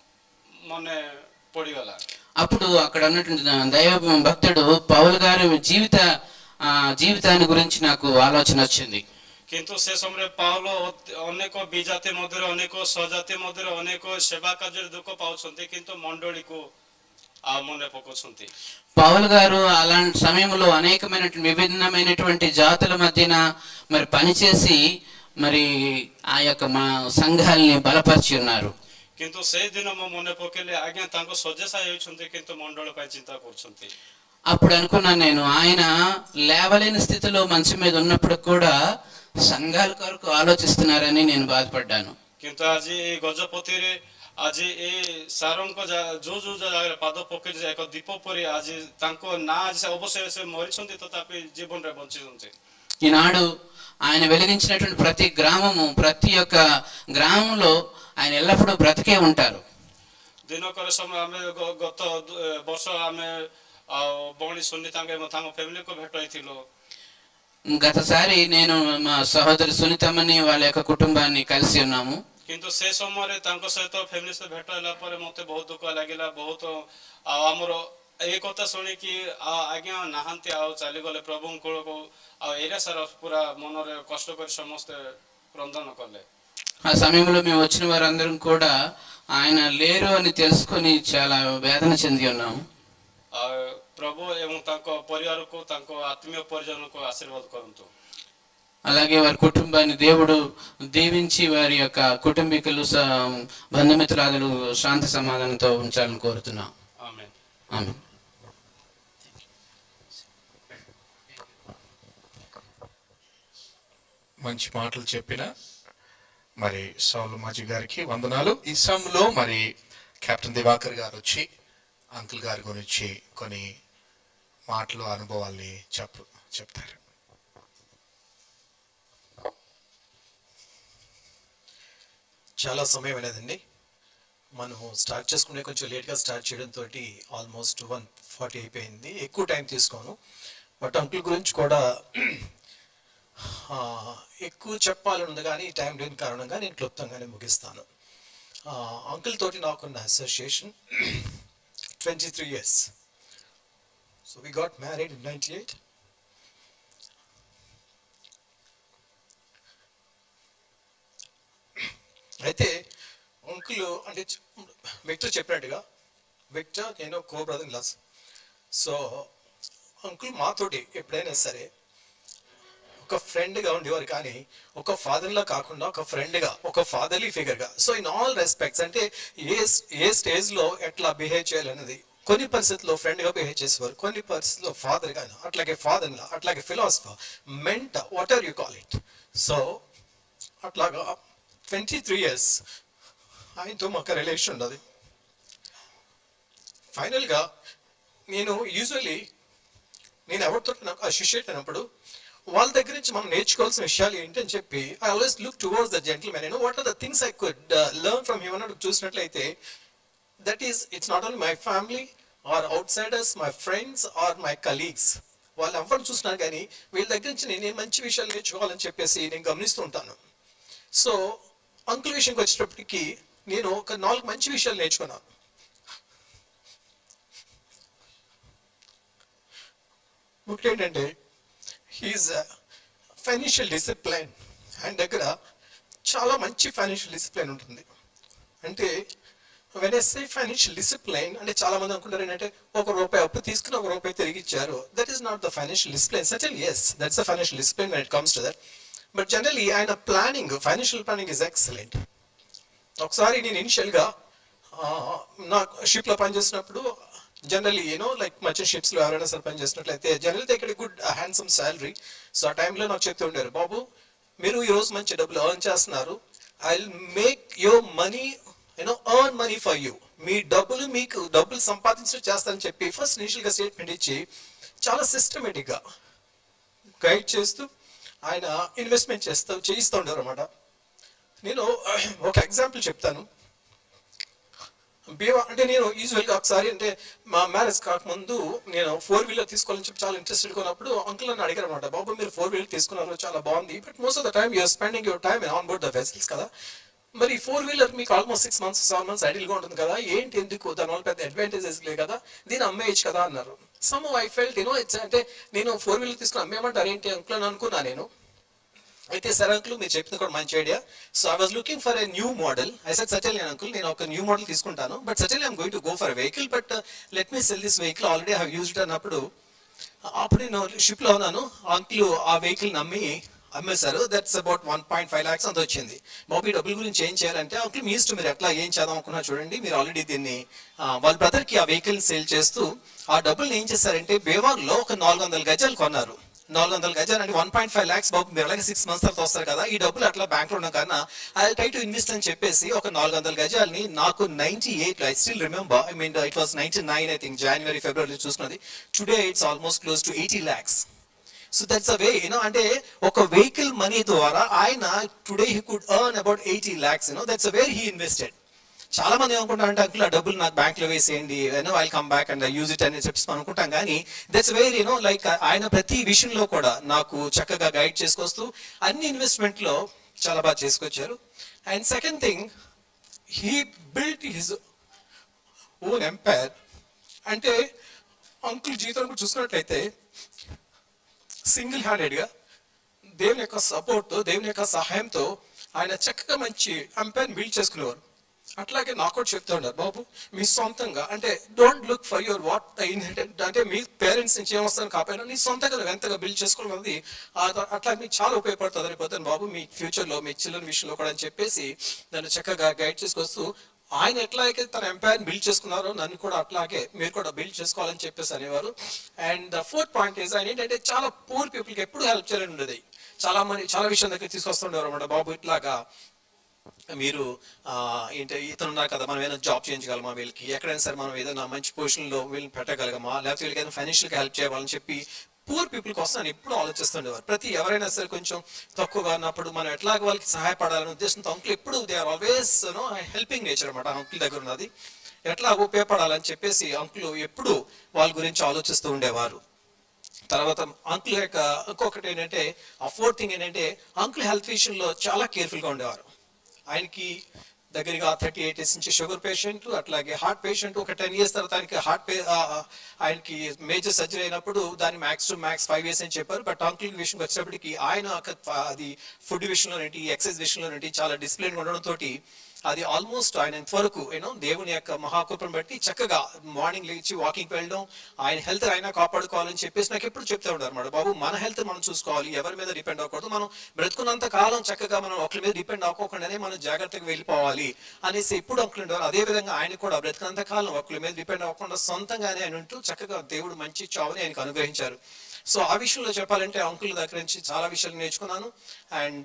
ମନେ ପଡିଗଲା అప్పుడు అక్కడ ఉన్నటువంటి దైవ భక్తుడు పౌల్ గారి జీవిత ఆ, జీవితాన్ని గురించి నాకు ఆలోచన వచ్చింది କିନ୍ତୁ ସେ ସମୟରେ ପାଉଲ ଅତ- ଅନେକ ବିଜାତି ମଧ୍ୟରେ ଅନେକ ସ୍ୱଜାତି ମଧ୍ୟରେ ଅନେକ ସେବା କାର୍ଯ୍ୟରେ ଦୁଃଖ ପାଉଛନ୍ତି କିନ୍ତୁ ମଣ୍ଡଳୀକୁ ଆଉ ମନେ ପକାଉଛନ୍ତି పౌల్ గారు అలాంటి సమయంలో అనేకమైనటువంటి విభిన్నమైనటువంటి జాతుల మధ్యన మరి పనిచేసి మరి ఆ యొక్క మా సంఘాల్ని బలపరిచి ఉన్నారు କିନ୍ତୁ ସେଇଦିନ ମୁଁ ମନେ ପକେଇଲି ଆଜ୍ଞା ତାଙ୍କ ଶଯ୍ୟାଶାୟୀ ହେଉଛନ୍ତି କିନ୍ତୁ ମଣ୍ଡଳ ପାଇଁ ଚିନ୍ତା କରୁଛନ୍ତି అప్పుడు అనుకున్నాను నేను ఆయన లేవలేని స్థితిలో మంచం మీద ఉన్నప్పుడు కూడా సంఘాల కొరకు ఆలోచిస్తున్నారని నేను బాధపడ్డాను କିନ୍ତୁ ଆଜି ଏଇ ଗଜପତିରେ ଆଜି ଏ ସାରଙ୍କ ଜା- ଯୋଉ ଯୋଉ ଜାଗାରେ ପାଦ ପକେଇଛି ଏକ ଦୀପ ପରି ଆଜି ତାଙ୍କ ନାଁ ଆଜି ସେ ଅବଶ୍ୟ ସେ ମରିଛନ୍ତି ତଥାପି ଜୀବନରେ ବଞ୍ଚିଛନ୍ତି ఈనాడు ఆయన వెలిగించినటువంటి ప్రతి గ్రామము ప్రతి ఒక్క గ్రామంలో ఆయన ఎల్లప్పుడూ బ్రతికే ఉంటారు ଦିନକର ସମୟ ଆମେ ଗ- ଗତ ଦୁ- ଏ, ବର୍ଷ ଆମେ ଆଉ ବଣି ସୁନି ତାଙ୍କ ଏବଂ ତାଙ୍କ ଫ୍ୟାମିଲିକୁ ଭେଟାଇଥିଲୁ గతసారి నేను మా సహోదరి సునీతమ్మని వాళ్ళ యొక్క కుటుంబాన్ని కలిసి ఉన్నాము କିନ୍ତୁ ସେ ସମୟରେ ତାଙ୍କ ସହିତ ଫ୍ୟାମିଲି ସହିତ ଭେଟ ହେଲା ପରେ ମୋତେ ବହୁତ ଦୁଃଖ ଲାଗିଲା ବହୁତ ଆଉ ଆମର ଏଇ କଥା ଶୁଣିକି ଆଉ ଆଜ୍ଞା ନାହାନ୍ତି ଆଉ ଚାଲିଗଲେ ପ୍ରଭୁଙ୍କ କୂଳକୁ ଆଉ ଏଇଟା ସାରା ପୁରା ମନରେ କଷ୍ଟ କରି ସମସ୍ତେ କ୍ରନ୍ଦନ କଲେ ఆ సమయంలో మేము వచ్చిన వారందరం కూడా ఆయన లేరు అని తెలుసుకొని చాలా వేదన చెంది ఉన్నాము ଆଉ ପ୍ରଭୁ ଏବଂ ତାଙ୍କ ପରିବାରକୁ ତାଙ୍କ ଆତ୍ମୀୟ ପରିଜନକୁ ଆଶୀର୍ବାଦ କରନ୍ତୁ అలాగే వారి కుటుంబాన్ని దేవుడు దీవించి వారి యొక్క కుటుంబీకులు స- బంధుమిత్రులాదులు శాంతి సమాధానంతో ఉంచాలని కోరుతున్నాం ఆమె ఆమె మంచి మాటలు చెప్పిన మరి సౌలు మాజీ గారికి వందనాలు ఈ సమయంలో మరి కెప్టెన్ దివాకర్ గారు వచ్చి అంకుల్ గారి గురించి కొన్ని మాటలు అనుభవాల్ని చెప్పు చెప్తారు చాలా సమయం అనేదండి మనం స్టార్ట్ చేసుకునే కొంచెం లేట్గా స్టార్ట్ చేయడంతో ఆల్మోస్ట్ వన్ ఫార్టీ అయిపోయింది ఎక్కువ టైం తీసుకోను బట్ అంకుల్ గురించి కూడా ఆ, ఎక్కువ చెప్పాలని ఉంది కానీ టైం లేని కారణంగా నేను క్లుప్తంగానే ముగిస్తాను అంకుల్ తోటి నాకున్న association twenty three years so we got married in ninety eight అయితే అంకుల్ అంటే విక్టర్ చెప్పినట్టుగా విక్టర్ నేను co brother loss so uncle మాతోటి ఎప్పుడైనా సరే ఒక ఫ్రెండ్గా ఉండేవారు కానీ ఒక ఫాదర్లా కాకుండా ఒక ఫ్రెండ్గా ఒక ఫాదర్లీ ఫిగర్గా సో ఇన్ ఆల్ రెస్పెక్ట్స్ అంటే ఏ ఏ స్టేజ్లో ఎట్లా బిహేవ్ చేయాలన్నది కొన్ని పరిస్థితుల్లో ఫ్రెండ్గా బిహేవ్ చేసేవారు కొన్ని పరిస్థితుల్లో ఫాదర్ గాను అట్లాగే ఫాదర్లా అట్లాగే ఫిలాసఫర్ మెంట what are you call it so అట్లాగా ట్వంటీ త్రీ ఇయర్స్ ఆయనతో మాకు రిలేషన్ ఉన్నది ఫైనల్గా నేను యూజువలీ నేను ఎవరితో నాకు అసోసియేట్ అయినప్పుడు వాళ్ళ దగ్గర నుంచి మనం నేర్చుకోవాల్సిన విషయాలు ఏంటి అని చెప్పి I always look towards the gentlemen నేను what are the things I could learn from him అన్నట్టు చూసినట్లయితే that is it's not only my family or outsiders my friends or my colleagues వాళ్ళు ఎవరు చూసినా కానీ వీళ్ళ దగ్గర నుంచి నేను ఏ మంచి విషయాలు నేర్చుకోవాలని చెప్పేసి నేను గమనిస్తూ ఉంటాను సో అంకుల్ విషయంకి వచ్చేటప్పటికి నేను ఒక నాలుగు మంచి విషయాలు నేర్చుకున్నాను ఒకటి ఏంటంటే హీఈస్ ఫైనాన్షియల్ డిసిప్లైన్ ఆయన దగ్గర చాలా మంచి ఫైనాన్షియల్ డిసిప్లైన్ ఉంటుంది అంటే when as say financial discipline అంటే చాలా మంది అనుకుంటారు ఏంటంటే ఒక రూపాయి అప్పు తీసుకుని ఒక రూపాయి తిరిగి ఇచ్చారు that is not the financial discipline subtle as that's the financial discipline when it comes to that but generally ఆయన planning financial planning is excellent ఒకసారి నేను ఇనిషియల్గా నా షిప్లో పనిచేసినప్పుడు జనరలీ యూనో లైక్ మర్చెంట్ షిప్స్లో ఎవరైనా సరే పనిచేసినట్లయితే జనరల్ ఇక్కడ గుడ్ హ్యాండ్సమ్ శాలరీ సో ఆ టైంలో నాకు చెప్తూ ఉండారు బాబు మీరు ఈరోజు మంచి డబ్బులు ఎర్న్ చేస్తున్నారు I will make your money you know earn money for you మీ డబ్బులు మీకు డబ్బులు సంపాదించడం చేస్తానని చెప్పి ఫస్ట్ ఇనిషియల్గా స్టేట్మెంట్ ఇచ్చి చాలా సిస్టమేటిక్గా గైడ్ చేస్తూ ఆయన ఇన్వెస్ట్మెంట్ చేస్తూ చేయిస్తూ ఉండేవారు అనమాట నేను ఒక ఎగ్జాంపుల్ చెప్తాను బీవా అంటే నేను యూజువల్గా ఒకసారి అంటే మా మ్యారేజ్ కాకముందు నేను ఫోర్ వీలర్ తీసుకోవాలని చెప్పి చాలా ఇంట్రెస్టెడ్ కొన్నప్పుడు అంకుల్ నన్ను అడిగారు అనమాట బాబు మీరు ఫోర్ వీలర్ తీసుకున్నారు చాలా బాగుంది but most of the time you're spending your time on board the vessels కదా మరి ఫోర్ వీలర్ మీకు almost six months seven months ఐడియల్గా ఉంటుంది కదా ఏంటి ఎందుకు దానివల్ల పెద్ద అడ్వాంటేజెస్ లేదు కదా దీన్ని అమ్మేయచ్చు కదా అన్నారు some I felt you know it's అంటే నేను ఫోర్ వీలర్ తీసుకుని అమ్మేయమంటారు ఏంటి అంకుల్ అని అనుకున్నా నేను అయితే సరే అంకుల్ మీరు చెప్పింది కూడా మంచి idea so I was looking for a new model I set subtle నేను అంకుల్ నేను ఒక న్యూ మోడల్ తీసుకుంటాను but subtle I'm going to go for vehicle but let me sell this vehicle already have used అన్నప్పుడు అప్పుడు నేను షిప్లో ఉన్నాను uncle ఆ వెహికల్ నమ్మి అమ్మేశారు that's about one point five lakhs అంత వచ్చింది బాబు ఈ డబ్బుల గురించి ఏం చేయాలంటే అంకుల్ మీ ఇష్టం మీరు ఎట్లా ఏం చేద్దాం అనుకున్నా చూడండి మీరు ఆల్రెడీ దీన్ని ఆ, వాళ్ళ బ్రదర్కి ఆ వెహికల్ సేల్ చేస్తూ ఆ డబ్బుల్ని ఏం చేశారంటే బేవాగ్లో ఒక నాలుగు వందల గజాలు కొన్నారు నాలుగు వందల గజాలు అంటే వన్ పాయింట్ ఫైవ్ ల్యాక్స్ బాబు మీరు అలాగే సిక్స్ మంత్స్ తర్వాత వస్తారు కదా ఈ డబ్బులు అట్లా బ్యాంక్ లో ఉన్న కన్నా ఐ ట్రై టు ఇన్వెస్ట్ అని చెప్పేసి ఒక నాలుగు వందల గజాలని నాకు ninety eight I still remember I mean it was ninety nine I think జనవరి ఫిబ్రవరి చూసుకున్నది today it's almost close to eighty lakhs so that's a way you know అంటే ఒక వెహికల్ మనీ ద్వారా ఆయన today he could earn about eighty lakhs you know that's a where he invested చాలా మంది అనుకుంటారంటే uncle ఆ డబ్బులు నాకు బ్యాంక్ లో వేసేయండి you know I come back and use it అని చెప్పి అనుకుంటాం కానీ దట్స్ వేర్ యూనో లైక్ ఆయన ప్రతి విషయంలో కూడా నాకు చక్కగా గైడ్ చేసుకొస్తూ అన్ని ఇన్వెస్ట్మెంట్ లో చాలా బాగా చేసుకొచ్చారు and second thing he built his own empire అంటే అంకుల్ జీవితం కూడా చూసుకున్నట్లయితే సింగిల్ హ్యాండెడ్గా దేవుని యొక్క సపోర్ట్తో దేవుని యొక్క సహాయంతో ఆయన చక్కగా మంచి అంపైర్ బిల్డ్ చేసుకునేవారు అట్లాగే నాకు కూడా చెప్తా ఉన్నారు బాబు మీ సొంతంగా అంటే don't look for your what inherited అంటే మీ పేరెంట్స్ నుంచి ఏమొస్తాను కాపాయినా నీ సొంతంగా నువ్వు ఎంతగా బిల్డ్ చేసుకోవాలి అట్లా మీకు చాలా ఉపయోగపడుతుంది అయిపోతాను బాబు మీ ఫ్యూచర్లో మీ చిల్డ్రన్ విషయంలో కూడా అని చెప్పేసి నన్ను చక్కగా గైడ్ చేసుకొస్తూ ఆయన ఎట్లా అయితే తన ఎంపైర్ బిల్డ్ చేసుకున్నారో నన్ను కూడా అట్లాగే మీరు కూడా బిల్డ్ చేసుకోవాలని చెప్పేసి అనేవారు అండ్ ఫోర్త్ పాయింట్ ఇస్ ఆయన ఏంటంటే చాలా పూర్ పీపుల్కి ఎప్పుడు హెల్ప్ చేయాలని ఉండేది చాలా మంది చాలా విషయం దగ్గర తీసుకొస్తుండేవారు అనమాట బాబు ఇట్లాగా మీరు ఆ, ఏంటి ఇతను ఉన్నారు కదా మనం ఏదైనా జాబ్ చేయించగలమా వీళ్ళకి ఎక్కడైనా సరే మనం ఏదైనా మంచి పొజిషన్లో వీళ్ళని పెట్టగలగమా లేకపోతే వీళ్ళకి ఏదైనా ఫైనాన్షియల్గా హెల్ప్ చేయాలని చెప్పి పూర్ పీపుల్ కోసం నేను ఎప్పుడు ఆలోచిస్తుండేవారు ప్రతి ఎవరైనా సరే కొంచెం తక్కువగా ఉన్నప్పుడు మనం ఎట్లాగ వాళ్ళకి సహాయపడాలనే ఉద్దేశంతో అంకుల్ ఎప్పుడు they are always no helping nature అనమాట అంకుల్ దగ్గర ఉన్నది ఎట్లా ఉపయోగపడాలని చెప్పేసి అంకుల్ ఎప్పుడు వాళ్ళ గురించి ఆలోచిస్తూ ఉండేవారు తర్వాత అంకుల్ యొక్క ఇంకొకటి ఏంటంటే ఆ ఫోర్త్ థింగ్ ఏంటంటే అంకుల్ హెల్త్ విషయంలో చాలా కేర్ఫుల్గా ఉండేవారు ఆయనకి దగ్గరగా థర్టీ ఎయిట్ ఇయర్స్ నుంచి షుగర్ పేషెంట్ అట్లాగే హార్ట్ పేషెంట్ ఒక టెన్ ఇయర్స్ తర్వాత ఆయనకి హార్ట్ ఆయనకి మేజర్ సర్జరీ అయినప్పుడు దాన్ని max to max five years అని చెప్పారు బట్ అంకుల్ విషయంకి వచ్చేటప్పటికి ఆయన ఒక ఫ- అది ఫుడ్ విషయంలో ఏంటి ఎక్సైజ్ విషయంలో ఏంటి చాలా డిసిప్లిన్ ఉండడం తోటి అది ఆల్మోస్ట్ ఆయన ఇంతవరకు యూనో దేవుని యొక్క మహాకృపను బట్టి చక్కగా మార్నింగ్ లేచి వాకింగ్ వెళ్ళడం ఆయన హెల్త్ అయినా కాపాడుకోవాలని చెప్పేసి నాకు ఎప్పుడు చెప్తూ ఉంటారు అన్నమాట బాబు మన హెల్త్ మనం చూసుకోవాలి ఎవరి మీద డిపెండ్ అవ్వకూడదు మనం బ్రతుకున్నంత కాలం చక్కగా మనం ఒకరి మీద డిపెండ్ అవ్వకుండానే మనం జాగ్రత్తగా వెళ్ళిపోవాలి అనేసి ఎప్పుడు అంకులు ఉండేవారు అదే విధంగా ఆయన కూడా బ్రతుకున్నంత కాలం ఒకరి మీద డిపెండ్ అవ్వకుండా సొంతంగానే ఆయన ఉంటూ చక్కగా దేవుడు మంచి చావుని ఆయనకు అనుగ్రహించారు సో ఆ విషయంలో చెప్పాలంటే అంకుల్ దగ్గర నుంచి చాలా విషయాలు నేర్చుకున్నాను అండ్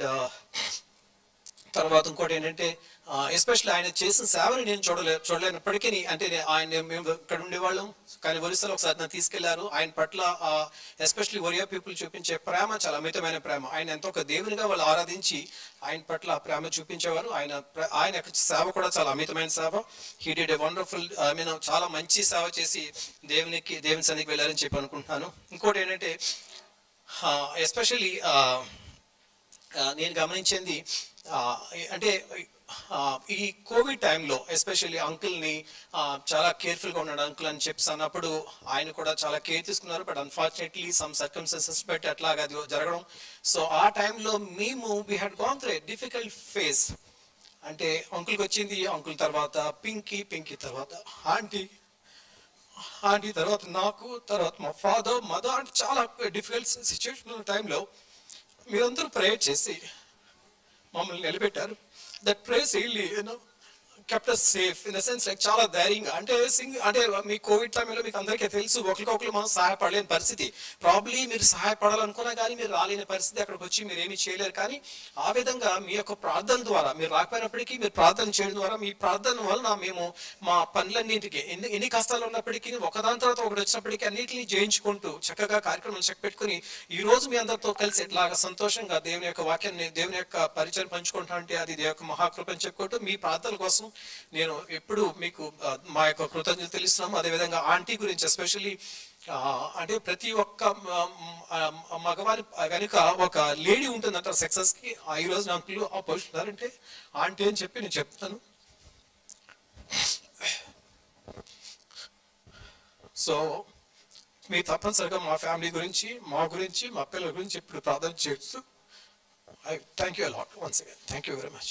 తర్వాత ఇంకోటి ఏంటంటే ఎస్పెషల్లీ ఆయన చేసిన సేవని నేను చూడలే చూడలేనప్పటికీ అంటే నే- ఆయన మేము ఇక్కడ ఉండేవాళ్ళం కానీ ఒరిస్సాలో ఒకసారి నన్ను తీసుకెళ్లారు ఆయన పట్ల ఎస్పెషల్లీ ఒరియా పీపుల్ చూపించే ప్రేమ చాలా అమితమైన ప్రేమ ఆయన ఎంతో ఒక దేవునిగా వాళ్ళు ఆరాధించి ఆయన పట్ల ఆ ప్రేమ చూపించేవారు ఆయన ప్ర- ఆయన యొక్క సేవ కూడా చాలా అమితమైన సేవ he did a wonderful I mean చాలా మంచి సేవ చేసి దేవునికి దేవుని సన్నిధికి వెళ్ళారని చెప్పి అనుకుంటున్నాను ఇంకోటి ఏంటంటే ఎస్పెషల్లీ నేను గమనించింది ఆ, అంటే ఆ, ఈ కోవిడ్ టైంలో ఎస్పెషల్లీ అంకుల్ని చాలా కేర్ఫుల్గా ఉన్నాడు అంకుల్ అని చెప్పి అన్నప్పుడు ఆయన కూడా చాలా కేర్ తీసుకున్నారు బట్ అన్ఫార్చునేట్లీ సమ్ సర్కమ్స్టెన్సెస్ బట్టి అట్లాగా అది జరగడం సో ఆ టైంలో మేము we had gone through difficult phase అంటే అంకుల్కి వచ్చింది అంకుల్ తర్వాత పింకీ పింకీ తర్వాత ఆంటీ ఆంటీ తర్వాత నాకు తర్వాత మా ఫాదర్ మదర్ అంటే చాలా డిఫికల్ట్ సిచ్యువేషన్ టైంలో మీరందరూ ప్రేయర్ చేసి మమ్మల్ని నిలబెట్టారు that prays really you know kept us safe in the sense like చాలా ధైర్యంగా అంటే సింగ్ అంటే మీ కోవిడ్ టైంలో మీకు అందరికీ తెలుసు ఒకరికొకరు మనం సహాయపడలేని పరిస్థితి ప్రాబ్లీ మీరు సహాయపడాలనుకున్నా కానీ మీరు రాలేని పరిస్థితి అక్కడికి వచ్చి మీరు ఏమీ చేయలేరు కానీ ఆ విధంగా మీ యొక్క ప్రార్థన ద్వారా మీరు రాకపోయినప్పటికీ మీరు ప్రార్థన చేయడం ద్వారా మీ ప్రార్థన వలన మేము మా పనులన్నింటికి ఎన్ని ఎన్ని కష్టాలు ఉన్నప్పటికీ ఒకదాని తర్వాత ఒకటి వచ్చినప్పటికీ అన్నింటినీ జయించుకుంటూ చక్కగా కార్యక్రమం చెక్ పెట్టుకుని ఈ రోజు మీ అందరితో కలిసి ఇట్లాగా సంతోషంగా దేవుని యొక్క వాక్యాన్ని దేవుని యొక్క పరిచయం పంచుకుంటా అంటే అది దేవుని యొక్క మహాకృప అని చెప్పుకుంటూ మీ ప్రార్థనల కోసం నేను ఎప్పుడు మీకు ఆ, మా యొక్క కృతజ్ఞత తెలుస్తున్నాము అదేవిధంగా ఆంటీ గురించి ఎస్పెషల్లీ అంటే ప్రతి ఒక్క మ- మ- మగవారి వెనుక ఒక లేడీ ఉంటుందంట సక్సెస్ కి ఆ ఈ రోజు నాకు ఆ పొజిషన్ అంటే ఆంటీ అని చెప్పి నేను చెప్తాను సో మీ తప్పనిసరిగా మా ఫ్యామిలీ గురించి మా గురించి మా పిల్లల గురించి ఇప్పుడు ప్రార్థన చేస్తూ I thank you a lot once again thank you very much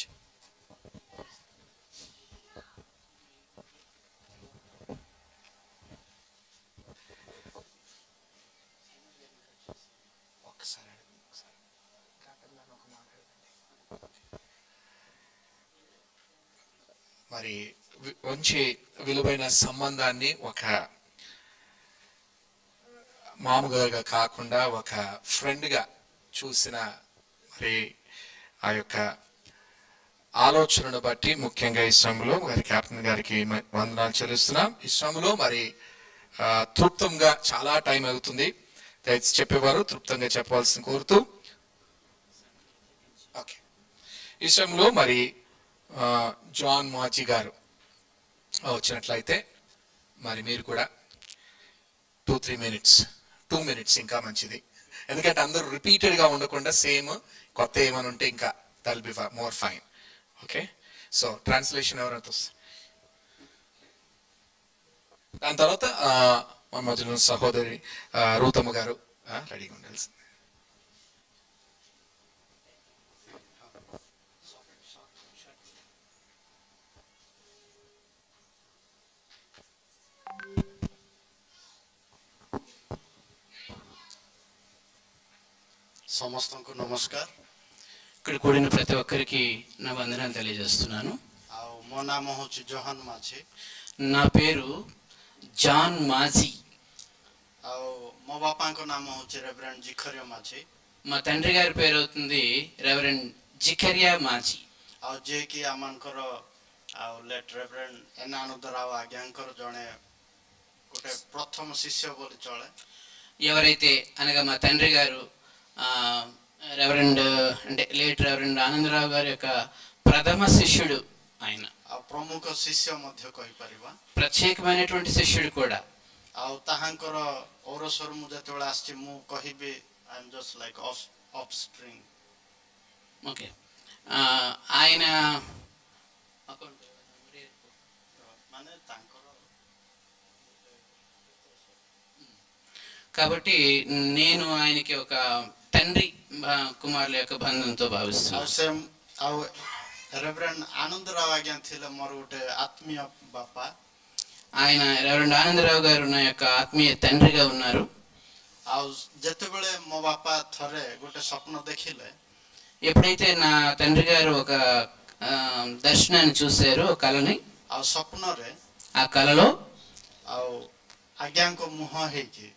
ఒకసారి అడగండి, ఒకసారి. మరి వి- మంచి విలువైన సంబంధాన్ని ఒక మామూలుగా కాకుండా ఒక ఫ్రెండ్గా చూసిన మరి ఆ యొక్క ఆలోచనను బట్టి ముఖ్యంగా ఈ శ్రమలో మరి కెప్టెన్ గారికి మ- వందనాలు చెల్లిస్తున్నాం ఈ శ్రమలో మరి ఆ, తృప్తంగా చాలా టైం అవుతుంది దయచేసి చెప్పేవారు తృప్తంగా చెప్పాల్సిన కోరుతూ ఓకే ఈ శ్రమలో మరి ఆ, జాన్ మాచి గారు వచ్చినట్లయితే మరి మీరు కూడా two three minutes two minutes ఇంకా మంచిది ఎందుకంటే అందరూ రిపీటెడ్గా ఉండకుండా సేమ్ కొత్త ఏమైనా ఉంటే ఇంకా that'll be more fine okay so translation ఎవరైతే వస్తుంది దాని తర్వాత ఆ, మన మధ్యలో ఉన్న సహోదరి ఆ, రూతమ్మ గారు ఆ, రెడీగా ఉండాల్సింది ସମସ୍ତଙ୍କୁ ନମସ୍କାର ఇక్కడ కూడిన ప్రతి ఒక్కరికి నా వందనాలు తెలియజేస్తున్నాను ଆଉ ମୋ ନାମ ହେଉଛି ଜହାନ ମାଝୀ నా పేరు జాన్ మాజీ ଆଉ ମୋ ବାପାଙ୍କ ନାମ ହେଉଛି ରେଭରେଣ୍ଡ ଜିଖରିୟ ମାଝୀ మా తండ్రి గారి పేరు అవుతుంది రెవరెండ్ జిఖరియా మాజీ ଆଉ ଯିଏକି ଆମମାନଙ୍କର ଆଉ late reverend N Anand Rao ଆଜ୍ଞାଙ୍କର ଜଣେ ଗୋଟେ ପ୍ରଥମ ଶିଷ୍ୟ ବୋଲି ଚଳେ ఎవరైతే అనగా మా తండ్రి గారు ఆ, రెవరెండ్ అంటే లేట్ రెవరెండ్ ఆనందరావు గారి యొక్క ప్రథమ శిష్యుడు ఆయన ଆଉ ପ୍ରମୁଖ ଶିଷ୍ୟ ମଧ୍ୟ କହିପାରିବା ప్రత్యేకమైనటువంటి శిష్యుడు కూడా ଆଉ ତାହାଙ୍କର ଔରସରୁ ମୁଁ ଯେତେବେଳେ ଆସିଛି ମୁଁ କହିବି I am just like of of string okay ఆ, ఆయన ମାନେ ତାଙ୍କର కాబట్టి నేను ఆయనకి ఒక తండ్రి బా- కుమారుల యొక్క బంధంతో ଆଉ భావిస్తున్నాను ସେ ଆଉ ରେଭରେଣ୍ଡ ଆନନ୍ଦ ରାଓ ଆଜ୍ଞା ଥିଲେ ମୋର ଗୋଟେ ଆତ୍ମୀୟ ବାପା ఆయన రెవరెండ్ ఆనందరావు గారు నా యొక్క ఆత్మీయ తండ్రిగా ఉన్నారు ଆଉ ଯେତେବେଳେ ମୋ ବାପା ଥରେ ଗୋଟେ ସ୍ୱପ୍ନ ଦେଖିଲେ ఎప్పుడైతే నా తండ్రి గారు ఒక ఆ, దర్శనాన్ని చూశారో ఒక కళని ଆଉ ସ୍ୱପ୍ନରେ ఆ కళలో ଆଉ ଆଜ୍ଞାଙ୍କ ମୁହଁ ହେଇକି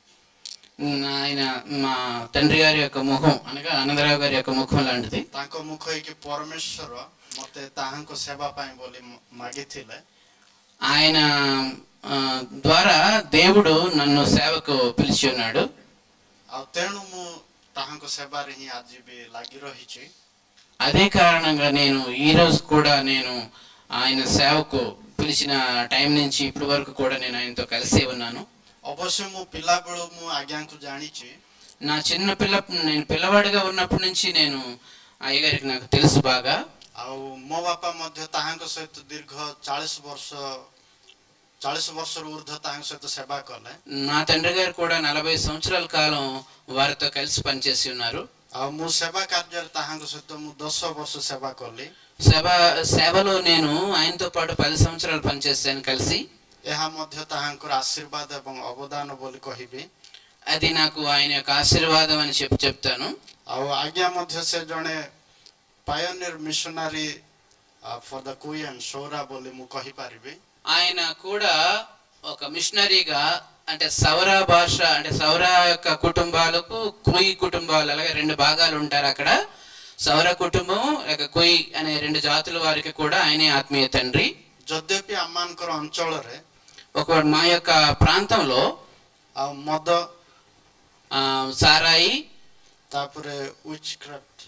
ఆయన మా తండ్రి గారి యొక్క ముఖం అనగా ఆనందరావు గారి యొక్క ముఖం లాంటిది ତାଙ୍କ ମୁଖ ହେଇକି ପରମେଶ୍ୱର ମତେ ତାହାଙ୍କ ସେବା ପାଇଁ ବୋଲି ମ- ମାଗିଥିଲେ ఆయన ఆ, ద్వారా దేవుడు నన్ను సేవకు పిలిచి ఉన్నాడు ଆଉ ତେଣୁ ମୁଁ ତାହାଙ୍କ ସେବାରେ ହିଁ ଆଜି ବି ଲାଗି ରହିଛି అదే కారణంగా నేను ఈ రోజు కూడా నేను ఆయన సేవకు పిలిచిన టైం నుంచి ఇప్పటి వరకు కూడా నేను ఆయనతో కలిసి ఉన్నాను ଅବଶ୍ୟ ମୁଁ ପିଲାବେଳୁ ମୁଁ ଆଜ୍ଞାଙ୍କୁ ଜାଣିଛି నా చిన్న పిల్ల నేను పిల్లవాడిగా ఉన్నప్పటి నుంచి నేను అయ్యగారికి నాకు తెలుసు బాగా ଆଉ ମୋ ବାପା ମଧ୍ୟ ତାହାଙ୍କ ସହିତ ଦୀର୍ଘ ଚାଳିଶ ବର୍ଷ ଚାଳିଶ ବର୍ଷରୁ ଉର୍ଦ୍ଧ୍ୱ ତାହାଙ୍କ ସହିତ ସେବା କଲେ నా తండ్రి గారు కూడా నలభై సంవత్సరాల కాలం వారితో కలిసి పనిచేసి ఉన్నారు ଆଉ ମୁଁ ସେବା କାର୍ଯ୍ୟରେ ତାହାଙ୍କ ସହିତ ମୁଁ ଦଶ ବର୍ଷ ସେବା କଲି సేవ సేవలో నేను ఆయనతో పాటు పది సంవత్సరాలు పనిచేశాను కలిసి ଏହା ମଧ୍ୟ ତାହାଙ୍କର ଆଶୀର୍ବାଦ ଏବଂ ଅବଦାନ ବୋଲି କହିବି అది నాకు ఆయన యొక్క ఆశీర్వాదం అని చెప్పి చెప్తాను ଆଉ ଆଜ୍ଞା ମଧ୍ୟ ସେ ଜଣେ pioneer missionary for the Kui and Saura ବୋଲି ମୁଁ କହିପାରିବି ఆయన కూడా ఒక మిషనరీగా అంటే సౌర భాష అంటే సౌర యొక్క కుటుంబాలకు కుయి కుటుంబాలు అలాగే రెండు భాగాలు ఉంటారు అక్కడ సౌర కుటుంబం లేక కుయి అనే రెండు జాతుల వారికి కూడా ఆయనే ఆత్మీయ తండ్రి ଯଦ୍ୟପି ଆମମାନଙ୍କର ଅଞ୍ଚଳରେ ఒక మా యొక్క ప్రాంతంలో ଆଉ ମଦ ఆ, సారాయి ତାପରେ witchcraft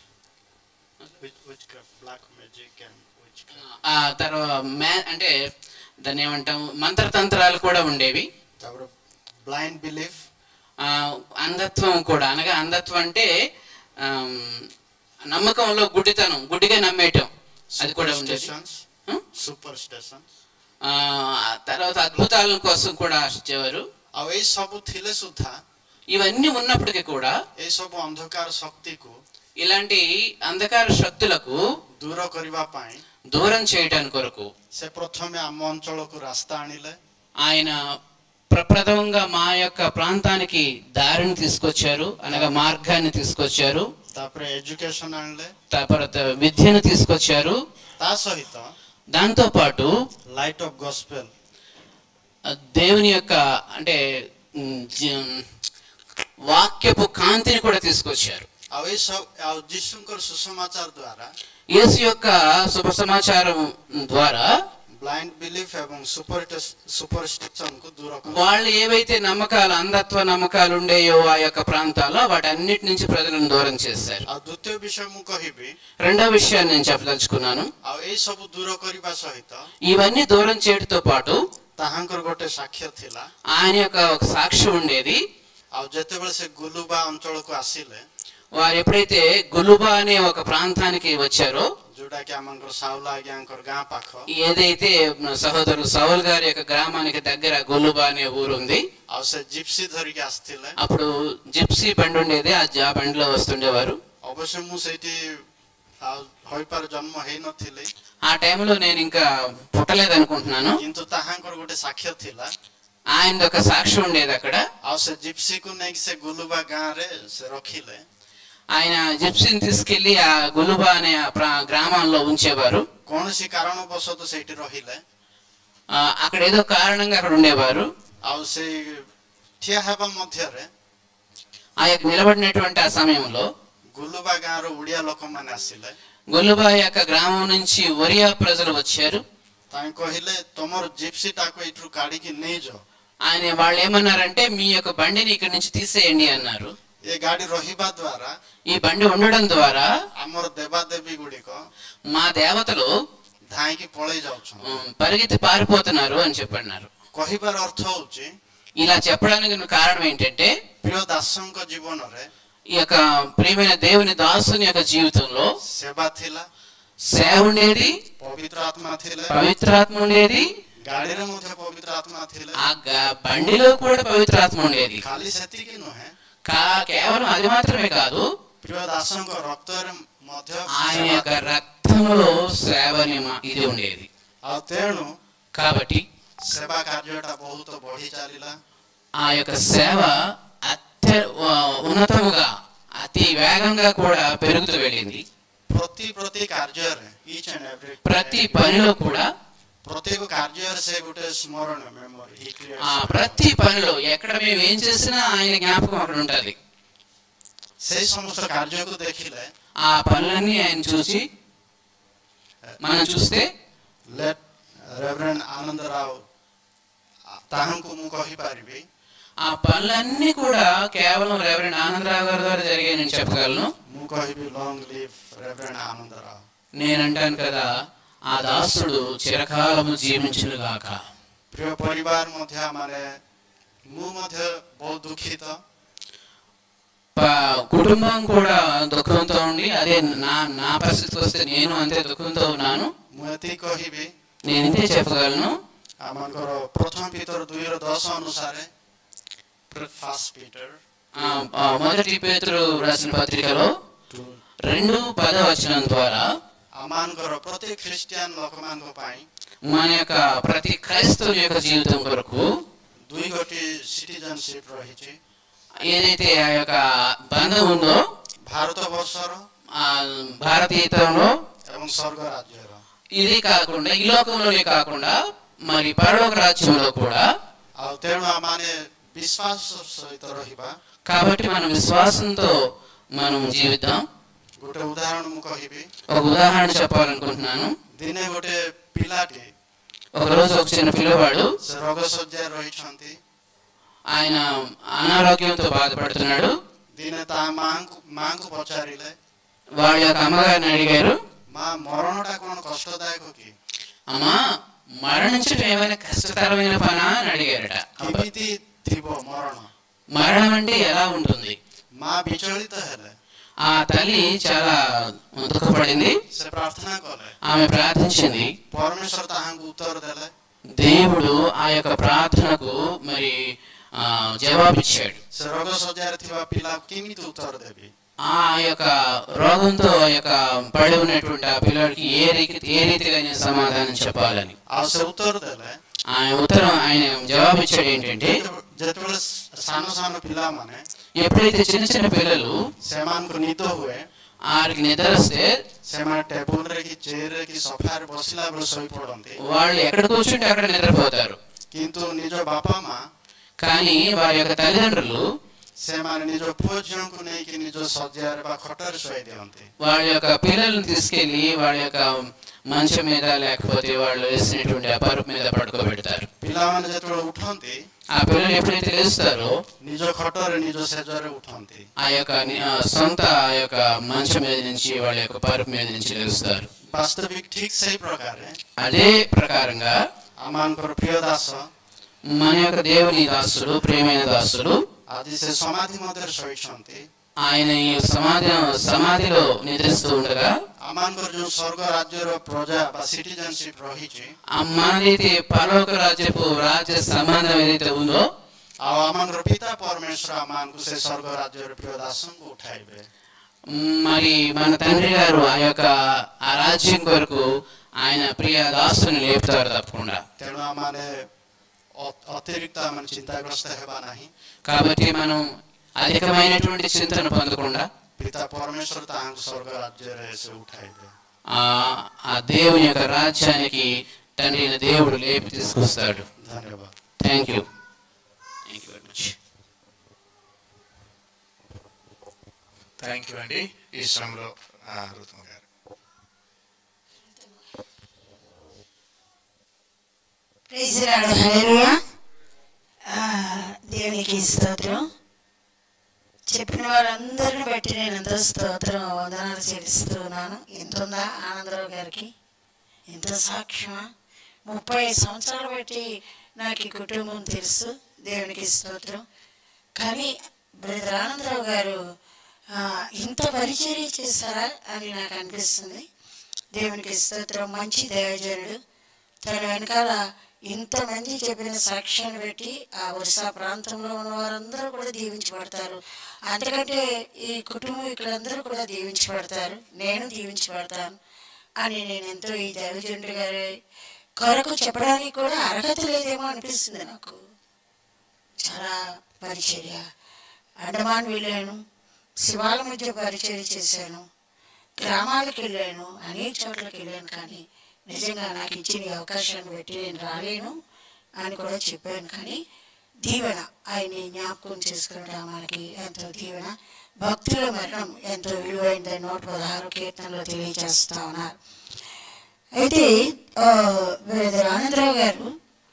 witchcraft black magic and witch ఆ తర్వాత మ్యా అంటే దాన్ని ఏమంటాం మంత్రతంత్రాలు కూడా ఉండేవి ତାପରେ బ్లైండ్ బిలీఫ్ ఆ, అంధత్వం కూడా అనగా అంధత్వం అంటే ఆమ్, నమ్మకంలో గుడ్డితనం గుడ్డిగా నమ్మేయటం అది కూడా ఉండేది స్టేషన్స్ సూపర్ స్టేషన్స్ ఆ, తర్వాత అద్భుతాల కోసం కూడా ఆశించేవారు ଆଉ ଏଇ ସବୁ ଥିଲେ ସୁଦ୍ଧା ఇవన్నీ ఉన్నప్పటికీ కూడా ଏଇ ସବୁ ଅନ୍ଧକାର ଶକ୍ତିକୁ ఇలాంటి అంధకార శక్తులకు ଦୂର କରିବା ପାଇଁ దూరం చేయడానికి కొరకు ସେ ପ୍ରଥମେ ଆମ ଅଞ୍ଚଳକୁ ରାସ୍ତା ଆଣିଲେ ఆయన ప్రప్రథమంగా మా యొక్క ప్రాంతానికి దారిని తీసుకొచ్చారు అనగా మార్గాన్ని తీసుకొచ్చారు ତାପରେ ଏଜୁକେସନ ଆଣିଲେ తర్వాత విద్యను తీసుకొచ్చారు ତା ସହିତ దాంతోపాటు light of gospel ఆ దేవుని యొక్క అంటే ఉమ్, జ- వాక్యపు కాంతిని కూడా తీసుకొచ్చారు ଆଉ ଏଇ ସବୁ ଆଉ ଯୀଶୁଙ୍କର ସୁସମାଚାର ଦ୍ୱାରା యేసు యొక్క శుభ సమాచారం ద్వారా ବ୍ଲାଇଣ୍ଡ ବିଲିଫ୍ ଏବଂ ସୁପରଷ୍ଟିସନକୁ ଦୂର କର వాళ్ళు ఏవైతే నమ్మకాలు అంధత్వ నమ్మకాలు ఉండేయో ఆ యొక్క ప్రాంతాల్లో వాటన్నిటి నుంచి ప్రజలను దూరం చేశారు ଆଉ ଦ୍ୱିତୀୟ ବିଷୟ ମୁଁ କହିବି రెండో విషయాన్ని నేను చెప్పదలుచుకున్నాను ଆଉ ଏଇ ସବୁ ଦୂର କରିବା ସହିତ ఇవన్నీ దూరం చేయడంతో పాటు ତାହାଙ୍କର ଗୋଟେ ସାକ୍ଷ୍ୟ ଥିଲା ఆయన యొక్క ఒక సాక్ష్యం ఉండేది ଆଉ ଯେତେବେଳେ ସେ ଗୁଲୁବା ଅଞ୍ଚଳକୁ ଆସିଲେ వారు ఎప్పుడైతే గులుబా అనే ఒక ప్రాంతానికి వచ్చారో ଯୋଉଟାକି ଆମଙ୍କର ସାଉଲା ଆଜ୍ଞାଙ୍କର ଗାଁ ପାଖ ఏదైతే మన సహోదరులు సౌల్ గారి యొక్క గ్రామానికి దగ్గర గొల్లుబా అనే ఊరు ఉంది ଆଉ ସେ ଜିପ୍ସି ଧରିକି ଆସିଥିଲେ అప్పుడు జిప్సీ బండి ఉండేది ఆ జా బండిలో వస్తుండేవారు ଅବଶ୍ୟ ମୁଁ ସେଇଠି ଆଉ ହୋଇପାରେ ଜନ୍ମ ହେଇନଥିଲି ఆ టైంలో నేను ఇంకా పుట్టలేదు అనుకుంటున్నాను କିନ୍ତୁ ତାହାଙ୍କର ଗୋଟେ ସାକ୍ଷ୍ୟ ଥିଲା ఆయన ఒక సాక్ష్యం ఉండేది అక్కడ ଆଉ ସେ ଜିପ୍ସିକୁ ନେଇକି ସେ ଗୁଲୁବା ଗାଁରେ ସେ ରଖିଲେ ఆయన జిప్సీని తీసుకెళ్లి ఆ గులుబా అనే ఆ ప్రా- గ్రామంలో ఉంచేవారు କୌଣସି କାରଣବଶତଃ ସେଇଠି ରହିଲେ ఆ, అక్కడ ఏదో కారణంగా అక్కడ ఉండేవారు ଆଉ ସେଇ ଠିଆ ହେବା ମଧ୍ୟରେ ఆ యొక్క నిలబడినటువంటి ఆ సమయంలో ଗୁଲୁବା ଗାଁର ଓଡ଼ିଆ ଲୋକମାନେ ଆସିଲେ గొల్లుబా యొక్క గ్రామం నుంచి ఒరియా ప్రజలు వచ్చారు ତାଙ୍କେ କହିଲେ ତମର ଜିପ୍ସିଟାକୁ ଏଇଠୁ କାଢିକି ନେଇଯାଅ ఆయన వాళ్ళు ఏమన్నారంటే మీ యొక్క బండిని ఇక్కడి నుంచి తీసేయండి అన్నారు ଏ ଗାଡି ରହିବା ଦ୍ୱାରା ఈ బండి ఉండడం ద్వారా ଆମର ଦେବାଦେବୀ ଗୁଡ଼ିକ మా దేవతలు ଧାଇଁକି ପଳେଇ ଯାଉଛନ୍ତି ఉమ్, పరిగెత్తి పారిపోతున్నారు అని చెప్పన్నారు କହିବାର ଅର୍ଥ ହଉଛି ఇలా చెప్పడానికి కారణం ఏంటంటే ପ୍ରିୟ ଦାସଙ୍କ ଜୀବନରେ ఈ యొక్క ప్రియమైన దేవుని దాసుని యొక్క జీవితంలో ସେବା ଥିଲା సేవ ఉండేది ପବିତ୍ର ଆତ୍ମା ଥିଲେ పవిత్రాత్మ ఉండేది ଗାଡିରେ ମଧ୍ୟ ପବିତ୍ର ଆତ୍ମା ଥିଲେ ఆ గ- బండిలో కూడా పవిత్రాత్మ ఉండేది ଖାଲି ସେତିକି ନୁହେଁ కా కేవలం అది మాత్రమే కాదు ପ୍ରିୟ ଦାସଙ୍କ ରକ୍ତରେ ମଧ୍ୟ ఆయన ସେବା యొక్క రక్తంలో సేవని మా- ఇది ఉండేది ଆଉ ତେଣୁ కాబట్టి ସେବା କାର୍ଯ୍ୟଟା ବହୁତ ବଢି ଚାଲିଲା ఆ యొక్క సేవ అత్య ఉన్నతముగా అతి వేగంగా కూడా పెరుగుతూ వెళ్ళింది ପ୍ରତି ପ୍ରତି କାର୍ଯ୍ୟରେ ଇଚ୍ ଆଣ୍ଡ ଏଭ୍ରି ప్రతి పనిలో కూడా ପ୍ରତ୍ୟେକ କାର୍ଯ୍ୟରେ ସେ ଗୋଟେ ସ୍ମରଣ ମେମୋରି ఆ ప్రతి పనిలో ఎక్కడ మేము ఏం చేసినా ఆయన జ్ఞాపకం అక్కడ ఉంటది ସେଇ ସମସ୍ତ କାର୍ଯ୍ୟକୁ ଦେଖିଲେ ఆ పనులన్నీ ఆయన చూసి మనం చూస్తే ଲେଟ୍ ରେଭରେଣ୍ଡ ଆନନ୍ଦ ରାଓ ତାହାଙ୍କୁ ମୁଁ କହିପାରିବି ఆ పనులన్నీ కూడా కేవలం రెవరెండ్ ఆనందరావు గారి ద్వారా జరిగాయి నేను చెప్పగలను ମୁଁ କହିବି long live reverend Anand Rao నేను అంటాను కదా ఆ దాసుడు చిరకాలము జీవించును గాక ପ୍ରିୟ ପରିବାର ମଧ୍ୟ ମାନେ ମୁଁ ମଧ୍ୟ ବହୁତ ଦୁଃଖିତ ప- కుటుంబం కూడా దుఃఖంతో ఉండి అదే నా నా పరిస్థితికి వస్తే నేను అంతే దుఃఖంతో ఉన్నాను ମୁଁ ଏତିକି କହିବି నేను ఇంతే చెప్పగలను ଆମଙ୍କର ପ୍ରଥମ ପିତର ଦୁଇର ଦଶ ଅନୁସାରେ ଫାଷ୍ଟ ପିଟର ఆ, ఆ, మొదటి పేతురు రాసిన పత్రికలో రెండు పదవచనం ద్వారా ଆମମାନଙ୍କର ପ୍ରତ୍ୟେକ ଖ୍ରୀଷ୍ଟିଆନ ଲୋକମାନଙ୍କ ପାଇଁ మన యొక్క ప్రతి క్రైస్తవుని యొక్క జీవితం కొరకు ଦୁଇ ଗୋଟି ସିଟିଜନସିପ ରହିଛି ఏదైతే ఆ యొక్క బంధం ఉందో ଭାରତ ବର୍ଷର ఆ భారతీయతంలో ଏବଂ ସ୍ୱର୍ଗ ରାଜ୍ୟର ఇది కాకుండా ఈ లోకంలోనే కాకుండా మరి పరలోక రాజ్యంలో కూడా ଆଉ ତେଣୁ ଆମମାନେ ବିଶ୍ୱାସ ସହିତ ରହିବା కాబట్టి మనం విశ్వాసంతో మనం జీవిద్దాం ଗୋଟେ ଉଦାହରଣ ମୁଁ କହିବି ఒక ఉదాహరణ చెప్పాలనుకుంటున్నాను ଦିନେ ଗୋଟେ ପିଲାଟି ఒక రోజు ఒక చిన్న పిల్లవాడు ସେ ରୋଗ ଶଯ୍ୟାରେ ରହିଛନ୍ତି ఆయన అనారోగ్యంతో బాధపడుతున్నాడు ଦିନେ ତା ମାଙ୍କୁ ମାଙ୍କୁ ପଚାରିଲେ వాళ్ళ యొక్క అమ్మగారిని అడిగారు ମା ମରଣଟା କ'ଣ କଷ୍ଟଦାୟକ କି అమ్మా మరణించడం ఏమైనా కష్టతరమైన పనా అని అడిగారట କେମିତି ଥିବ ମରଣ మరణం అంటే ఎలా ఉంటుంది ମା ବିଚଳିତ ହେଲେ ఆ తల్లి చాలా దుఃఖపడింది ସେ ପ୍ରାର୍ଥନା କଲେ ఆమె ప్రార్థించింది ପରମେଶ୍ୱର ତାହାଙ୍କୁ ଉତ୍ତର ଦେଲେ దేవుడు ఆ యొక్క ప్రార్థనకు మరి ఆ, జవాబిచ్చాడు ସେ ରୋଗ ଶଯ୍ୟାରେ ଥିବା ପିଲାକୁ କେମିତି ఉତ୍ତର ଦେବି ఆ యొక్క రోగంతో ఆ యొక్క పడి ఉన్నటువంటి ఆ పిల్లడికి ఏ రీతి ఏ రీతిగా నేను సమాధానం చెప్పాలని ଆଉ ସେ ଉତ୍ତର ଦେଲେ ఆయన ఉత్తరం ఆయన జవాబిచ్చాడు ఏంటంటే ଯେତେବେଳେ ସାନ ସାନ ପିଲାମାନେ ఎప్పుడైతే చిన్న చిన్న పిల్లలు ସେମାନଙ୍କୁ ନିଦ ହୁଏ ఆడికి నిద్ర వస్తే ସେମାନେ ଟେବୁଲରେ କି ଚେୟାରରେ କି ସୋଫାରେ ବସିଲା ବେଳେ ଶୋଇପଡ଼ନ୍ତି వాళ్ళు ఎక్కడ కూర్చుంటే అక్కడ నిద్రపోతారు କିନ୍ତୁ ନିଜ ବାପା ମା కానీ వారి యొక్క తల్లిదండ్రులు ସେମାନେ ନିଜ ପୁଅ ଝିଅଙ୍କୁ ନେଇକି ନିଜ ଶଯ୍ୟାରେ ବା ଖଟରେ ଶୋଇ ଦିଅନ୍ତି వాళ్ళ యొక్క పిల్లల్ని తీసుకెళ్లి వాళ్ళ యొక్క మంచం మీద లేకపోతే వాళ్ళు వేసినటువంటి ఆ పరుపు మీద పడుకోబెడతారు ପିଲାମାନେ ଯେତେବେଳେ ଉଠନ୍ତି ఆ పిల్లలు ఎప్పుడైతే లేస్తారో ନିଜ ଖଟରେ ନିଜ ସେଜରେ ଉଠନ୍ତି ఆ యొక్క ని- ఆ సొంత ఆ యొక్క మంచం మీద నుంచి వాళ్ళ యొక్క పరుపు మీద నుంచి లేస్తారు ବାସ୍ତବିକ ଠିକ ସେଇ ପ୍ରକାରେ అదే ప్రకారంగా ଆମମାନଙ୍କର ପ୍ରିୟ ଦାସ మన యొక్క దేవుని దాసుడు ప్రేమైన దాసుడు ଆଜି ସେ ସମାଧି ମଧ୍ୟରେ ଶୋଇଛନ୍ତି ఆయన ఈ సమాధి సమాధిలో నిద్రిస్తూ ఉండగా ଆମମାନଙ୍କର ଯୋଉ ସ୍ୱର୍ଗ ରାଜ୍ୟର ପ୍ରଜା ବା ସିଟିଜେନସିପ ରହିଛି ఆ మనదైతే పరలోక రాజ్యపు రాజ్య సంబంధం ఏదైతే ఉందో ଆଉ ଆମମାନଙ୍କର ପିତା ପରମେଶ୍ୱର ଆମମାନଙ୍କୁ ସେ ସ୍ୱର୍ଗ ରାଜ୍ୟର ପ୍ରିୟ ଦାସଙ୍କୁ ଉଠାଇବେ మరి మన తండ్రి గారు ఆ యొక్క ఆ రాజ్యం కొరకు ఆయన ప్రియ దాసుని లేపుతారు తప్పకుండా ତେଣୁ ଆମମାନେ ଅ- ଅତିରିକ୍ତ ଆମେ ଚିନ୍ତାଗ୍ରସ୍ତ ହେବା ନାହିଁ కాబట్టి మనం అధికమైనటువంటి చింతన పొందకుండా ପିତା ପରମେଶ୍ୱର ତାହାଙ୍କୁ ସ୍ୱର୍ଗ ରାଜ୍ୟରେ ସେ ଉଠାଇବେ ఆ ఆ దేవుని యొక్క రాజ్యానికి తండ్రి అయిన దేవుడు లేపి తీసుకొస్తాడు ଧନ୍ୟବାଦ thank you thank you very much thank you అండి ఈ శ్రమలో ఆ, రుతుమ గారు ప్రైజ్ రాడు హల్లెలూయా ఆ, దేవునికి స్తోత్రం చెప్పిన వాళ్ళందరిని బట్టి నేను ఎంతో స్తోత్రం వందనాలు చెల్లిస్తున్నాను ఎంత ఉందా ఆనందరావు గారికి ఎంత సాక్ష్యమా ముప్పై సంవత్సరాలు బట్టి నాకు ఈ కుటుంబం తెలుసు దేవునికి స్తోత్రం కానీ బ్రదర్ ఆనందరావు గారు ఆ, ఇంత పరిచర్య చేశారా అని నాకు అనిపిస్తుంది దేవునికి స్తోత్రం మంచి దైవజనుడు తన వెనకాల ఇంతమంది చెప్పిన సాక్ష్యాన్ని బట్టి ఆ ఒరిస్సా ప్రాంతంలో ఉన్న వారందరూ కూడా దీవించబడతారు అంతకంటే ఈ కుటుంబం ఇక్కడందరూ కూడా దీవించబడతారు నేను దీవించబడతాను అని నేను ఎంతో ఈ దైవజనుడి గారి కొరకు చెప్పడానికి కూడా అర్హత లేదేమో అనిపిస్తుంది నాకు చాలా పరిచర్య అండమాన్ వెళ్ళాను శివాల మధ్య పరిచర్య చేశాను గ్రామాలకు వెళ్ళాను అనేక చోట్లకి వెళ్ళాను కానీ నిజంగా నాకు ఇచ్చిన ఈ అవకాశాన్ని బట్టి నేను రాలేను అని కూడా చెప్పాను కానీ దీవెన ఆయన్ని జ్ఞాపకం చేసుకునడం మనకి ఎంతో దీవెన భక్తుల మరణం ఎంతో విలువైనదని నూట పదహారు కీర్తనలో తెలియజేస్తా ఉన్నారు అయితే ఆ, బ్రదర్ ఆనందరావు గారు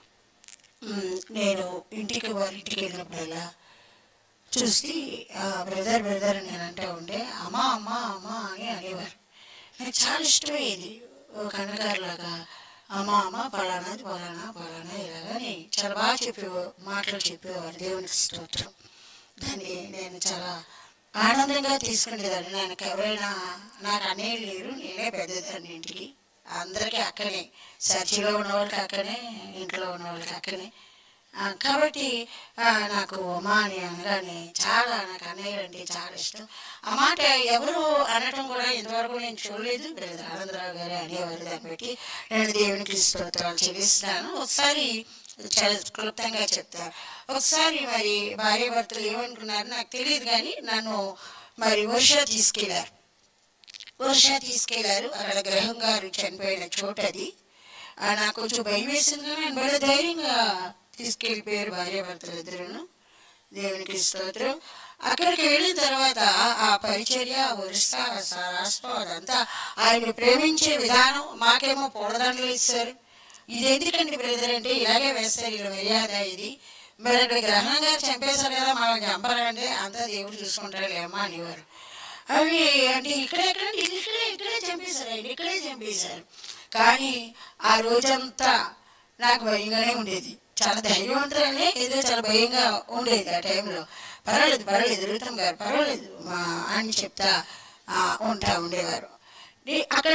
మ్, నేను ఇంటికి వారి ఇంటికి వెళ్ళినప్పుడల్లా చూసి బ్రదర్ బ్రదర్ అని నేను అంటూ ఉండే అమ్మా అమ్మా అమ్మా అని అనేవారు నాకు చాలా ఇష్టమయ్యేది ఒక అన్నగారులాగా అమ్మ అమ్మ పలానాది పలానా పలానా ఇలాగని చాలా బాగా చెప్పేవారు మాటలు చెప్పేవారు దేవునికి స్తోత్రం దాన్ని నేను చాలా ఆనందంగా తీసుకునేదాన్ని నాకు ఎవరైనా నాకు అనే లేరు నేనే పెద్దదాన్ని ఇంటికి అందరికీ అక్కనే చర్చిలో ఉన్న వాళ్ళకి అక్కనే ఇంట్లో ఉన్న వాళ్ళకి అక్కనే ఆ, కాబట్టి ఆ, నాకు ఉమా అని అనగానే చాలా నాకు అన్నయ్యలు అంటే చాలా ఇష్టం ఆ మాట ఎవరు అనటం కూడా ఇంతవరకు నేను చూడలేదు బ్రదర్ ఆనందరావు గారు అనేవారు దాన్ని బట్టి నేను దేవునికి స్తోత్రాలు చెల్లిస్తున్నాను ఒకసారి చాలా క్లుప్తంగా చెప్తాను ఒకసారి మరి భార్య భర్తలు ఏమనుకున్నారు నాకు తెలియదు కానీ నన్ను మరి వర్ష తీసుకెళ్లారు వర్ష తీసుకెళ్లారు అక్కడ గ్రహం గారు చనిపోయిన చోటు అది ఆ, నాకు కొంచెం భయం వేసింది కానీ ఆయన భలే ధైర్యంగా తీసుకెళ్ళిపోయారు భార్య భర్తలు ఇద్దరును దేవునికి స్తోత్రం అక్కడికి వెళ్ళిన తర్వాత ఆ పరిచర్య ఆ ఒరిస్సా ఆ రాష్ట్రం అదంతా ఆయన ప్రేమించే విధానం మాకేమో పూలదండలు ఇస్తారు ఇది ఎందుకండి బ్రదర్ అంటే ఇలాగే వేస్తారు ఇలా మర్యాద ఇది మరి అక్కడ గ్రహణం గారు చంపేశారు కదా మనం చంపరంటే అంతా దేవుడు చూసుకుంటాడు ఏమో అనేవారు అవి అంటే ఇక్కడ ఎక్కడ ఇక్కడే ఇక్కడే చంపేశారు ఆయన ఇక్కడే చంపేశారు కానీ ఆ రోజంతా నాకు భయంగానే ఉండేది చాలా ధైర్యవంతులనే ఏదో చాలా భయంగా ఉండేది ఆ టైంలో పర్వాలేదు పర్వాలేదు రుతం గారు పర్వాలేదు మా అని చెప్తా ఆ, ఉంటా ఉండేవారు నీ- అక్కడ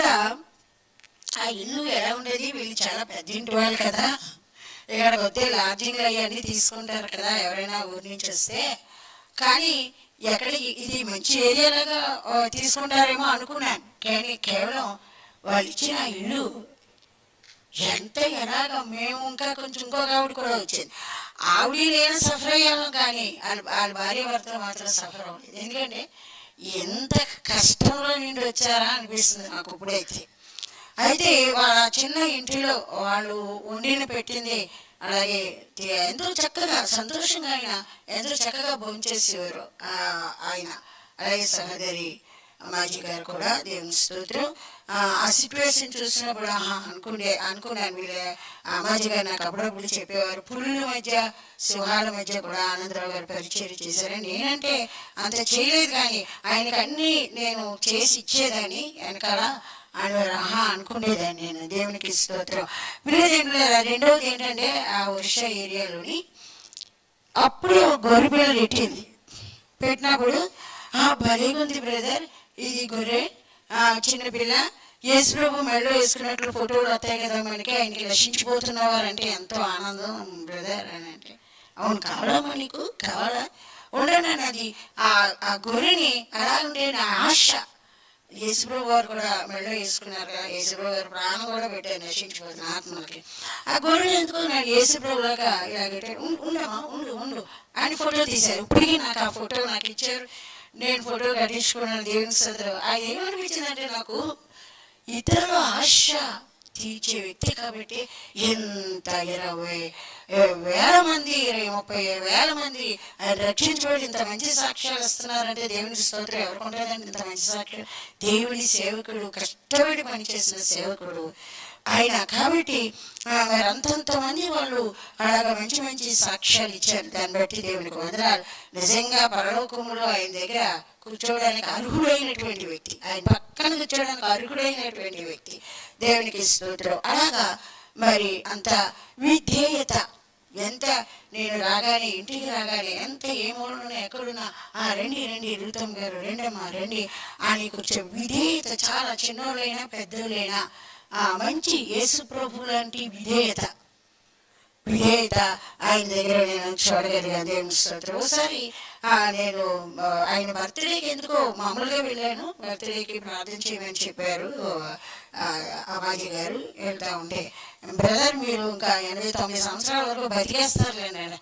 ఆ ఇల్లు ఎలా ఉండేది వీళ్ళు చాలా పెద్ద ఇంటి వాళ్ళు కదా ఇక్కడికి వస్తే లాడ్జింగ్లు అవన్నీ తీసుకుంటారు కదా ఎవరైనా ఊరి నుంచి వస్తే కానీ ఎక్కడ ఇ- ఇది మంచి ఏరియాలాగా ఆ, తీసుకుంటారేమో అనుకున్నాను కానీ కేవలం వాళ్ళు ఇచ్చిన ఇల్లు ఎంత ఎలాగ మేము ఇంకా కొంచెం ఇంకొక ఆవిడ కూడా వచ్చింది ఆవిడ నేను సఫర్ అయ్యాను కానీ వాళ్ళ వాళ్ళ భార్య భర్తలు మాత్రం సఫర్ అవ్వలేదు ఎందుకంటే ఎంత కష్టంలో నుండి వచ్చారా అనిపిస్తుంది నాకు ఇప్పుడైతే అయితే వాళ్ళ చిన్న ఇంటిలో వాళ్ళు వండిన పెట్టింది అలాగే తి- ఎంతో చక్కగా సంతోషంగా ఆయన ఎంతో చక్కగా భోంచేసేవారు ఆ, ఆయన అలాగే సహోదరి అమ్మాజీ గారు కూడా దేవుని స్తోత్రం ఆ, ఆ సిచ్యువేషన్ చూసినప్పుడు ఆహా అనుకునే అనుకున్నాను వీళ్ళే ఆ అమ్మాజీ గారు నాకు అప్పుడప్పుడు చెప్పేవారు పులుల మధ్య సింహాల మధ్య కూడా ఆనందరావు గారు పరిచయం చేశారని నేనంటే అంత చేయలేదు కానీ ఆయనకు అన్నీ నేను చేసి ఇచ్చేదాన్ని వెనకాల ఆయన ఆహా అనుకునేదాన్ని నేను దేవునికి స్తోత్రం వీళ్ళేంటి రెండవది ఏంటంటే ఆ ఒరిషా ఏరియాలోని అప్పుడు గొర్రె పిల్ల పెట్టింది పెట్టినప్పుడు ఆ భలేగా ఉంది బ్రదర్ ఇది గొర్రె ఆ చిన్న పిల్ల యేసు ప్రభు మెడలో వేసుకున్నట్లు ఫోటోలు వస్తాయి కదా మనకి ఆయనకి రక్షించిపోతున్నవారు అంటే ఎంతో ఆనందం బ్రదర్ అని అంటే అవును కావాలమ్మా నీకు కావాలా ఉండను అది ఆ ఆ గొర్రెని అలా ఉండే నా ఆశ యేసుప్రభు గారు కూడా మెడలో వేసుకున్నారు కదా యేసుప్రభు గారు ప్రాణం కూడా పెట్టారు నశించిపోతున్న ఆత్మలకి ఆ గొర్రెలు ఎందుకు నాకు యేసుప్రభు లాగా ఇలా పెట్టారు "ఉం- ఉండమ్మా ఉండు ఉండు అని ఫోటో తీశారు ఇప్పటికీ నాకు ఆ ఫోటో నాకు ఇచ్చారు నేను ఫోటో కట్టించుకున్నాను దేవుని సదరు అది ఏమనిపించిందంటే నాకు ఇతరుల ఆశ తీర్చే వ్యక్తి కాబట్టి ఎంత ఇరవై వేల మంది ఇరవై ముప్పై వేల మంది ఆయన రక్షించబడి ఇంత మంచి సాక్ష్యాలు ఇస్తున్నారంటే దేవునికి స్తోత్రం ఎవరికి ఉంటుందండి ఇంత మంచి సాక్ష్యం దేవుని సేవకుడు కష్టపడి పనిచేసిన సేవకుడు ఆయన కాబట్టి ఆ, మరి అంతంత మంది వాళ్ళు అలాగ మంచి మంచి సాక్ష్యాలు ఇచ్చారు దాన్ని బట్టి దేవునికి వందనాలు నిజంగా పరలోకములో ఆయన దగ్గర కూర్చోవడానికి అర్హుడైనటువంటి వ్యక్తి ఆయన పక్కన కూర్చోవడానికి అర్హుడైనటువంటి వ్యక్తి దేవునికి స్తోత్రం అలాగా మరి అంత విధేయత ఎంత నేను రాగానే ఇంటికి రాగానే ఎంత ఏ మూలన ఎక్కడున్నా ఆ రండి రండి రుతం గారు రెండమ్మా రండి అని కూర్చో విధేయత చాలా చిన్నోళ్ళైనా పెద్దోళ్ళైనా ఆ మంచి యేసు ప్రభు లాంటి విధేయత విధేయత ఆయన దగ్గర నేను చూడగలిగాను దేవుని స్తోత్రం ఒకసారి ఆ, నేను ఆ, ఆయన బర్త్డేకి ఎందుకో మామూలుగా వెళ్ళాను బర్త్డేకి ప్రార్థన చేయమని చెప్పారు ఆ, అమ్మాజీ గారు వెళ్తా ఉంటే బ్రదర్ మీరు ఇంకా ఎనభై తొమ్మిది సంవత్సరాల వరకు బతికేస్తారులే నేను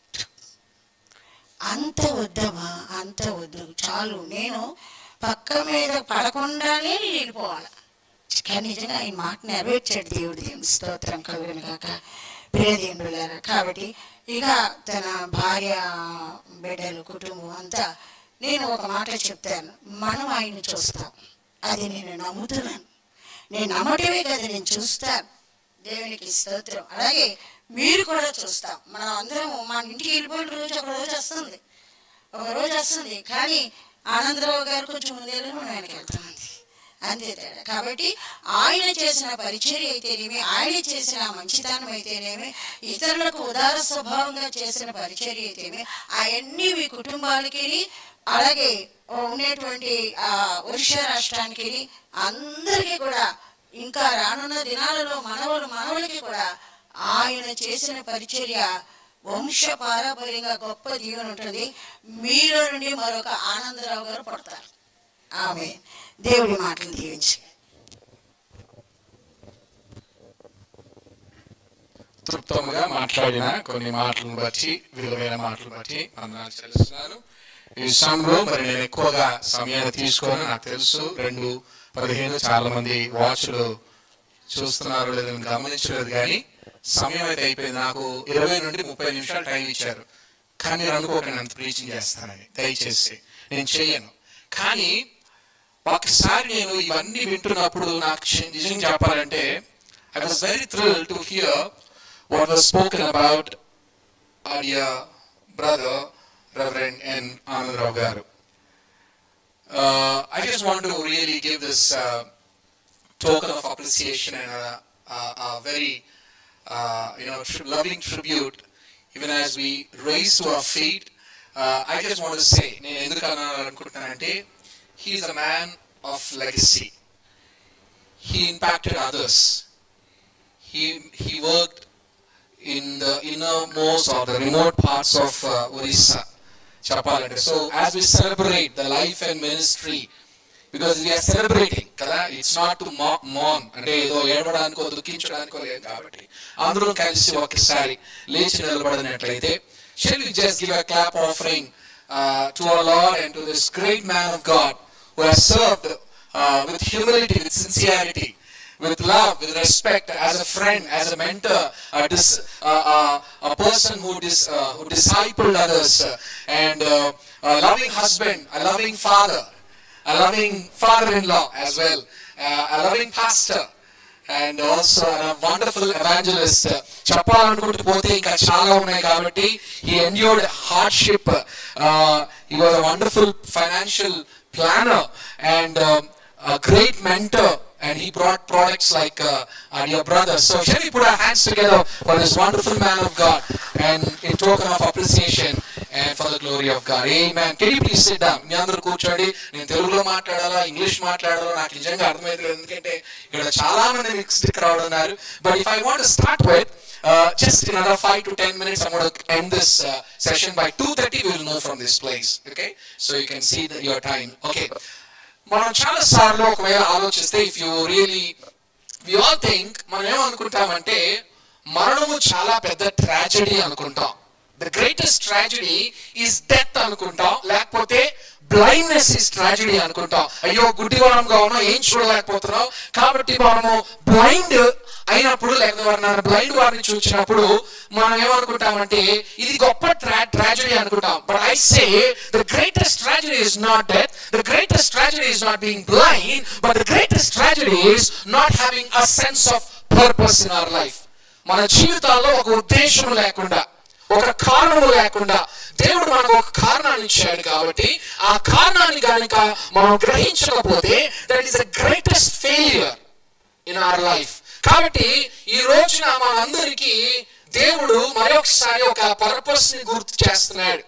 అంత వద్దమ్మా అంత వద్దు చాలు నేను పక్క మీద పడకుండానే నేను వెళ్ళిపోవాలి కానీ నిజంగా ఆయన మాట నెరవేర్చాడు దేవుడు దేవుని స్తోత్రం కలుగును కాక ప్రియదేవుడులారా కాబట్టి ఇక తన భార్య బిడ్డలు కుటుంబం అంతా నేను ఒక మాట చెప్తాను మనం ఆయన్ని చూస్తాం అది నేను నమ్ముతున్నాను నేను నమ్మటమే కదా నేను చూస్తాను దేవునికి స్తోత్రం అలాగే మీరు కూడా చూస్తాం మనం అందరం మన ఇంటికి వెళ్ళిపోయిన రోజు ఒక రోజు వస్తుంది ఒక రోజు వస్తుంది కానీ ఆనందరావు గారు కొంచెం ముందేళ్ళు మనం ఆయనకి వెళ్తామంది అంతే తేడా కాబట్టి ఆయన చేసిన పరిచర్య అయితేనేమి ఆయన చేసిన మంచితనం అయితేనేమి ఇతరులకు ఉదార స్వభావంగా చేసిన పరిచర్య అయితేనేమి అవన్నీ మీ కుటుంబాలకి అలాగే ఉండేటువంటి ఆ ఒరిషా రాష్ట్రానికి అందరికీ కూడా ఇంకా రానున్న దినాలలో మనవలు మనవలకి కూడా ఆయన చేసిన పరిచర్య వంశ పారంపర్యంగా గొప్ప దీవెన ఉంటుంది మీలో నుండి మరొక ఆనందరావు గారు పడతారు ఆమె దేవుడి మాటలు దీవించి తృప్తముగా మాట్లాడిన కొన్ని మాటలను బట్టి విలువైన మాటలు బట్టి వందనాలు చెల్లిస్తున్నాను ఈ సమయంలో మరి నేను ఎక్కువగా సమయాన్ని తీసుకోను నాకు తెలుసు రెండు పదిహేను చాలా మంది వాచ్లు చూస్తున్నారు లేదని గమనించలేదు కానీ సమయం అయితే అయిపోయింది నాకు ఇరవై నుండి ముప్పై నిమిషాలు టైం ఇచ్చారు కానీ మీరు అనుకోకండి అంత ప్రీచింగ్ చేస్తానని దయచేసి నేను చెయ్యను కానీ ఒకసారి నేను ఇవన్నీ వింటున్నప్పుడు నాకు చి- నిజం చెప్పాలంటే I was very thrill to hear what was spoken about our dear brother Reverend N. Anandrav garu. Uh, I just want to really give this uh, token of appreciation and a, a, a very uh, you know tri- loving tribute even as we raise to our feet. Uh, I just want to say, నేను ఎందుకు అనుకుంటున్నానంటే he is a man of legacy. He impacted others. He he worked in the innermost or the remote parts of uh, Orissa, చెప్పాలంటే so as we celebrate the life and ministry because we're celebrating కదా it's not to moan అంటే ఏదో ఏడవడానికో దుఃఖించడానికో లేదు కాబట్టి అందరూ కలిసి ఒకసారి లేచి నిలబడినట్లయితే shall we just give a clap offering uh, to our Lord and to this great man of God who has served uh, with humility, with sincerity, with love, with respect, as a friend, as a mentor, a, dis, uh, uh, a person who, dis, uh, who discipled others, uh, and uh, a loving husband, a loving father, a loving father-in-law as well, uh, a loving pastor, and also wonderful evangelist చెప్పాలనుకుంటూ పోతే ఇంకా చాలా ఉన్నాయి కాబట్టి he endured hardship he was a wonderful financial planner and great mentor and he brought products like uh, our dear brother. So shall we put our hands together for this wonderful man of God and in token of appreciation and for the glory of God. Amen. Can you please sit down? మీ అందరూ కూర్చోండి నేను తెలుగులో మాట్లాడాలా English మాట్లాడాలో నాకు నిజంగా అర్థమైతే ఎందుకంటే ఇక్కడ చాలా మంది మిక్స్డ్ క్రౌడ్ ఉన్నారు but if I want start with uh, just in another five to ten minutes, I'm going to end this uh, session. By 2.30, we will move from this place. Okay? So you can see the, your time. Okay. మనం చాలా సార్లు ఒకవేళ ఆలోచిస్తే if you really we all think మనం ఏమనుకుంటామంటే మరణము చాలా పెద్ద ట్రాజడీ అనుకుంటాం the greatest tragedy is death అనుకుంటాం లేకపోతే బ్లైండ్నెస్ ఇస్ ట్రాజడీ అనుకుంటాం అయ్యో గుడ్డివారంగా ఉన్నాం ఏం చూడలేకపోతున్నాం కాబట్టి మనము బ్లైండ్ అయినప్పుడు లేకపోతే ఎవరైనా బ్లైండ్ వారిని చూసినప్పుడు మనం ఏమనుకుంటామంటే ఇది గొప్ప ట్రా ట్రాజడీ అనుకుంటాం but I say the greatest tragedy is not death the greatest tragedy is not being blind but the greatest tragedy is not having a sense of purpose in our life మన జీవితాల్లో ఒక ఉద్దేశం లేకుండా ఒక కారణం లేకుండా దేవుడు మనకు ఒక కారణాన్ని ఇచ్చాడు కాబట్టి ఆ కారణాన్ని కనుక మనం గ్రహించకపోతే that is the greatest failure in our life కాబట్టి ఈ రోజున మనందరికీ దేవుడు మరొకసారి ఒక పర్పస్ ని గుర్తు చేస్తున్నాడు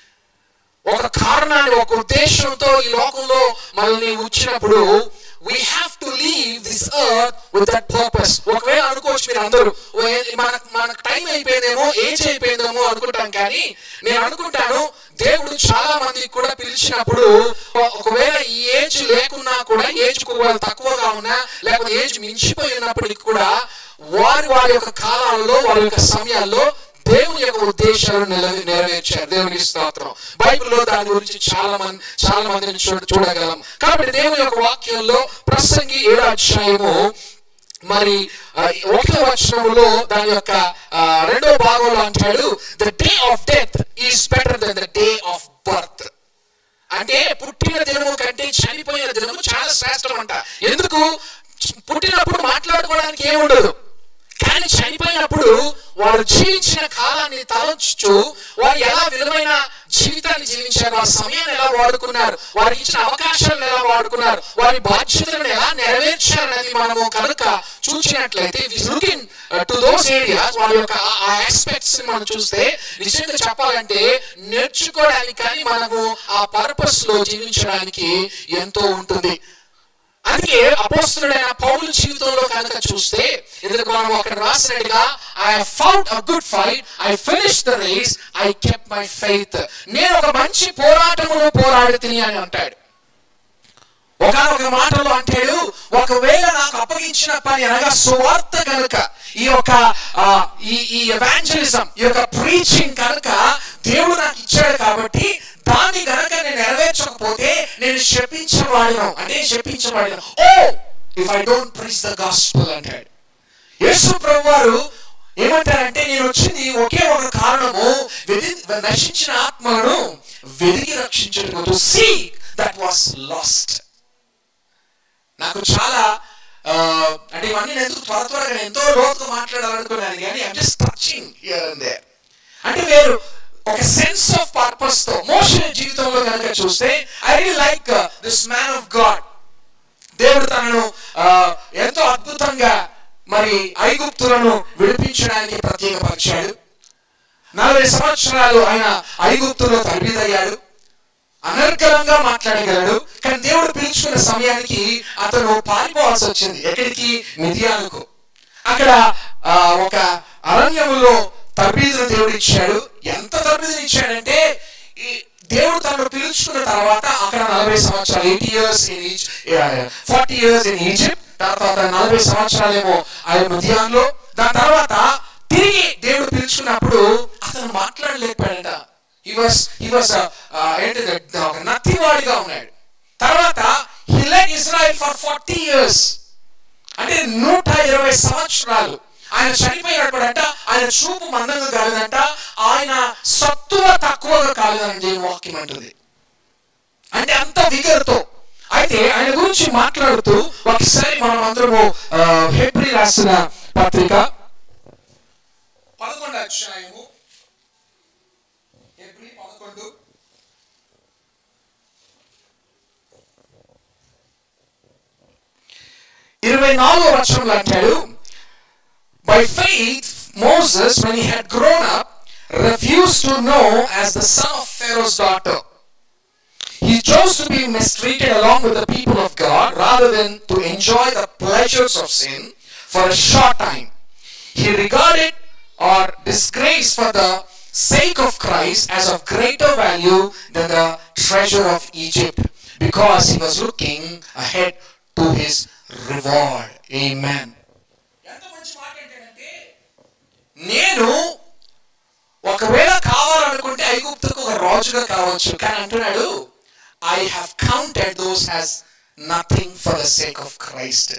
ఒక కారణాన్ని ఒక ఉద్దేశంతో ఈ లోకంలో మనల్ని వచ్చినప్పుడు we have to leave this earth with that purpose ఒకవేళ అనుకోవచ్చు మీరు అందరూ "ఓ, ఏ- మనకు మనకు టైం అయిపోయిందేమో ఏజ్ అయిపోయిందేమో అనుకుంటాం కానీ నేను అనుకుంటాను దేవుడు చాలా మందికి కూడా పిలిచినప్పుడు "ఓ- ఒకవేళ ఈ ఏజ్ లేకున్నా కూడా ఏజ్ తక్కువగా ఉన్నా లేకపోతే ఏజ్ మించిపోయి ఉన్నప్పటికీ కూడా వారి వారి యొక్క కాలాల్లో వారి యొక్క సమయాల్లో దేవుని యొక్క ఉద్దేశాలను నెల- నెరవేర్చారు దేవునికి స్తోత్రం బైబిల్లో దాని గురించి చాలా మంది చాలా మందిని చూడ చూడగలం కాబట్టి దేవుని యొక్క వాక్యంలో ప్రసంగి ఏడో అధ్యాయము మరి ఆ, ఒకటో వచనంలో దాని యొక్క ఆ, రెండో భాగంలో అంటాడు the day of death is better than the day of birth అంటే పుట్టిన దినము కంటే చనిపోయిన దినము చాలా శ్రేష్టం అంట ఎందుకు పుట్టినప్పుడు మాట్లాడుకోవడానికి ఏముండదు కానీ చనిపోయినప్పుడు వారు జీవించిన కాలాన్ని తలంచు వారు ఎలా విలువైన జీవితాన్ని జీవించారు వారి సమయాన్ని ఎలా వాడుకున్నారు వారికి ఇచ్చిన అవకాశాలను ఎలా వాడుకున్నారు వారి బాధ్యతలను ఎలా నెరవేర్చారు అనేది మనము కనుక చూసినట్లయితే లుకింగ్ టు దోస్ ఏరియాస్ వారి యొక్క ఆ ఆస్పెక్ట్స్ మనం చూస్తే నిజంగా చెప్పాలంటే నేర్చుకోవడానికి కానీ మనము ఆ పర్పస్ లో జీవించడానికి ఎంతో ఉంటుంది అందుకే అపోస్తుడైన పౌలు జీవితంలో కనుక చూస్తే ఎందుకు మనం అక్కడ రాసినట్టుగా I found a good fight I finish the race I kept my faith నేను ఒక మంచి పోరాటమును పోరాడి తిని అని అంటాడు ఒకనొక మాటలో అంటాడు ఒకవేళ నాకు అప్పగించిన పని అనగా సువార్త కనుక ఈ యొక్క ఆ, ఈ ఈ ఎవాంజలిజం ఈ యొక్క ప్రీచింగ్ కనుక దేవుడు నాకు ఇచ్చాడు కాబట్టి దాన్ని కనుక నేను నెరవేర్చకపోతే నేను శపించవాడిను అంటే శపించవాడిను woe if I don't preach the gospel అంటాడు యేసు ప్రభు వారు ఏమంటారంటే నేను వచ్చింది ఒకే ఒక కారణము వెది- నశించిన ఆత్మలను వెదికి రక్షించడం to seek that was lost నాకు చాలా ఆ, అంటే ఇవన్నీ నేను ఎందుకు త్వర త్వరగా నేను ఎంతో లోతుగా మాట్లాడాలనుకున్నాను కానీ I'm just touching here and there అంటే వేరు ఒక సెన్స్ ఆఫ్ పర్పస్ తో మోషన్ జీవితంలో కనుక చూస్తే I real like this man of God దేవుడు తనను ఆ, ఎంతో అద్భుతంగా మరి ఐగుప్తులను విడిపించడానికి ప్రత్యేకపరిచాడు నలభై సంవత్సరాలు ఆయన ఐగుప్తులో తరబిదయ్యాడు అనర్గళంగా మాట్లాడగలడు కానీ దేవుడు పిలుచుకున్న సమయానికి అతను పారిపోవాల్సి వచ్చింది ఎక్కడికి మిథియానుకు అక్కడ ఆ, ఒక అరణ్యములో తర్బీదును దేవుడు ఇచ్చాడు ఎంత తర్బీదుని ఇచ్చాడంటే ఈ దేవుడు తనను పిలుచుకున్న తర్వాత అక్కడ నలభై సంవత్సరాలు eighty years in is forty years in Egypt దాని తర్వాత నలభై సంవత్సరాలేమో ఆయన మిథియాన్లో దాని తర్వాత తిరిగి దేవుడు పిలుచుకున్నప్పుడు అతను మాట్లాడలేకపోయాడట హీ వాస్ హీ వాస్ ఏంటిది ఒక నత్తివాడిగా ఉన్నాడు తర్వాత he led Israel for forty years అంటే నూట ఇరవై సంవత్సరాలు ఆయన చనిపోయాడంట ఆయన చూపు మందంగా కాలేదంట ఆయన సత్తువ తక్కువగా కాలేదని దేవుని వాక్యం అంటుంది అంటే అంత విగర్తో అయితే ఆయన గురించి మాట్లాడుతూ ఒకసారి మనం అందరము హెబ్రి రాసిన పత్రిక పదకొండు అధ్యాయము హెబ్రి పదకొండు ఇరవై నాలుగో వచనంలో అంటాడు By faith, Moses, when he had grown up, refused to know as the son of Pharaoh's daughter. He chose to be mistreated along with the people of God rather than to enjoy the pleasures of sin for a short time. He regarded or disgrace for the sake of Christ as of greater value than the treasure of Egypt because he was looking ahead to his reward. Amen. నేను ఒకవేళ కావాలనుకుంటే ఐగుప్తుకు ఒక రాజుగా కావచ్చు కానీ అంటున్నాడు I have counted those has nothing for the sake of Christ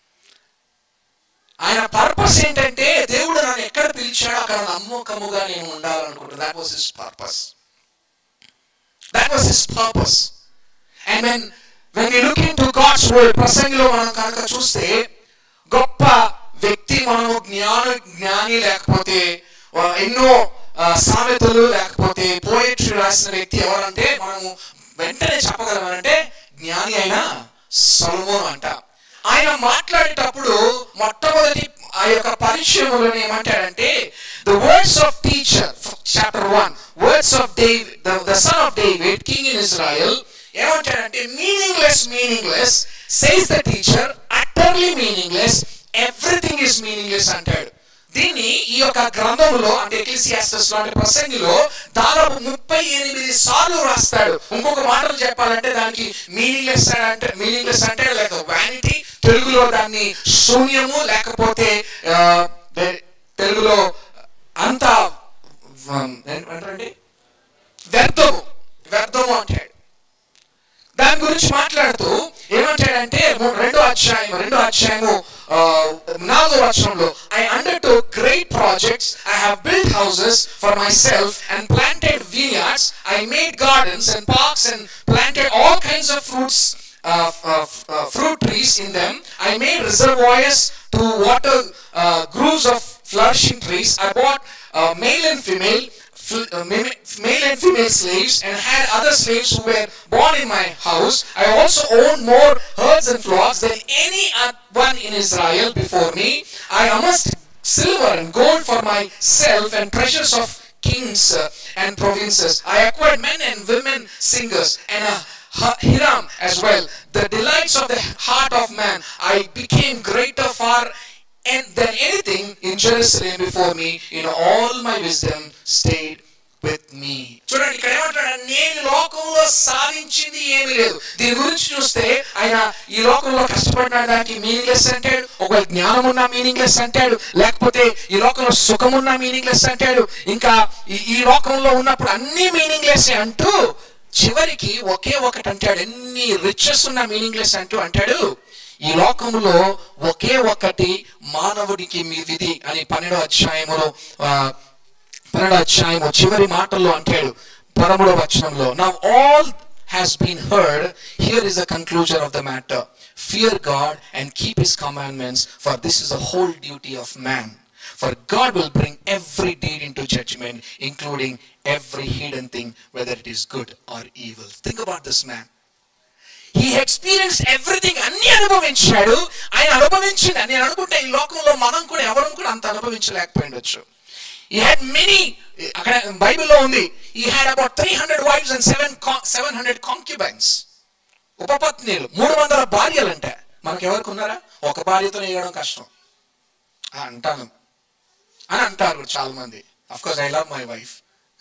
ఆయన పర్పస్ ఏంటంటే దేవుడు నన్ను ఎక్కడ పిలిచాడో అక్కడ నమ్మకముగా నేను ఉండాలనుకుంటున్నాను that was his purpose that was his purpose and when when you look into God's word ప్రసంగిలో మనం కనుక చూస్తే గొప్ప వ్యక్తి మనము జ్ఞాన జ్ఞాని లేకపోతే ఆ, ఎన్నో ఆ, సామెతలు లేకపోతే పోయట్రీ రాసిన వ్యక్తి ఎవరంటే మనము వెంటనే చెప్పగలమనంటే జ్ఞాని అయిన సొలమోన్ అంట ఆయన మాట్లాడేటప్పుడు మొట్టమొదటి ఆ యొక్క పరిచయంలో ఏమంటాడంటే the words of teacher chapter one words of David the son of David king in Israel ఏమంటాడంటే meaningless meaningless says the teacher utterly meaningless everything is meaningless అంటాడు దీన్ని ఈ యొక్క గ్రంథంలో అంటే ఎక్లిసియాస్టస్ లాంటి ప్రసంగిలో దాదాపు ముప్పై ఎనిమిది సార్లు రాస్తాడు ఇంకొక మాటలు చెప్పాలంటే దానికి మీనింగ్లెస్ అంటే మీనింగ్లెస్ అంటే లేక వ్యానిటీ తెలుగులో దాన్ని శూన్యము లేకపోతే ఆ, తె- తెలుగులో అంత ఏంటంటే వ్యర్థము వ్యర్థము అంటాడు దాని గురించి మాట్లాడుతూ ఏమంటాడంటే ము- రెండో అధ్యాయం రెండో అధ్యాయము ఆ, నాలుగో వచనంలో I undertook great projects I have build houses for myself and planted vineyards I made gardens and parks and planted all kinds of fruits uh, uh, uh, fruit trees in them I made reservoirs to water uh, groves of flourishing trees I bought uh, male and female fl- uh, ma- male and female slaves and had other slaves who were born in my house. I also owned more herds and flocks than any oth- one in Israel before me. I amassed silver and gold for myself and treasures of kings uh, and provinces. I acquired men and women singers and a Ha- Hiram as well. The delights of the heart of man. I became greater far and than anything in Jerusalem before me. In all my wisdom stayed with me. చూడండి ఇక్కడ ఏమంటాడు నేను లోకంలో సాధించింది ఏమీ లేదు దీని గురించి చూస్తే ఆయన ఈ లోకంలో కష్టపడిన దానికి మీనింగ్లెస్ అంటాడు ఒకవేళ జ్ఞానం ఉన్న మీనింగ్లెస్ అంటాడు లేకపోతే ఈ లోకంలో సుఖం ఉన్న మీనింగ్లెస్ అంటాడు ఇంకా ఈ- ఈ లోకంలో ఉన్నప్పుడు అన్ని మీనింగ్లెస్ అంటూ చివరికి ఒకే ఒకటి అంటాడు ఎన్ని రిచెస్ ఉన్న మీనింగ్లెస్ అంటూ అంటాడు ఈ లోకములో ఒకే ఒకటి మానవుడికి మీ విధి అని పన్నెండో అధ్యాయములో ఆ, పన్నెండో అధ్యాయము చివరి మాటల్లో అంటాడు పదమూడవ వచనంలో నా all has been heard here is the conclusion of the matter fear god and keep his commandments for this is the whole duty of man for god will bring every deed into judgment including every hidden thing whether it is good or evil think about this man he experience everything అన్ని అనుభవించాడు ఆయన అనుభవించింది నేను అనుకుంటే ఈ లోకంలో మనం కూడా ఎవరు కూడా అంత అనుభవించలేకపోయిండొచ్చు ఈ హ్యాడ్ మెనీ అక్కడ బైబిల్లో ఉంది he had about three hundred wives and seven seven hundred concubines ఉపపత్నీలు మూడు వందల భార్యలు అంటే మనకి ఎవరికి ఉన్నారా ఒక భార్యతో వేయడం కష్టం ఆ, అంటాను అని అంటారు చాలా మంది of course I love my wife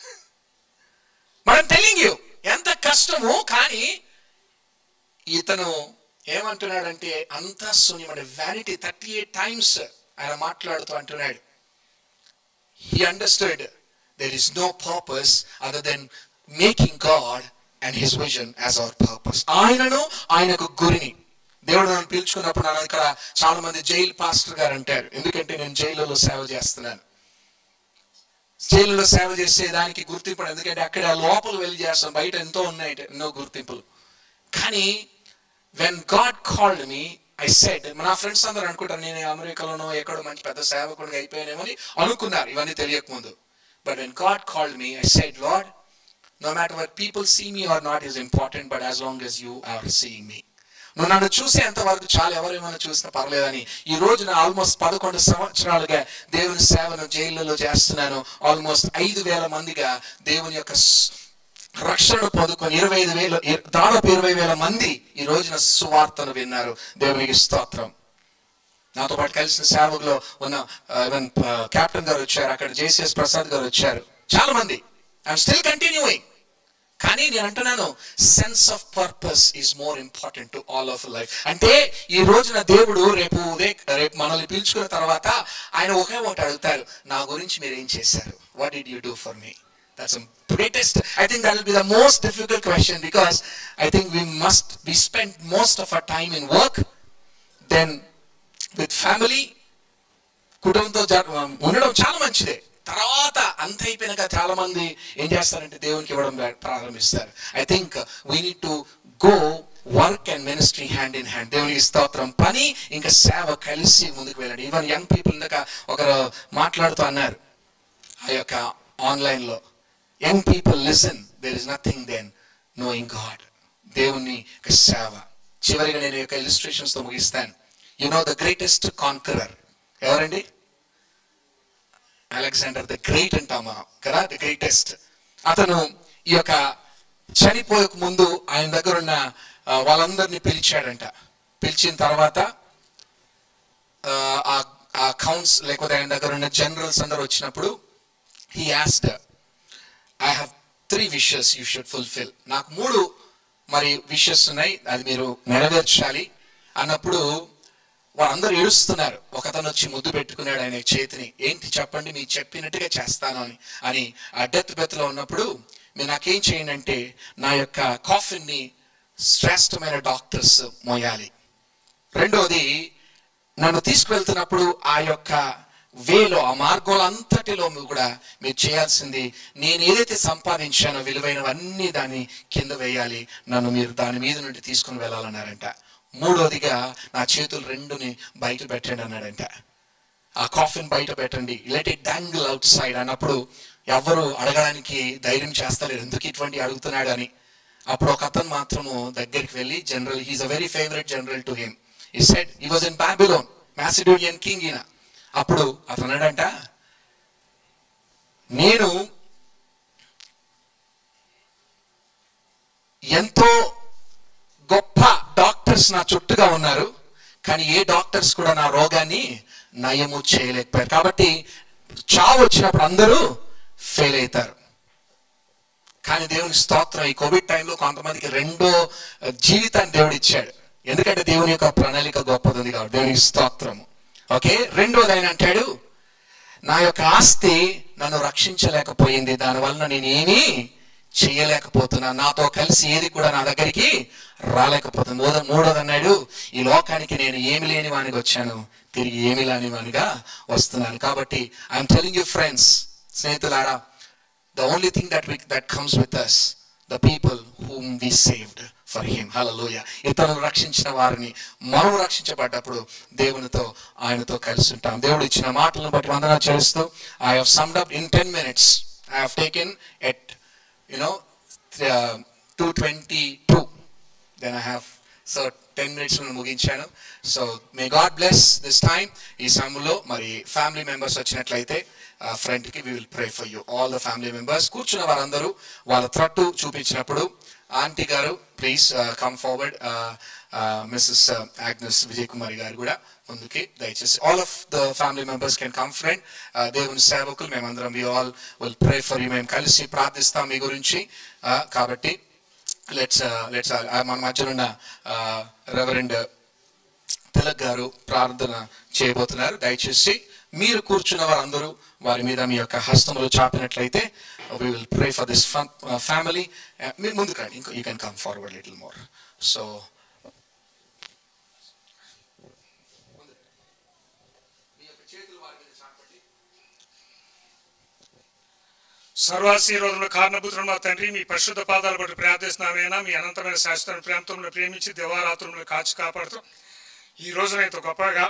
మనం టెలింగ్ యూ ఎంత కష్టము కానీ ఇతను ఏమంటున్నాడంటే అంతా శూన్యం అంటే వ్యానిటీ థర్టీ ఎయిట్ టైమ్స్ ఆయన మాట్లాడుతూ అంటున్నాడు he understood there is no purpose other than making God and his vision as our purpose. ఆయనను ఆయనకు గురిని దేవుడు నన్ను పిలుచుకున్నప్పుడు నన్ను ఇక్కడ చాలా మంది జైలు పాస్టర్ గారు అంటారు ఎందుకంటే నేను జైలులో సేవ చేస్తున్నాను జైలులో సేవ చేసే దానికి గుర్తింపు ఎందుకంటే అక్కడ లోపల వెళ్ళి చేస్తాం బయట ఎంతో ఉన్నాయి ఎన్నో గుర్తింపులు కానీ when God called me I said నా ఫ్రెండ్స్ అందరూ అనుకుంటారు నేను అమెరికాలోనో ఎక్కడో మంచి పెద్ద సేవకుడిగా అయిపోయానేమని అనుకున్నారు ఇవన్నీ తెలియకముందు but when God called me I said Lord no matter whether people see me or not is important but as long as you are seeing me నువ్వు నన్ను చూసేంత వరకు చాలా ఎవరేమైనా చూసినా పర్లేదని ఈ రోజు నేను ఆల్మోస్ట్ పదకొండు సంవత్సరాలుగా దేవుని సేవను జైళ్ళలో చేస్తున్నాను ఆల్మోస్ట్ ఐదు వేల మందిగా దేవుని యొక్క స్- రక్షణ పొందుకొని ఇరవై ఐదు వేల ఇర- దాదాపు ఇరవై వేల మంది ఈ రోజున సువార్తను విన్నారు దేవునికి స్తోత్రం నాతో పాటు కలిసిన సేవకులో ఉన్న ఈవెన్ కెప్టెన్ గారు వచ్చారు అక్కడ జేసీఎస్ ప్రసాద్ గారు వచ్చారు చాలా మంది ఐఎమ్ స్టిల్ కంటిన్యూయింగ్ కానీ నేను అంటున్నాను sense of purpose is more important to all of life అంటే ఈ రోజున దేవుడు రేపు ఉదయం రేపు మనల్ని పిలుచుకున్న తర్వాత ఆయన ఒకే ఒకటి అడుగుతారు నా గురించి మీరు ఏం చేశారు what did you do for me that's greatest i think that will be the most difficult question because i think we must we spend most of our time in work then with family కుటుంబంతో జర- ఉండడం చాలా మంచిదే తర్వాత అంత అయిపోయినాక చాలా మంది ఏం చేస్తారంటే దేవునికి ఇవ్వడం ప్రా- ప్రారంభిస్తారు I think we need to go work and ministry hand in hand దేవునికి స్తోత్రం పని ఇంకా సేవ కలిసి ముందుకు వెళ్ళండి ఈవెన్ యంగ్ పీపుల్ ఇందాక ఒకరు మాట్లాడుతూ అన్నారు ఆ యొక్క ఆన్లైన్ లో young people listen there is nothing than knowing God దేవుని యొక్క సేవ చివరిగా నేను ఈ యొక్క ఇలిస్ట్రేషన్స్ తో ముగిస్తాను you know the greatest conqueror ఎవరండి అలెగ్జాండర్ ద గ్రేట్ అంటాం మనం కదా ద గ్రేటెస్ట్ అతను ఈ యొక్క చనిపోయక ముందు ఆయన దగ్గర ఉన్న ఆ, వాళ్ళందరినీ పిలిచాడంట పిలిచిన తర్వాత ఆ, ఆ- ఆ కౌన్స్ లేకపోతే ఆయన దగ్గర ఉన్న జనరల్స్ అందరు వచ్చినప్పుడు he asked I have three wishes you should fulfil నాకు మూడు మరి విషెస్ ఉన్నాయి అది మీరు నెరవేర్చాలి అన్నప్పుడు వాళ్ళందరూ ఏడుస్తున్నారు ఒకతను వచ్చి ముద్దు పెట్టుకున్నాడు ఆయన చేతిని ఏంటి చెప్పండి మీరు చెప్పినట్టుగా చేస్తాను అని అని ఆ డెత్ బెత్ లో ఉన్నప్పుడు మీరు నాకేం చేయండి అంటే నా యొక్క కాఫిన్ ని శ్రేష్టమైన డాక్టర్స్ మోయాలి రెండోది నన్ను తీసుకువెళ్తున్నప్పుడు ఆ యొక్క వేలో ఆ మార్గంలో అంతటిలో కూడా మీరు చేయాల్సింది నేను ఏదైతే సంపాదించానో విలువైనవన్నీ దాన్ని కింద వేయాలి నన్ను మీరు దాని మీద నుండి తీసుకుని వెళ్ళాలన్నారంట మూడోదిగా నా చేతులు రెండుని బయట పెట్టండి అన్నాడంట ఆ కాఫిన్ బయట పెట్టండి let it dangle outside అన్నప్పుడు ఎవరు అడగడానికి ధైర్యం చేస్తలేరు ఎందుకు ఇటువంటి అడుగుతున్నాడు అని అప్పుడు ఒక అతను మాత్రము దగ్గరికి వెళ్ళి general his a very favourite general to him he said he was in Babylon Macedonian king ఈయన అప్పుడు అతను అన్నాడంట నేను ఎంతో గొప్ప డాక్టర్స్ నా చుట్టుగా ఉన్నారు కానీ ఏ డాక్టర్స్ కూడా నా రోగాన్ని నయము చేయలేకపోయారు కాబట్టి చావు వచ్చినప్పుడు అందరూ ఫెయిల్ అవుతారు కానీ దేవుని స్తోత్రం ఈ కోవిడ్ టైంలో కొంతమందికి రెండో జీవితాన్ని దేవుడు ఇచ్చాడు ఎందుకంటే దేవుని యొక్క ప్రణాళిక గొప్పది ఉంది కాబట్టి దేవునికి స్తోత్రము ఓకే రెండోది ఆయన అంటాడు నా యొక్క ఆస్తి నన్ను రక్షించలేకపోయింది దానివలన నేను ఏమీ చేయలేకపోతున్నా నాతో కలిసి ఏది కూడా నా దగ్గరికి రాలేకపోతుంది మూడో మూడోది అన్నాడు ఈ లోకానికి నేను ఏమి లేని వానికి వచ్చాను తిరిగి ఏమి లేని వానిగా వస్తున్నాను కాబట్టి ఐఎమ్ టెలింగ్ యూ ఫ్రెండ్స్ స్నేహితులారా the only thing that we that comes with us the people whom we saved for him hallelujah ఇతరులు రక్షించిన వారిని మనం రక్షించబడ్డప్పుడు దేవునితో ఆయనతో కలిసి ఉంటాం దేవుడు ఇచ్చిన మాటలను బట్టి వందన చేస్తూ I have summed up in ten minutes I have taken at you know two twenty two then I have so ten minutes ముగించాను so may God bless this time ఈ సమయంలో మరి ఫ్యామిలీ మెంబర్స్ వచ్చినట్లయితే ఫ్రంట్ కి we will pray for you all the family members కూర్చున్న వారందరూ వాళ్ళ త్రట్టు చూపించినప్పుడు ఆంటీ గారు please come forward Mrs Agnes Vijay Kumari గారు కూడా ముందుకి దయచేసి all of the family members can come friend దేవుని సేవకులు మేమందరం we all will pray for you మేము కలిసి ప్రార్థిస్తాం మీ గురించి Uh, కాబట్టి లెట్స్ లెట్స్ మన మధ్యలో ఉన్న రెవరెండ్ తిలక్ గారు ప్రార్థన చేయబోతున్నారు దయచేసి మీరు కూర్చున్న వారందరూ వారి మీద మీ యొక్క హస్తములు చాపినట్లయితే we will pray for this family మీరు ముందుకు రండి ఇంకో you can come forward little more so సర్వాశీర్వాదంలో కారణభూతులు మా తండ్రి మీ పరిశుద్ధ పాదాలు బట్టి ప్రార్థిస్తున్నామైనా మీ అనంతమైన శాశ్వత ప్రేమతో ప్రేమించి దేవారాత్రులను కాచి కాపాడుతూ ఈ రోజున ఇంత గొప్పగా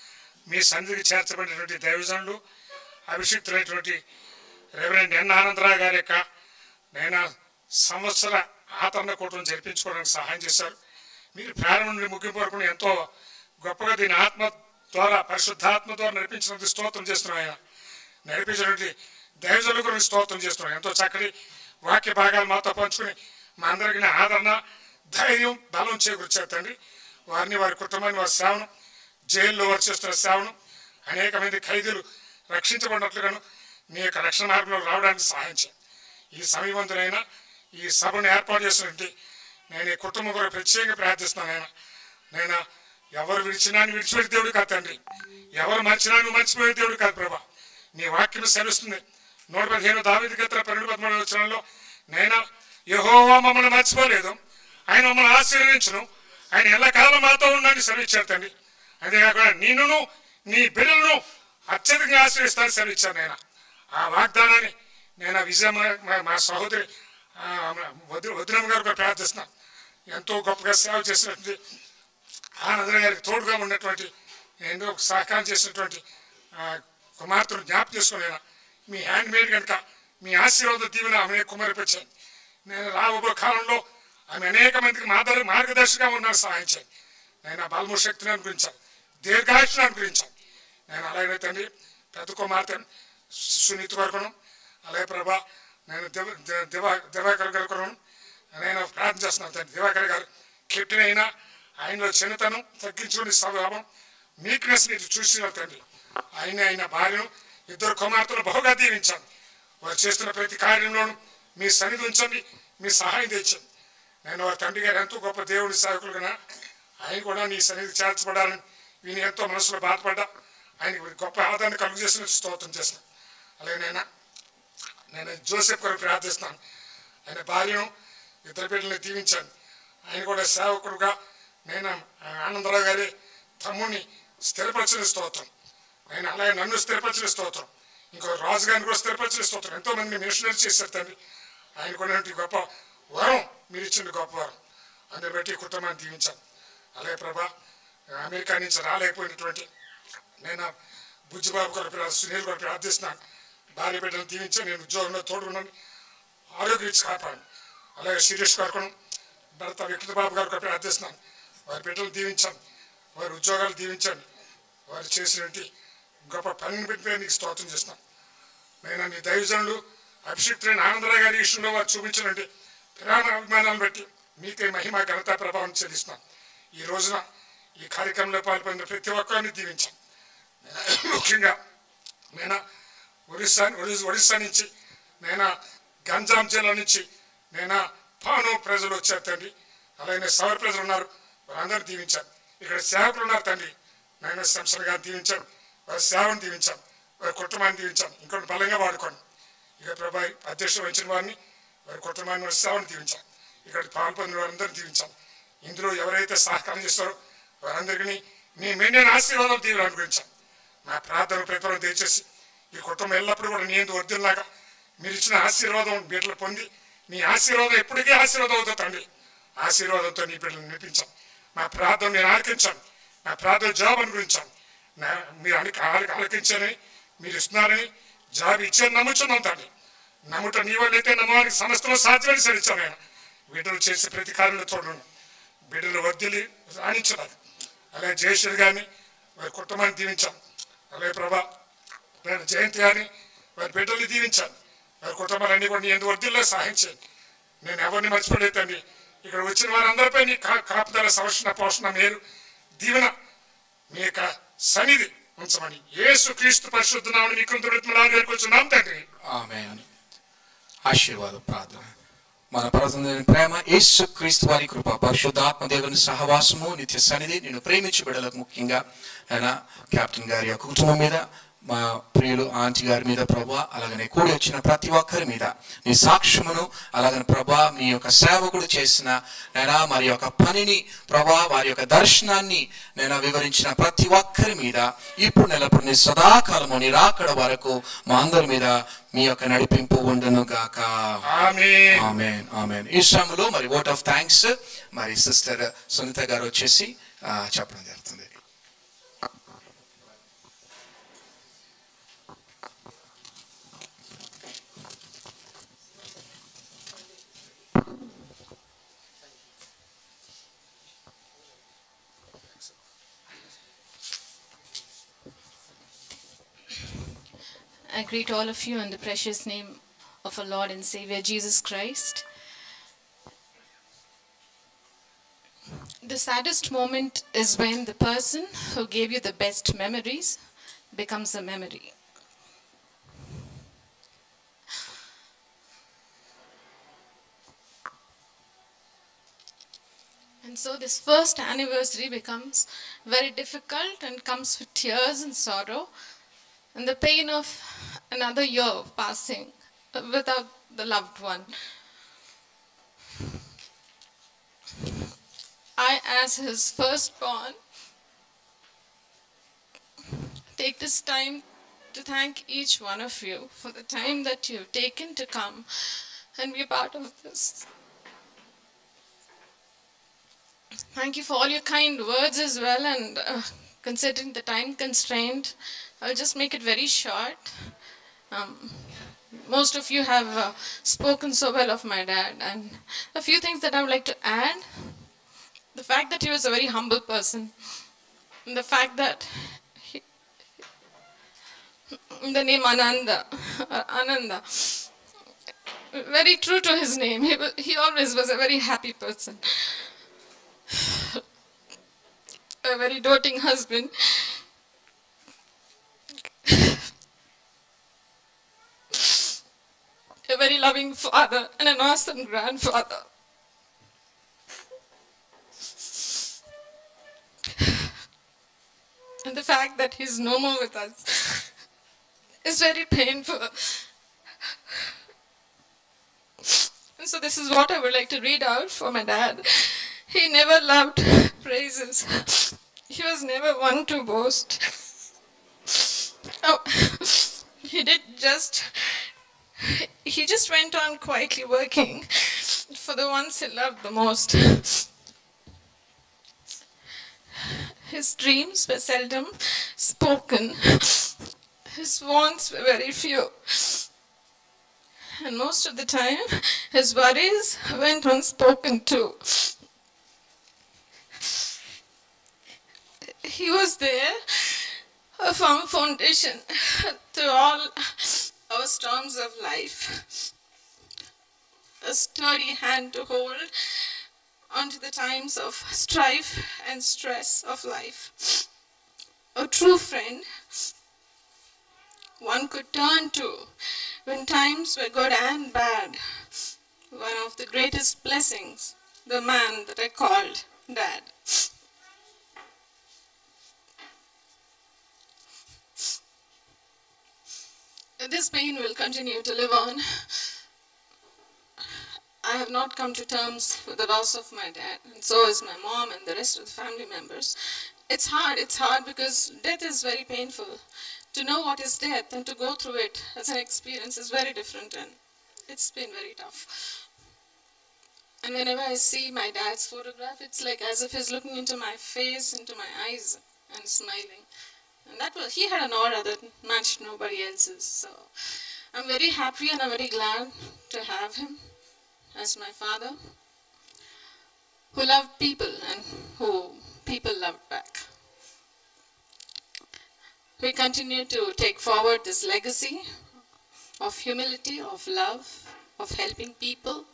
మీ సన్నిధికి చేర్చబడినటువంటి దైవజనులు అభిషిక్తులైనటువంటి రెవరెండ్ ఎన్ ఆనందరావు గారి యొక్క నేను సంవత్సర ఆతరణ కూటమి జరిపించుకోవడానికి సహాయం చేశారు మీరు ప్రారంభం నుండి ముగింపు వరకు ఎంతో గొప్పగా దీని ఆత్మ ద్వారా పరిశుద్ధాత్మ ద్వారా నడిపించినందుకు స్తోత్రం చేస్తున్నాం ఆయన నడిపించినటువంటి దైవజనుల గురించి స్తోత్రం చేస్తున్నాం ఎంతో చక్కటి వాక్య భాగాలు మాతో పంచుకుని మా అందరికీ ఆదరణ ధైర్యం బలం చేకూర్చారు తండ్రి వారిని వారి కుటుంబాన్ని వారి సేవను జైల్లో వారు చేస్తున్న సేవను అనేక మంది ఖైదీలు రక్షించబడినట్లుగాను నీ యొక్క రక్షణ మార్గంలో రావడానికి సహాయం చేయండి ఈ సమయవంతులైన ఈ సభను ఏర్పాటు చేసినటువంటి నేను ఈ కుటుంబం కొరకు ప్రత్యేకంగా ప్రార్థిస్తున్నాను ఆయన నేను ఎవరు విడిచినా నీ విడిచిపెట్టి దేవుడు కాదు తండ్రి ఎవరు మర్చినా నువ్వు మర్చిపోయే దేవుడు కాదు ప్రభా నీ వాక్యం సెలవుస్తుంది నూట పదిహేను దావిది గత్ర పన్నెండు పదమూడు వచ్చినంలో నేను యహోవా మమ్మల్ని మర్చిపోలేదు ఆయన మమ్మల్ని ఆశీర్వదించును ఆయన ఎల్లకాలం మాతో ఉండని సెలవిచ్చారు తండ్రి అంతేకాకుండా నిన్నును నీ బిడ్డలను అత్యధికంగా ఆశీర్విస్తాను సెలవిచ్చాను నేను ఆ వాగ్దానాన్ని నేను ఆ విజయ మా- మా సహోదరి ఆ, వదిన వదినమ్మ గారు కూడా ప్రార్థిస్తున్నాను ఎంతో గొప్పగా సేవ చేసినటువంటి ఆనందరావు గారికి తోడుగా ఉన్నటువంటి ఎంతో సహకారం చేసినటువంటి ఆ, కుమార్తెను జ్ఞాపకం చేసుకునేనా మీ హ్యాండ్ మేడ్ కనుక మీ ఆశీర్వాద దీవెన ఆమె కుమారిపించాను నేను రాబో కాలంలో ఆమె అనేక మందికి మాదర్ మార్గదర్శిగా ఉన్నాను సహాయం చేయండి నేను ఆ బలము శక్తిని అనుగ్రహించాను దీర్ఘాయుష్ను అనుగ్రహించాను నేను అలాగే తండ్రి పెద్ద కుమార్తె సునీత వరకును అలాగే ప్రభా నేను దివ ది- దివా దివాకర్ గారు కొను నేను ప్రార్థన చేస్తున్నాను తండ్రి దివాకర్ గారు కెప్టెన్ అయినా ఆయనలో చిన్నతనం తగ్గించుకునే స్వభావం మీక్నెస్ మీరు చూసిన తండ్రి ఆయన ఆయన భార్యను ఇద్దరు కుమార్తెలు బహుగా దీవించాను వారు చేస్తున్న ప్రతి కార్యంలోనూ మీ సన్నిధి ఉంచండి మీ సహాయం తెచ్చండి నేను వారి తండ్రి గారు ఎంతో గొప్ప దేవుడి సేవకులుగా ఆయన కూడా నీ సన్నిధి చేర్చబడాలని వీని ఎంతో మనసులో బాధపడ్డా ఆయనకి గొప్ప ఆదరణ కలుగు చేసిన స్తోత్రం చేస్తున్నాను అలాగే నేను నేను జోసెఫ్ కొరకు ప్రార్థిస్తున్నాను ఆయన భార్యను ఇద్దరు బిడ్డల్ని దీవించాను ఆయన కూడా సేవకుడుగా నేను ఆనందరావు గారి తమ్ముడిని స్థిరపరచిన స్తోత్రం ఆయన అలాగే నన్ను స్థిరపరచిన స్తోత్రం ఇంకో రాజు గారిని కూడా స్థిరపరచిన స్తోత్రం ఎంతో మంది మిషనరీ చేశారు తండ్రి ఆయన కొన్నటువంటి గొప్ప వరం మీరు ఇచ్చిన గొప్ప వరం అందరి బట్టి ఈ కుటుంబాన్ని దీవించాను అలాగే ప్రభా అమెరికా నుంచి రాలేకపోయినటువంటి నేను బుజ్జిబాబు కొరకు ప్రా- సునీల్ కొరకు ప్రార్థిస్తున్నాను భార్య బిడ్డను దీవించి నేను ఉద్యోగంలో తోడుకున్నాను ఆరోగ్యం ఇచ్చి కాపాడు అలాగే శిరీష్ గారు భర్త వికృత బాబు గారు కూడా ప్రార్థిస్తున్నాను వారి బిడ్డలు దీవించాను వారి ఉద్యోగాలు దీవించండి వారు చేసినటువంటి గొప్ప పనిని పెట్టి నీకు స్తోత్రం చేస్తున్నాను నేను నీ దైవజనులు అభిషిక్తులైన ఆనందరావు గారి విషయంలో వారు చూపించినటువంటి ప్రేమ అభిమానాలను బట్టి మీకే మహిమ ఘనత ప్రభావం చెల్లిస్తున్నాను ఈ రోజున ఈ కార్యక్రమంలో పాల్పొందిన ప్రతి ఒక్కరిని దీవించాను ముఖ్యంగా నేను ఒరిస్సా ఒరిస్సా ఒరిస్సా నుంచి నేను గంజాం జిల్లా నుంచి నేను పాను ప్రజలు వచ్చారు తండ్రి అలాగే సవర్ ప్రజలు ఉన్నారు వారందరూ దీవించాను ఇక్కడ సేవకులు ఉన్నారు తండ్రి నేను సంస్థలు గారిని దీవించాను వారి సేవను దీవించాను వారి కుటుంబాన్ని దీవించాను ఇంకొన్ని బలంగా వాడుకోండి ఇక ప్రభా అధ్యక్షుడు వచ్చిన వారిని వారి కుటుంబాన్ని వారి సేవను దీవించాను ఇక్కడ పాల్పొందిన వారందరూ దీవించాను ఇందులో ఎవరైతే సహకారం చేస్తారో వారందరికీ నీ మెండిన ఆశీర్వాదం దీవులు అనుగ్రహించాను నా ప్రార్థన ప్రతిఫలం దయచేసి ఈ కుటుంబం ఎల్లప్పుడూ కూడా నీ ఎందుకు వర్దిల్లాగా మీరు ఇచ్చిన ఆశీర్వాదం బిడ్డలు పొంది నీ ఆశీర్వాదం ఎప్పటికీ ఆశీర్వాదం అవుతుంది తండ్రి ఆశీర్వాదంతో నీ బిడ్డలు నిలిపించాను నా ప్రార్థన నేను ఆలకించాను నా ప్రార్థన జాబ్ అనుగ్రహించాను నా మీరు అనికి ఆలకి ఆలకించారని మీరు ఇస్తున్నారని జాబ్ ఇచ్చారని నమ్ముచున్నాం తండ్రి నమ్ముట నీ వల్లైతే నమ్మడానికి సమస్తం సాధ్యమని సరిచాను ఆయన బిడ్డలు చేసే ప్రతి కార్యంలో చూడండి బిడ్డలు వర్దిలి రాణించడానికి అలాగే జయశ్రీ గారిని వారి కుటుంబాన్ని దీవించాను అలాగే ప్రభా నేను జయంతి గారిని వారి బిడ్డల్ని దీవించాను వారి కుటుంబాలన్నీ కూడా నీ ఎందుకు వర్దిల్లో సహాయం చేయండి నేను ఎవరిని మర్చిపోలేదండి ఇక్కడ వచ్చిన వారందరిపై నీ కా- కాపుదల సంరక్షణ పోషణ మేలు దీవెన మీ యొక్క సన్నిధి ఉంచమని యేసు క్రీస్తు పరిశుద్ధనామని మీ కృతజ్ఞతలు కూర్చున్నాం తండ్రి ఆమేన్ ఆశీర్వాద ప్రార్థన మన ప్రజల ప్రేమ యేసు క్రీస్తు వారి కృప పరిశుద్ధాత్మ దేవుని సహవాసము నిత్య సన్నిధి నేను ప్రేమించి బిడ్డలకు ముఖ్యంగా ఆయన కెప్టెన్ గారి యొక్క కుటుంబం మీద మా ప్రియులు ఆంటీ గారి మీద ప్రభా అలాగనే కూడి వచ్చిన ప్రతి ఒక్కరి మీద నీ సాక్ష్యమును అలాగని ప్రభా మీ యొక్క సేవకుడు చేసిన నేనా మరి యొక్క పనిని ప్రభా వారి యొక్క దర్శనాన్ని నేను వివరించిన ప్రతి ఒక్కరి మీద ఇప్పుడు నెలప్పుడు నీ సదాకాలము నీ రాకడ వరకు మా అందరి మీద మీ యొక్క నడిపింపు ఉండును గాక ఆమేన్. ఆమేన్ ఆమేన్ ఈ శ్రమలో మరి ఓట్ ఆఫ్ థ్యాంక్స్ మరి సిస్టర్ సునీత గారు వచ్చేసి ఆ, చెప్పడం జరుగుతుంది I greet all of you in the precious name of our Lord and Savior Jesus Christ. The saddest moment is when the person who gave you the best memories becomes a memory. And so this first anniversary becomes very difficult and comes with tears and sorrow and the pain of another year passing without the loved one. I, as his firstborn, take this time to thank each one of you for the time that you've taken to come and be a part of this. Thank you for all your kind words as well, and uh, considering the time constraint, I'll just make it very short. Um, most of you have uh, spoken so well of my dad, and a few things that I would like to add. The fact that he was a very humble person, and the fact that he, the name Ananda, uh, Ananda, very true to his name. He, wa- he always was a very happy person, a very doting husband. a very loving father and an awesome grandfather. And the fact that he's no more with us is very painful. And so this is what I would like to read out for my dad. He never loved praises. He was never one to boast. Oh, he did just he just went on quietly working for the ones he loved the most. His dreams were seldom spoken, his wants were very few. And most of the time, his worries went unspoken too. He was there, a firm foundation to all our storms of life. A sturdy hand to hold onto the times of strife and stress of life. A true friend one could turn to when times were good and bad. One of the greatest blessings, the man that I called Dad. This pain will continue to live on. I have not come to terms with the loss of my dad, and so is my mom and the rest of the family members. It's hard, it's hard because death is very painful. To know what is death and to go through it as an experience is very different, and it's been very tough. And whenever I see my dad's photograph, it's like as if he's looking into my face, into my eyes, and smiling. And that was, he had an aura that matched nobody else's. So I'm very happy and I'm very glad to have him as my father, who loved people and who people loved back. We continue to take forward this legacy of humility, of love, of helping people,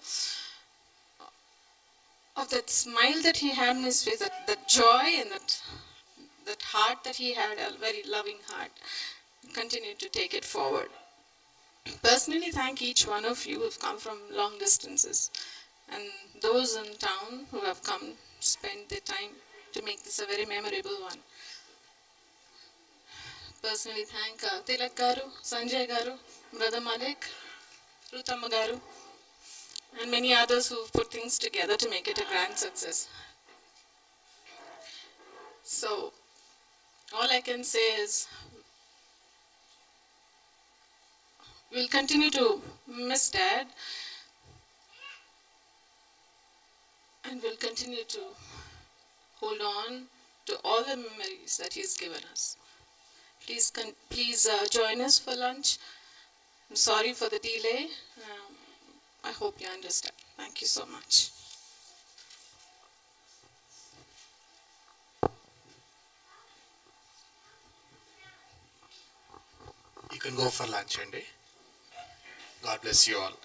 of that smile that he had in his face, that, that joy and that, that heart that he had, a very loving heart. Continue to take it forward. Personally, thank each one of you who've come from long distances and those in town who have come spend their time to make this a very memorable one. personally thank uh, Tilak Garu, Sanjay Garu, Brother Malik, Rutama Garu, and many others who've put things together to make it a grand success. So, all I can say is we'll continue to miss Dad and we'll continue to hold on to all the memories that he's given us. Please, con- please uh, join us for lunch. I'm sorry for the delay. Um, I hope you understand. Thank you so much. You can go for lunch అండి God bless you all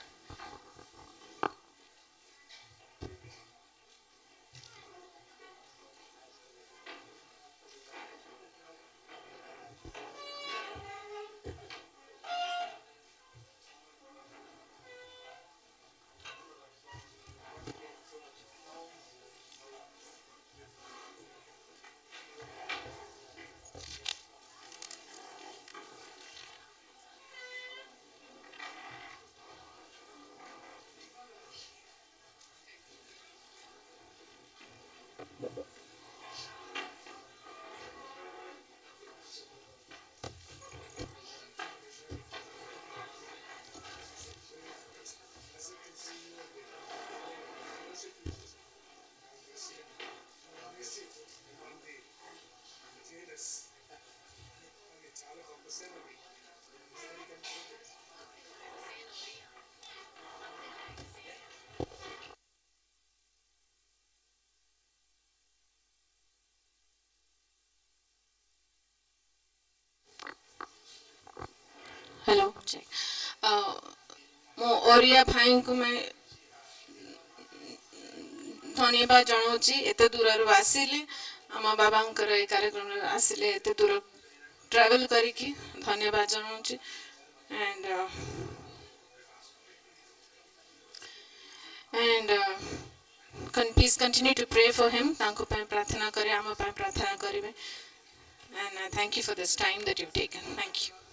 hello check. Uh, ମୋ ଓରିଆ ଭାଇଙ୍କୁ ମୁଁ ଧନ୍ୟବାଦ ଜଣାଉଛି ଏତେ ଦୂରରୁ ଆସିଲେ ଆମ ବାବାଙ୍କର ଏ କାର୍ଯ୍ୟକ୍ରମରେ ଆସିଲେ ଏତେ ଦୂର ଟ୍ରାଭେଲ୍ କରିକି ଧନ୍ୟବାଦ ଜଣାଉଛି and and please continue to pray for him ତାଙ୍କ ପାଇଁ ପ୍ରାର୍ଥନା କରି ଆମ ପାଇଁ ପ୍ରାର୍ଥନା କରିବେ and uh, thank you for this time that you've taken. Thank you.